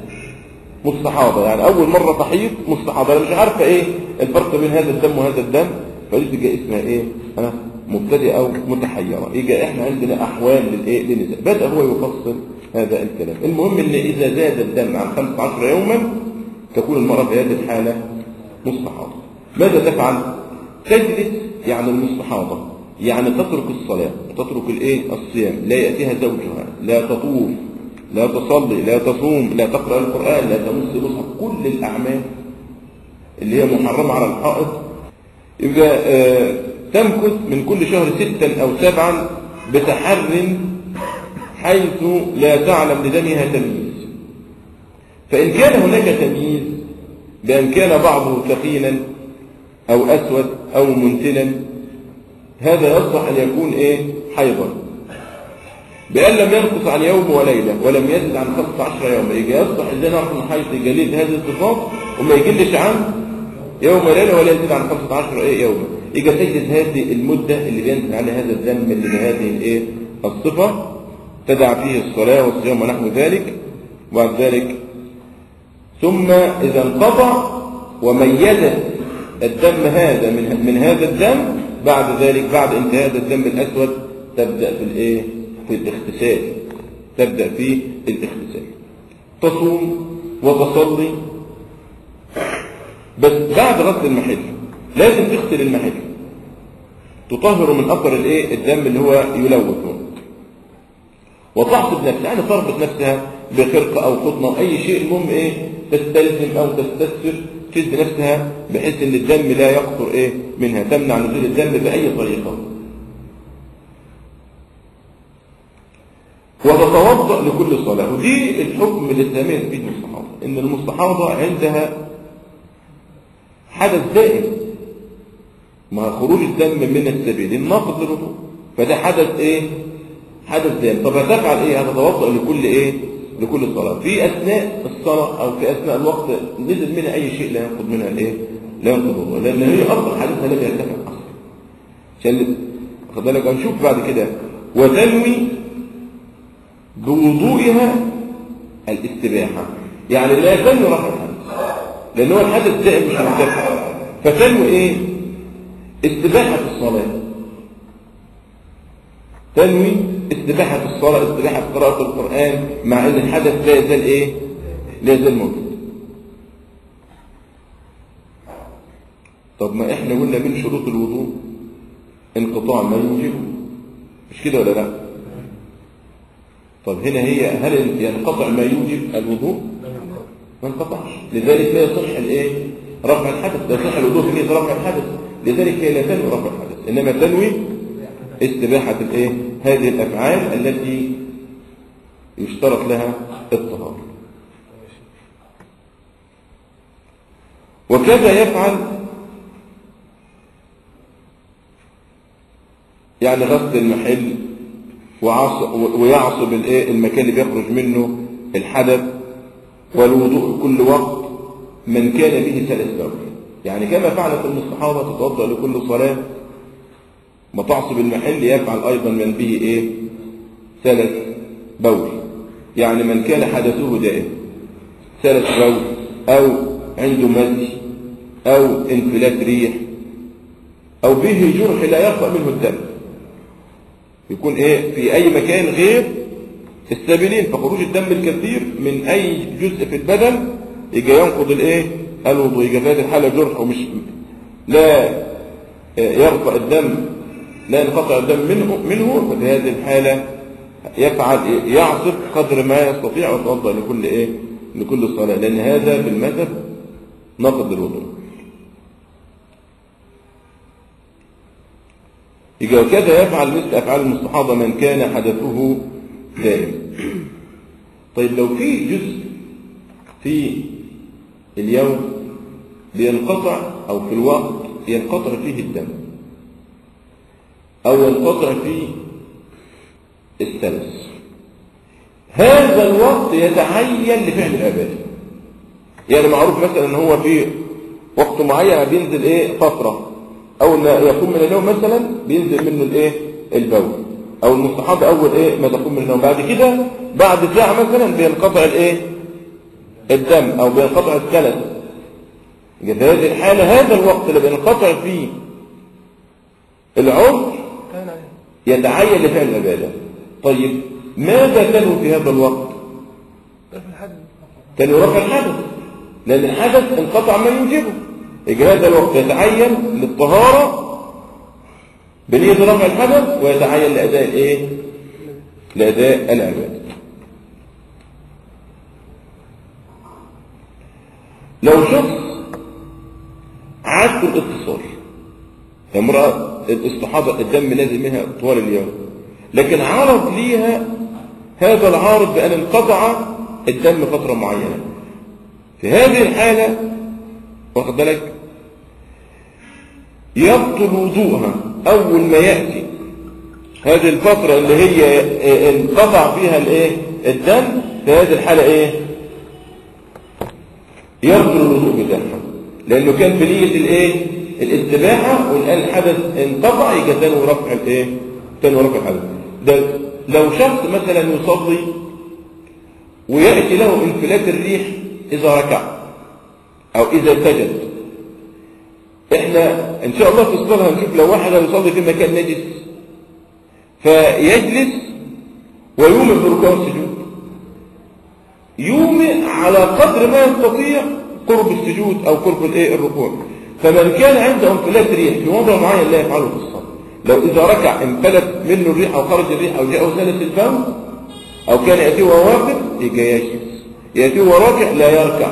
مستحاضه يعني اول مره تحيض مستحاضه مش عارفه ايه الفرق بين هذا الدم وهذا الدم فدي تبقى اسمها ايه ها مبتدئه او متحيره يبقى احنا عندنا احوال للايه للنساء بدا هو يفصل هذا الكلام المهم ان اذا زاد الدم عن 15 يوما تكون المراه في هذه الحاله مستحاضه ماذا تفعل تجلس يعني المستحاضه يعني تترك الصلاه تترك الايه الصيام لا ياتيها زوجها لا تطوف لا تصلي لا تصوم لا تقرا القران لا تمس مصحف كل الاعمال اللي هي محرمه على الحائط يبقى آه تمكث من كل شهر ستا أو سبعا بتحر حيث لا تعلم لدمها تمييز فإن كان هناك تمييز بأن كان بعضه ثقيلا أو أسود أو منتنا هذا يصلح أن يكون إيه حيضا بأن لم ينقص عن يوم وليلة ولم يزد عن 15 يوما يجي يصلح إزاي نعرف أن حيض جليل هذه الصفات وما يجلش عن يوم وليلة ولا يزيد عن 15 إيه يوما يجي تجلس هذه المدة اللي بينزل عليها هذا الذنب اللي بهذه الإيه الصفة تدع فيه الصلاة والصيام ونحو ذلك وبعد ذلك ثم إذا انقطع وميزت الدم هذا من من هذا الدم بعد ذلك بعد انتهاء هذا الدم الأسود تبدأ في الإيه في الاغتسال تبدأ في الاغتسال تصوم وتصلي بس بعد غسل المحل لازم تغسل المحل تطهر من اثر الايه الدم اللي هو يلوث وتعصب نفسها يعني تربط نفسها بخرقه او قطنه او اي شيء المهم ايه تستلزم او تستسر تشد نفسها بحيث ان الدم لا يقطر ايه منها تمنع نزول الدم باي طريقه وتتوضأ لكل صلاة ودي الحكم الإسلامي في المستحاضة إن المستحاضة عندها حدث دائم مع خروج الدم من السبيل الناقض للوضوء فده حدث ايه حدث دائم طب هتفعل ايه هتتوضأ لكل ايه لكل صلاة في اثناء الصلاة او في اثناء الوقت نزل منها اي شيء لا ينقض منها الايه لا ينقض الوضوء لان هي اصلا حدثها لم يرتفع اصلا عشان خد بالك هنشوف بعد كده وتنوي بوضوئها الاستباحة يعني لا تنوي رفع الحدث لان هو الحدث دائم مش مرتفع فتنوي ايه استباحة الصلاة تنوي استباحة الصلاة استباحة قراءة القرآن مع ان الحدث لا يزال ايه لا يزال موجود طب ما احنا قلنا من شروط الوضوء انقطاع ما يوجبه مش كده ولا لا طب هنا هي هل ينقطع ما يوجب الوضوء ما انقطعش لذلك لا يصح الايه رفع الحدث لا يصح الوضوء في نية رفع الحدث لذلك هي لا تنوي رفع الحدث انما تنوي استباحة الايه هذه الافعال التي يشترط لها الطهارة وكذا يفعل يعني غسل المحل وعص- ويعصب الايه المكان اللي بيخرج منه الحدث والوضوء كل وقت من كان به سلس بول يعني كما فعلت المصحابة تتوضأ لكل صلاة ما تعصب المحل يفعل أيضا من به إيه سلس بول يعني من كان حدثه دائم سلس بول أو عنده مزي أو انفلات ريح أو به جرح لا يرفع منه الدم يكون إيه في أي مكان غير السبيلين فخروج الدم الكثير من أي جزء في البدن يجي ينقض الإيه الوضوء يجي في هذه الحالة جرح ومش لا يرفع الدم لا ينقطع الدم منه منه ففي هذه الحالة يفعل إيه؟ يعصب قدر ما يستطيع ويتوضا لكل ايه لكل صلاة لأن هذا في المذهب نقض الوضوء يجي وكذا يفعل مثل أفعال المستحاضة من كان حدثه دائم طيب لو في جزء في اليوم بينقطع أو في الوقت ينقطع فيه الدم أو ينقطع فيه السلس هذا الوقت يتعين لفعل العبادة يعني معروف مثلا ان هو في وقت معين بينزل ايه فترة اول ما يقوم من النوم مثلا بينزل منه الايه البول او المستحاض اول ايه ما تقوم من النوم بعد كده بعد ساعة مثلا بينقطع الايه الدم او بينقطع السلس في هذه الحالة هذا الوقت اللي بينقطع فيه العذر كان عليه يتعين لفعل العبادة طيب ماذا تنوي في هذا الوقت رفع الحدث تنوي رفع الحدث لأن الحدث انقطع ما يوجبه يجي هذا الوقت يتعين للطهارة بنية رفع الحدث ويتعين لأداء الايه لأداء العبادة لو شخص عادته الاتصال امرأة الاستحاضة الدم نازل منها طوال اليوم لكن عرض ليها هذا العارض بأن انقطع الدم فترة معينة في هذه الحالة واخد بالك يبطل وضوءها أول ما يأتي هذه الفترة اللي هي انقطع فيها الايه الدم في هذه الحالة ايه يبطل الوضوء بتاعها لأنه كان في نية الايه الاستباحة والآن الحدث انقطع يجي تاني رفع الايه تاني رفع الحدث ده لو شخص مثلا يصلي ويأتي له انفلات الريح إذا ركع أو إذا سجد احنا ان شاء الله في الصلاة هنشوف لو واحد يصلي في مكان نجس فيجلس ويومئ بركوع السجود يومئ على قدر ما يستطيع قرب السجود او قرب الايه الركوع فمن كان عنده انفلات ريح في وضع معين لا يفعله في الصلاة لو اذا ركع انفلت منه الريح او خرج الريح او جاءه سلس الفم او كان ياتيه وهو واقف يجي يجلس ياتيه وهو راكع لا يركع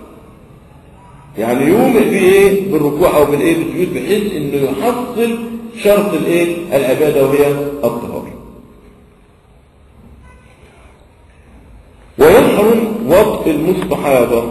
يعني يومئ بايه بالركوع او بالايه بالسجود بحيث انه يحصل شرط الايه العباده وهي الطهاره وطء المستحاضة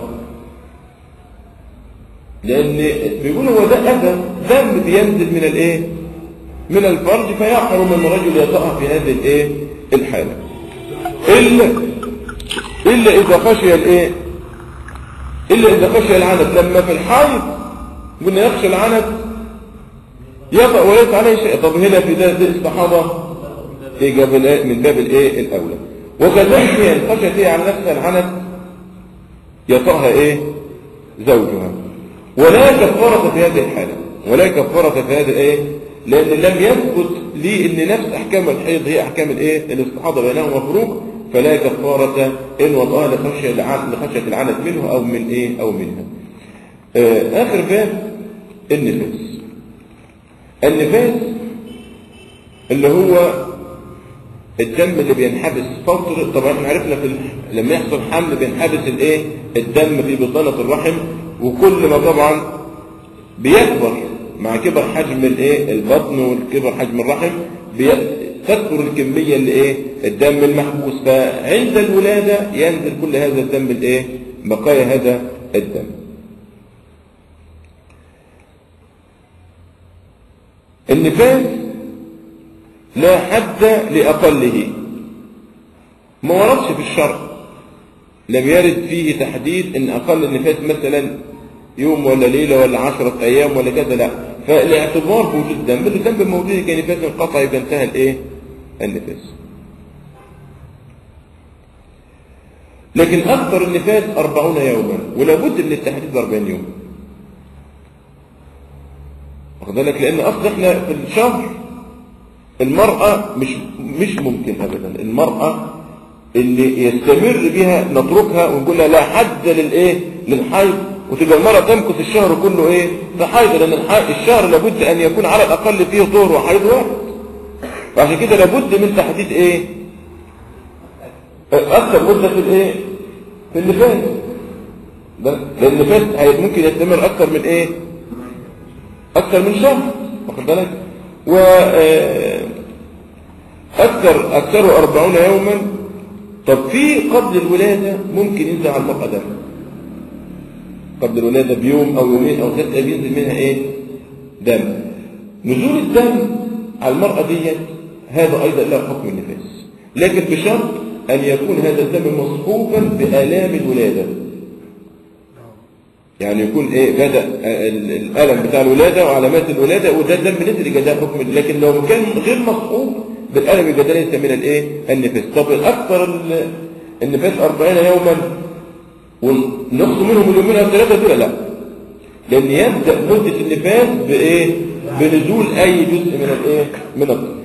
لأن بيقول هو ده أذى دم بينزل من الإيه؟ من الفرج فيحرم أن الرجل يطأها في هذه الإيه؟ الحالة إلا إلا إذا خشي الإيه؟ إلا إذا خشي العنت لما في الحيض قلنا يخشى العنت يطأ وليس عليه شيء طب هنا في ده, ده استحاضة إيه جاب الإيه؟ من باب الإيه الأولى وكذلك هي إن خشيت هي على نفسها العنت يطأها إيه زوجها ولا كفارة في هذه الحالة ولا كفارة في هذه الإيه لأن لم يثبت لي أن نفس أحكام الحيض هي أحكام الإيه الاستحاضة بينهما مفروق فلا كفارة إن وضعها لخشية العنت لخشية العنت منه أو من إيه أو منها آه آخر باب النفاس النفاس اللي هو الدم اللي بينحبس فترة طبعا احنا عرفنا في ال- لما يحصل حمل بينحبس الايه الدم في بطانة الرحم وكل ما طبعا بيكبر مع كبر حجم الايه البطن وكبر حجم الرحم بي- تكبر الكمية اللي ايه الدم المحبوس فعند الولادة ينزل كل هذا الدم الايه بقايا هذا الدم النفاس لا حد لأقله ما وردش في الشرع لم يرد فيه تحديد ان اقل النفاس مثلا يوم ولا ليلة ولا عشرة ايام ولا كذا لا فالاعتبار بوجود الدم الدم موجود كنفاس انقطع يبقى انتهى الايه النفاس لكن اكثر النفاس أربعون يوما ولابد من التحديد بأربعين يوم واخد بالك لان اصل احنا في الشهر المرأة مش مش ممكن ابدا المرأة اللي يستمر بها نتركها ونقول لها لا حد للايه للحيض وتبقى المرأة تمكث الشهر كله ايه في حيض لان الح- الشهر لابد ان يكون على الاقل فيه طهر وحيض واحد وعشان كده لابد من تحديد ايه اكثر مدة في الايه في النفاس ده لان النفاس هي- ممكن يستمر اكثر من ايه أكثر من شهر واخد بالك و آه، أكثر أكثره أربعون يوما طب في قبل الولادة ممكن ينزل على المرأة دم قبل الولادة بيوم أو يومين أو ثلاثة أيام ينزل منها إيه دم نزول الدم على المرأة ديت هذا أيضا له حكم النفاس لكن بشرط أن يكون هذا الدم مصحوبا بآلام الولادة يعني يكون ايه بدا ال- الالم بتاع الولاده وعلامات الولاده وده الدم نزل يبقى ده حكم لكن لو كان غير مصحوب بالالم يبقى ده ليس من الايه النفاس طب اكثر ال- النفاس 40 يوما ونقص منهم اليومين او ثلاثه دول لا لان يبدا مده النفاس بايه بنزول اي جزء من الايه من الطفل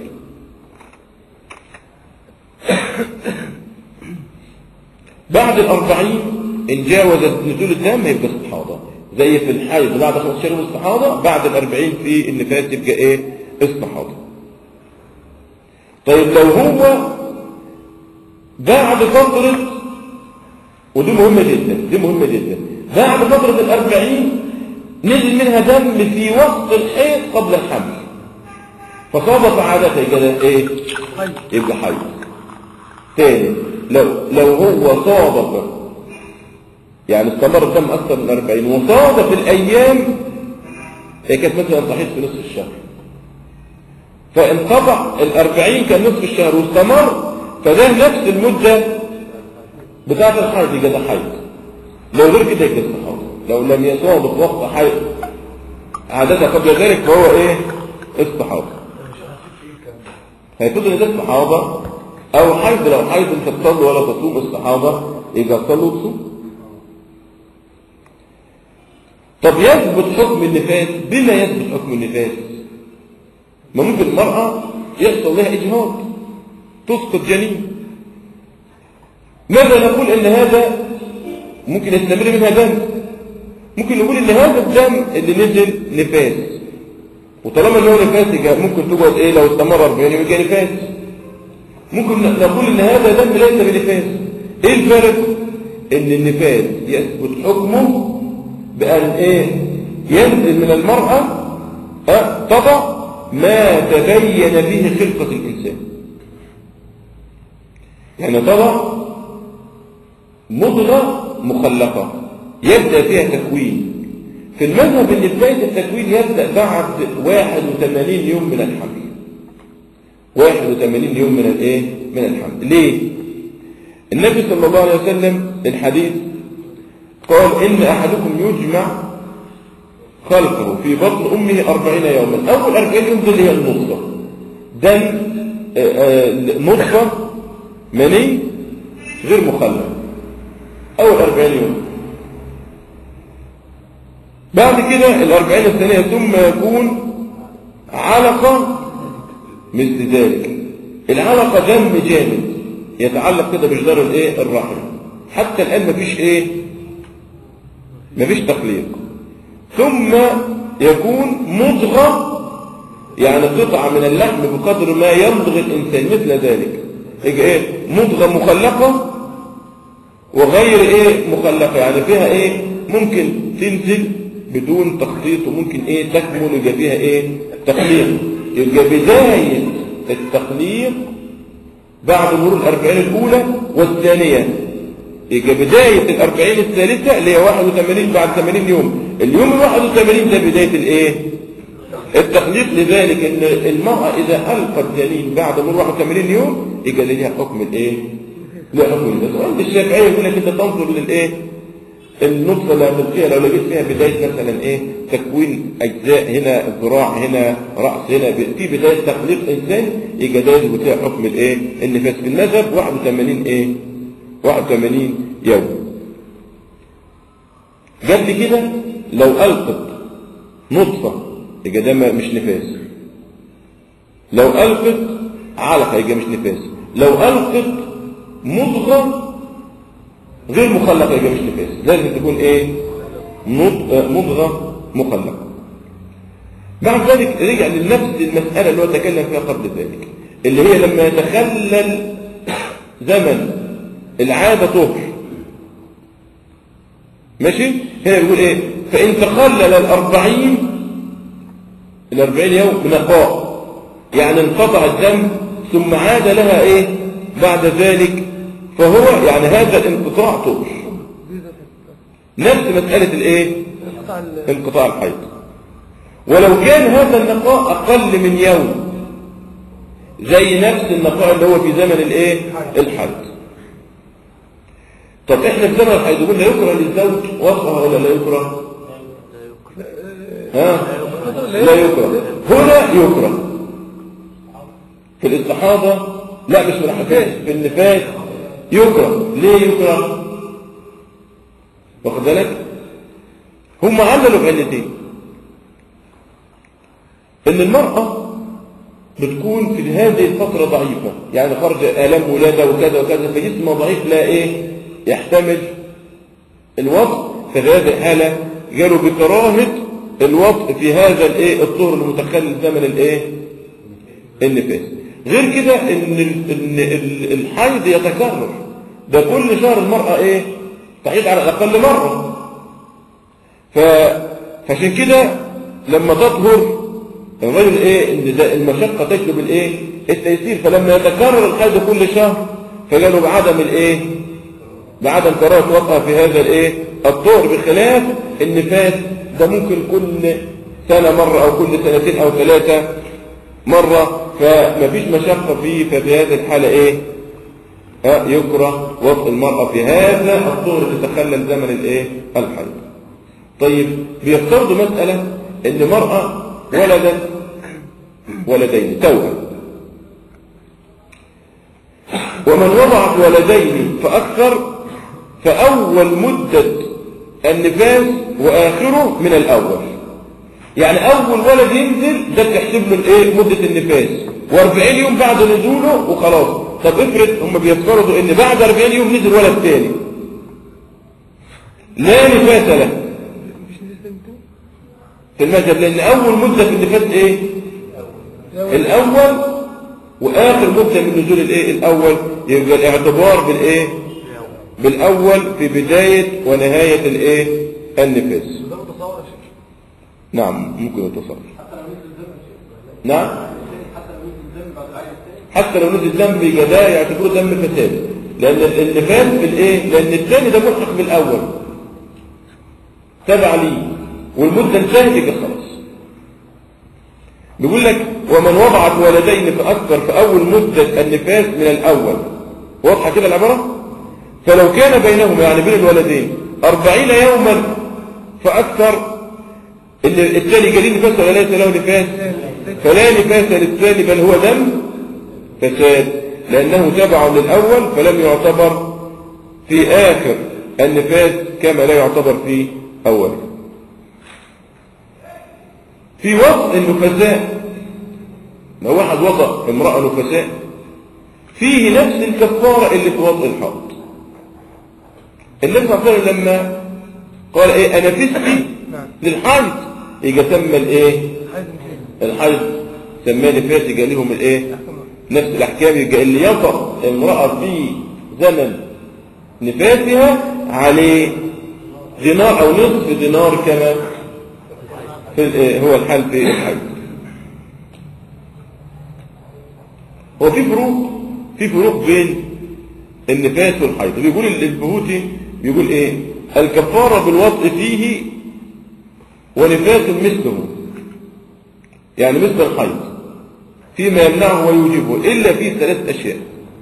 بعد الأربعين إن جاوزت نزول الدم يبقى استحاضة زي في الحيض بعد 15 يوم استحاضة بعد الأربعين في النفاس يبقى إيه استحاضة طيب لو هو بعد فترة ودي مهمة جدا دي مهمة جدا بعد فترة الأربعين نزل منها دم في وسط الحيض قبل الحمل فصابت عادتها يبقى ده إيه يبقى حيض تاني لو لو هو صادف يعني استمر الدم اكثر من 40 وصادف الايام هي كانت مثلا صحيح في نصف الشهر فانقطع ال40 كان نصف الشهر واستمر فده نفس المده بتاعه الحيض يبقى ده حيض لو غير كده يبقى استحاضه لو لم يصادف وقت حيض عادتها قبل ذلك فهو ايه استحاضه هيفضل ان ده استحاضه او حيض لو حيض انت تصلي ولا تصوم استحاضه يبقى تصلي وتصوم طب يثبت حكم النفاس بما يثبت حكم النفاس ما ممكن المرأة يحصل لها إجهاض تسقط جنين ماذا نقول إن هذا ممكن يستمر منها دم ممكن نقول إن هذا الدم اللي نزل نفاس وطالما إن هو نفاس يبقى ممكن تقعد إيه لو استمر 40 يوم يبقى نفاس ممكن نقول إن هذا دم ليس بنفاس إيه الفرق؟ إن النفاس يثبت حكمه بأن إيه ينزل من المرأة أه؟ تضع ما تبين به خلقة الإنسان يعني تضع مضغة مخلقة يبدأ فيها تكوين في المذهب ان بداية التكوين يبدأ بعد 81 يوم من الحمل 81 يوم من الايه من الحمل ليه النبي صلى الله عليه وسلم الحديث قال ان احدكم يجمع خلقه في بطن امه 40 يوما اول 40 يوم دول هي النطفه دم آه، آه، نطفه مني غير مخلق اول 40 يوم بعد كده الأربعين الثانية ثم يكون علقة مثل ذلك العلقة دم جامد يتعلق كده بجدار الايه الرحم حتى الآن مفيش ايه مفيش تخليق ثم يكون مضغة يعني قطعة من اللحم بقدر ما يمضغ الإنسان مثل ذلك يجي ايه مضغة مخلقة وغير ايه مخلقة يعني فيها ايه ممكن تنزل بدون تخطيط وممكن ايه تكمل يبقى فيها ايه تخليق يبقى بداية التخليق بعد مرور الأربعين الأولى والثانية يبقى بداية الأربعين الثالثة اللي هي 81 بعد 80 يوم اليوم ال 81 ده بداية الايه التخليق لذلك ان المرأة إذا ألقت جنين بعد مرور 81 يوم يبقى ليها حكم الايه لا حكم الناس وعند الشافعية يقول لك انت تنظر للايه النطفة اللي هتلقيها لو لقيت فيها بداية مثلا ايه تكوين اجزاء هنا ذراع هنا رأس هنا ب- في بداية تخليق انسان يبقى ده يثبت فيها حكم الايه النفاس في المذهب 81 ايه 81 يوم قبل كده لو ألقت نطفة يبقى ده ما- مش نفاس لو ألقت علقة يبقى مش نفاس لو ألقت مضغة غير مخلقة يبقى مش نفاس لازم تكون ايه مض- آه، مضغة مخلقة بعد ذلك رجع لنفس المسألة اللي هو تكلم فيها قبل ذلك اللي هي لما يتخلل زمن العادة طهر ماشي هنا بيقول ايه فإن تخلل الأربعين الأربعين يوم نقاء يعني انقطع الدم ثم عاد لها ايه بعد ذلك فهو يعني هذا الانقطاع طهر نفس مسألة الايه قطع ال- انقطاع الحيض ولو كان هذا النقاء أقل من يوم زي نفس النقاء اللي هو في زمن الايه الحيض طب احنا في زمن الحيض قلنا يكره للزوج وصفها ولا لا يكره ها لا يكره هنا يكره في الاستحاضة لا مش في الحفاظ في النفاس يكره ليه يكره واخد بالك هم عللوا بعلتين ان المرأة بتكون في هذه الفترة ضعيفة يعني خرج آلام ولادة وكذا وكذا فجسمها ضعيف لا ايه يحتمل الوضع ففي هذه الحالة قالوا بكراهة الوضع في هذا الايه الطهر المتخلل زمن الايه النفاس غير كده ان ال- ان ال- الحيض يتكرر ده كل شهر المرأة ايه تحيض على الاقل مرة ف... فعشان كده لما تطهر الرجل ايه ان ده المشقة تجلب الايه التيسير فلما يتكرر الحيض كل شهر فقالوا بعدم الايه بعدم كراهة وقع في هذا الايه الطهر بخلاف النفاس ده ممكن كل سنة مرة او كل سنتين او ثلاثة مرة فمفيش مشقة فيه ففي هذه الحالة ايه ها يكره وطء المرأة في هذا الطهر تتخلل زمن الايه الحيض طيب بيفترضوا مسألة ان مرأة ولدت ولدين توأم ومن وضعت ولدين فأكثر فأول مدة النفاس وآخره من الأول يعني أول ولد ينزل ده بتحسب له الإيه مدة النفاس و40 يوم بعد نزوله وخلاص طب افرض هم بيفترضوا إن بعد 40 يوم نزل ولد تاني لا نفاس له مش نزلت انتوا في المذهب لأن أول مدة في النفاس إيه الأول وآخر مدة من نزول الإيه الأول يبقى الاعتبار بالإيه بالأول في بداية ونهاية الإيه النفاس ده متصور يا شيخ نعم ممكن يتصل حتى لو نزل الدم يا شيخ نعم حتى لو نزل الدم بعد العيد الثاني حتى لو نزل دم يبقى ده يعتبره دم فساد لان النفاس في الايه لان الثاني ده ملحق بالاول تبع ليه والمده انتهت يبقى خلاص بيقول لك ومن وضع الولدين فاكثر في اول مده النفاس من الاول واضحه كده العباره فلو كان بينهما يعني بين الولدين أربعين يوما فأكثر إن الثاني جليل نفاس ولا ليس له نفاس فلا نفاس للثاني بل هو دم فساد لأنه تبع للأول فلم يعتبر في آخر النفاس كما لا يعتبر في أوله في وضع النفساء لو واحد وضع امرأة نفساء فيه نفس الكفارة اللي في وضع الحائط النبي صلى الله عليه وسلم لما قال ايه انا فستي للحيض يجي سمى الايه حاجة مش الحيض سماه نفاس يجي لهم الايه نفس الاحكام يجي اللي يطأ امرأة في زمن نفاسها عليه دينار او نصف دينار كما في الإيه؟ هو الحال في الحيض هو في فروق في فروق بين النفاس والحيض بيقول البهوتي بيقول ايه الكفارة بالوضع فيه ونفاس مثله يعني مثل الحيض فيما يمنعه ويوجبه إلا في ثلاث أشياء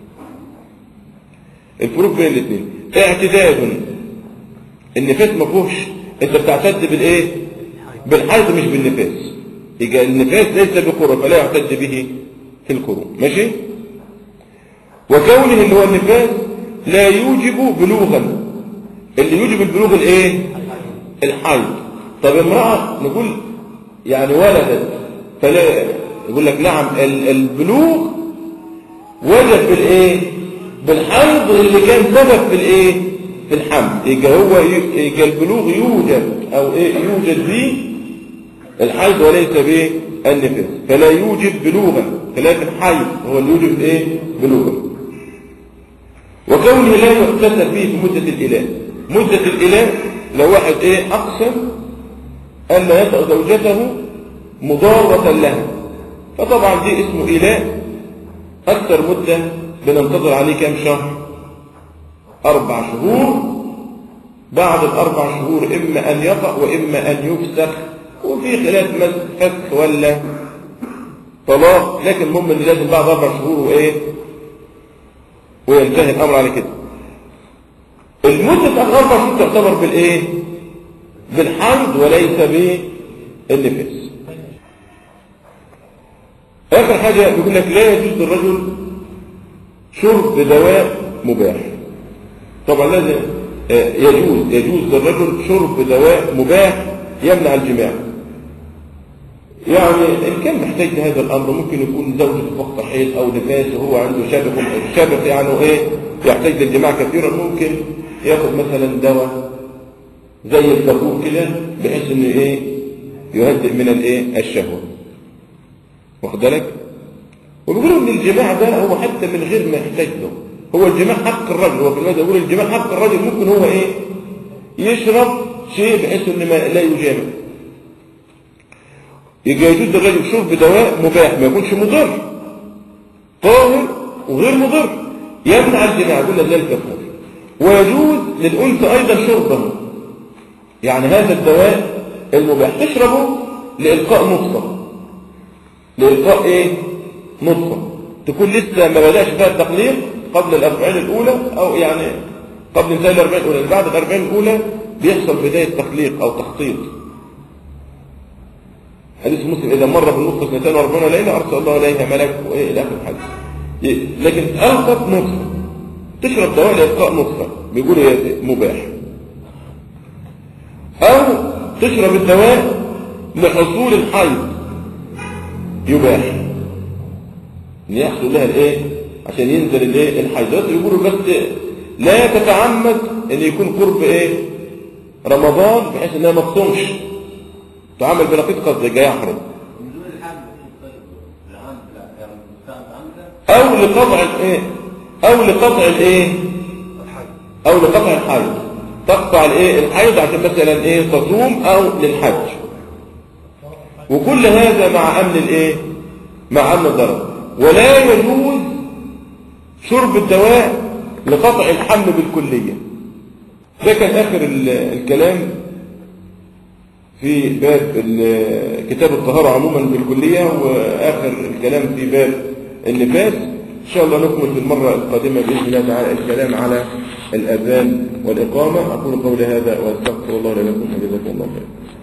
الفروق بين الاثنين اعتداد النفاس ما فيهوش انت بتعتد بالايه بالحيض مش بالنفاس يبقى النفاس ليس بقرة فلا يعتد به في القرون ماشي وكونه اللي هو النفاس لا يوجب بلوغا اللي يوجب البلوغ الايه الحيض طب امرأة نقول يعني ولدت فلا يقول لك نعم ال- البلوغ وجد بالايه بالحيض اللي كان سبب في الايه في الحمل يبقى هو ي- يبقى البلوغ يوجد او ايه يوجد به الحيض وليس به النفاس فلا يوجب بلوغا خلاف الحيض هو اللي يوجب ايه بلوغا وكونه لا يحتسب فيه في مدة الإله مدة الإله لو واحد ايه أقسم أن يطأ زوجته مضارة لها فطبعا دي اسمه إله أكثر مدة بننتظر عليه كام شهر أربع شهور بعد الأربع شهور إما أن يطأ وإما أن يفسخ وفي خلاف مس- فسخ ولا طلاق لكن المهم ان لازم بعد أربع شهور وإيه وينتهي الأمر على كده المدة الأربع شهور تعتبر بالإيه بالحمد وليس بالنفاس آخر حاجة بيقول لك لا يجوز للرجل شرب دواء مباح طبعا لازم آه، يجوز يجوز للرجل شرب دواء مباح يمنع الجماع يعني إن كان محتاج لهذا الأمر ممكن يكون زوجته في وقت حيض أو نفاس وهو عنده شبك شبك يعني إيه يحتاج للجماع كثيرا ممكن ياخد مثلا دواء زي الكربون كده بحيث إنه إيه يهدئ من الإيه الشهوة واخد بالك وبيقولوا ان الجماع ده هو حتى من غير ما يحتاج له هو الجماع حق الرجل هو في الماده يقول الجماع حق الرجل ممكن هو ايه يشرب شيء بحيث ان ما لا يجامع يجي يجوز للرجل شرب دواء مباح ما يكونش مضر طاهر وغير مضر يمنع الجماع يقول له زي الكفار ويجوز للانثى ايضا شربه يعني هذا الدواء المباح تشربه لإلقاء نطفة لإلقاء إيه؟ نطفة تكون لسه ما بدأش فيها التقليق قبل الأربعين الأولى أو يعني قبل انتهاء الأربعين الأولى بعد الأربعين الأولى بيحصل بداية تخليق أو تخطيط حديث مسلم إذا مر بالنطفة اثنتين وأربعين ليلة أرسل الله إليها ملك وإيه إلى آخر الحديث إيه، لكن ألقت نطفة تشرب دواء لإلقاء نطفة بيقول هي مباح أو تشرب الدواء لحصول الحيض يباح ان يحصل لها الايه عشان ينزل الايه الحيض يقولوا بس لا تتعمد ان يكون قرب ايه رمضان بحيث انها ما تصومش تعمل بنقيض قصد جاي يحرم او لقطع الايه او لقطع الايه او لقطع الحيض تقطع الايه الحيض عشان مثلا ايه تصوم او للحج وكل هذا مع امن الايه مع امن الضرر ولا يجوز شرب الدواء لقطع الحمل بالكلية ده كان آخر ال- الكلام في باب ال- كتاب الطهارة عموما بالكلية وآخر الكلام في باب النفاس إن شاء الله نكمل في المرة القادمة بإذن الله تعالى الكلام على الأذان والإقامة أقول قولي هذا وأستغفر الله لكم وجزاكم الله خيرا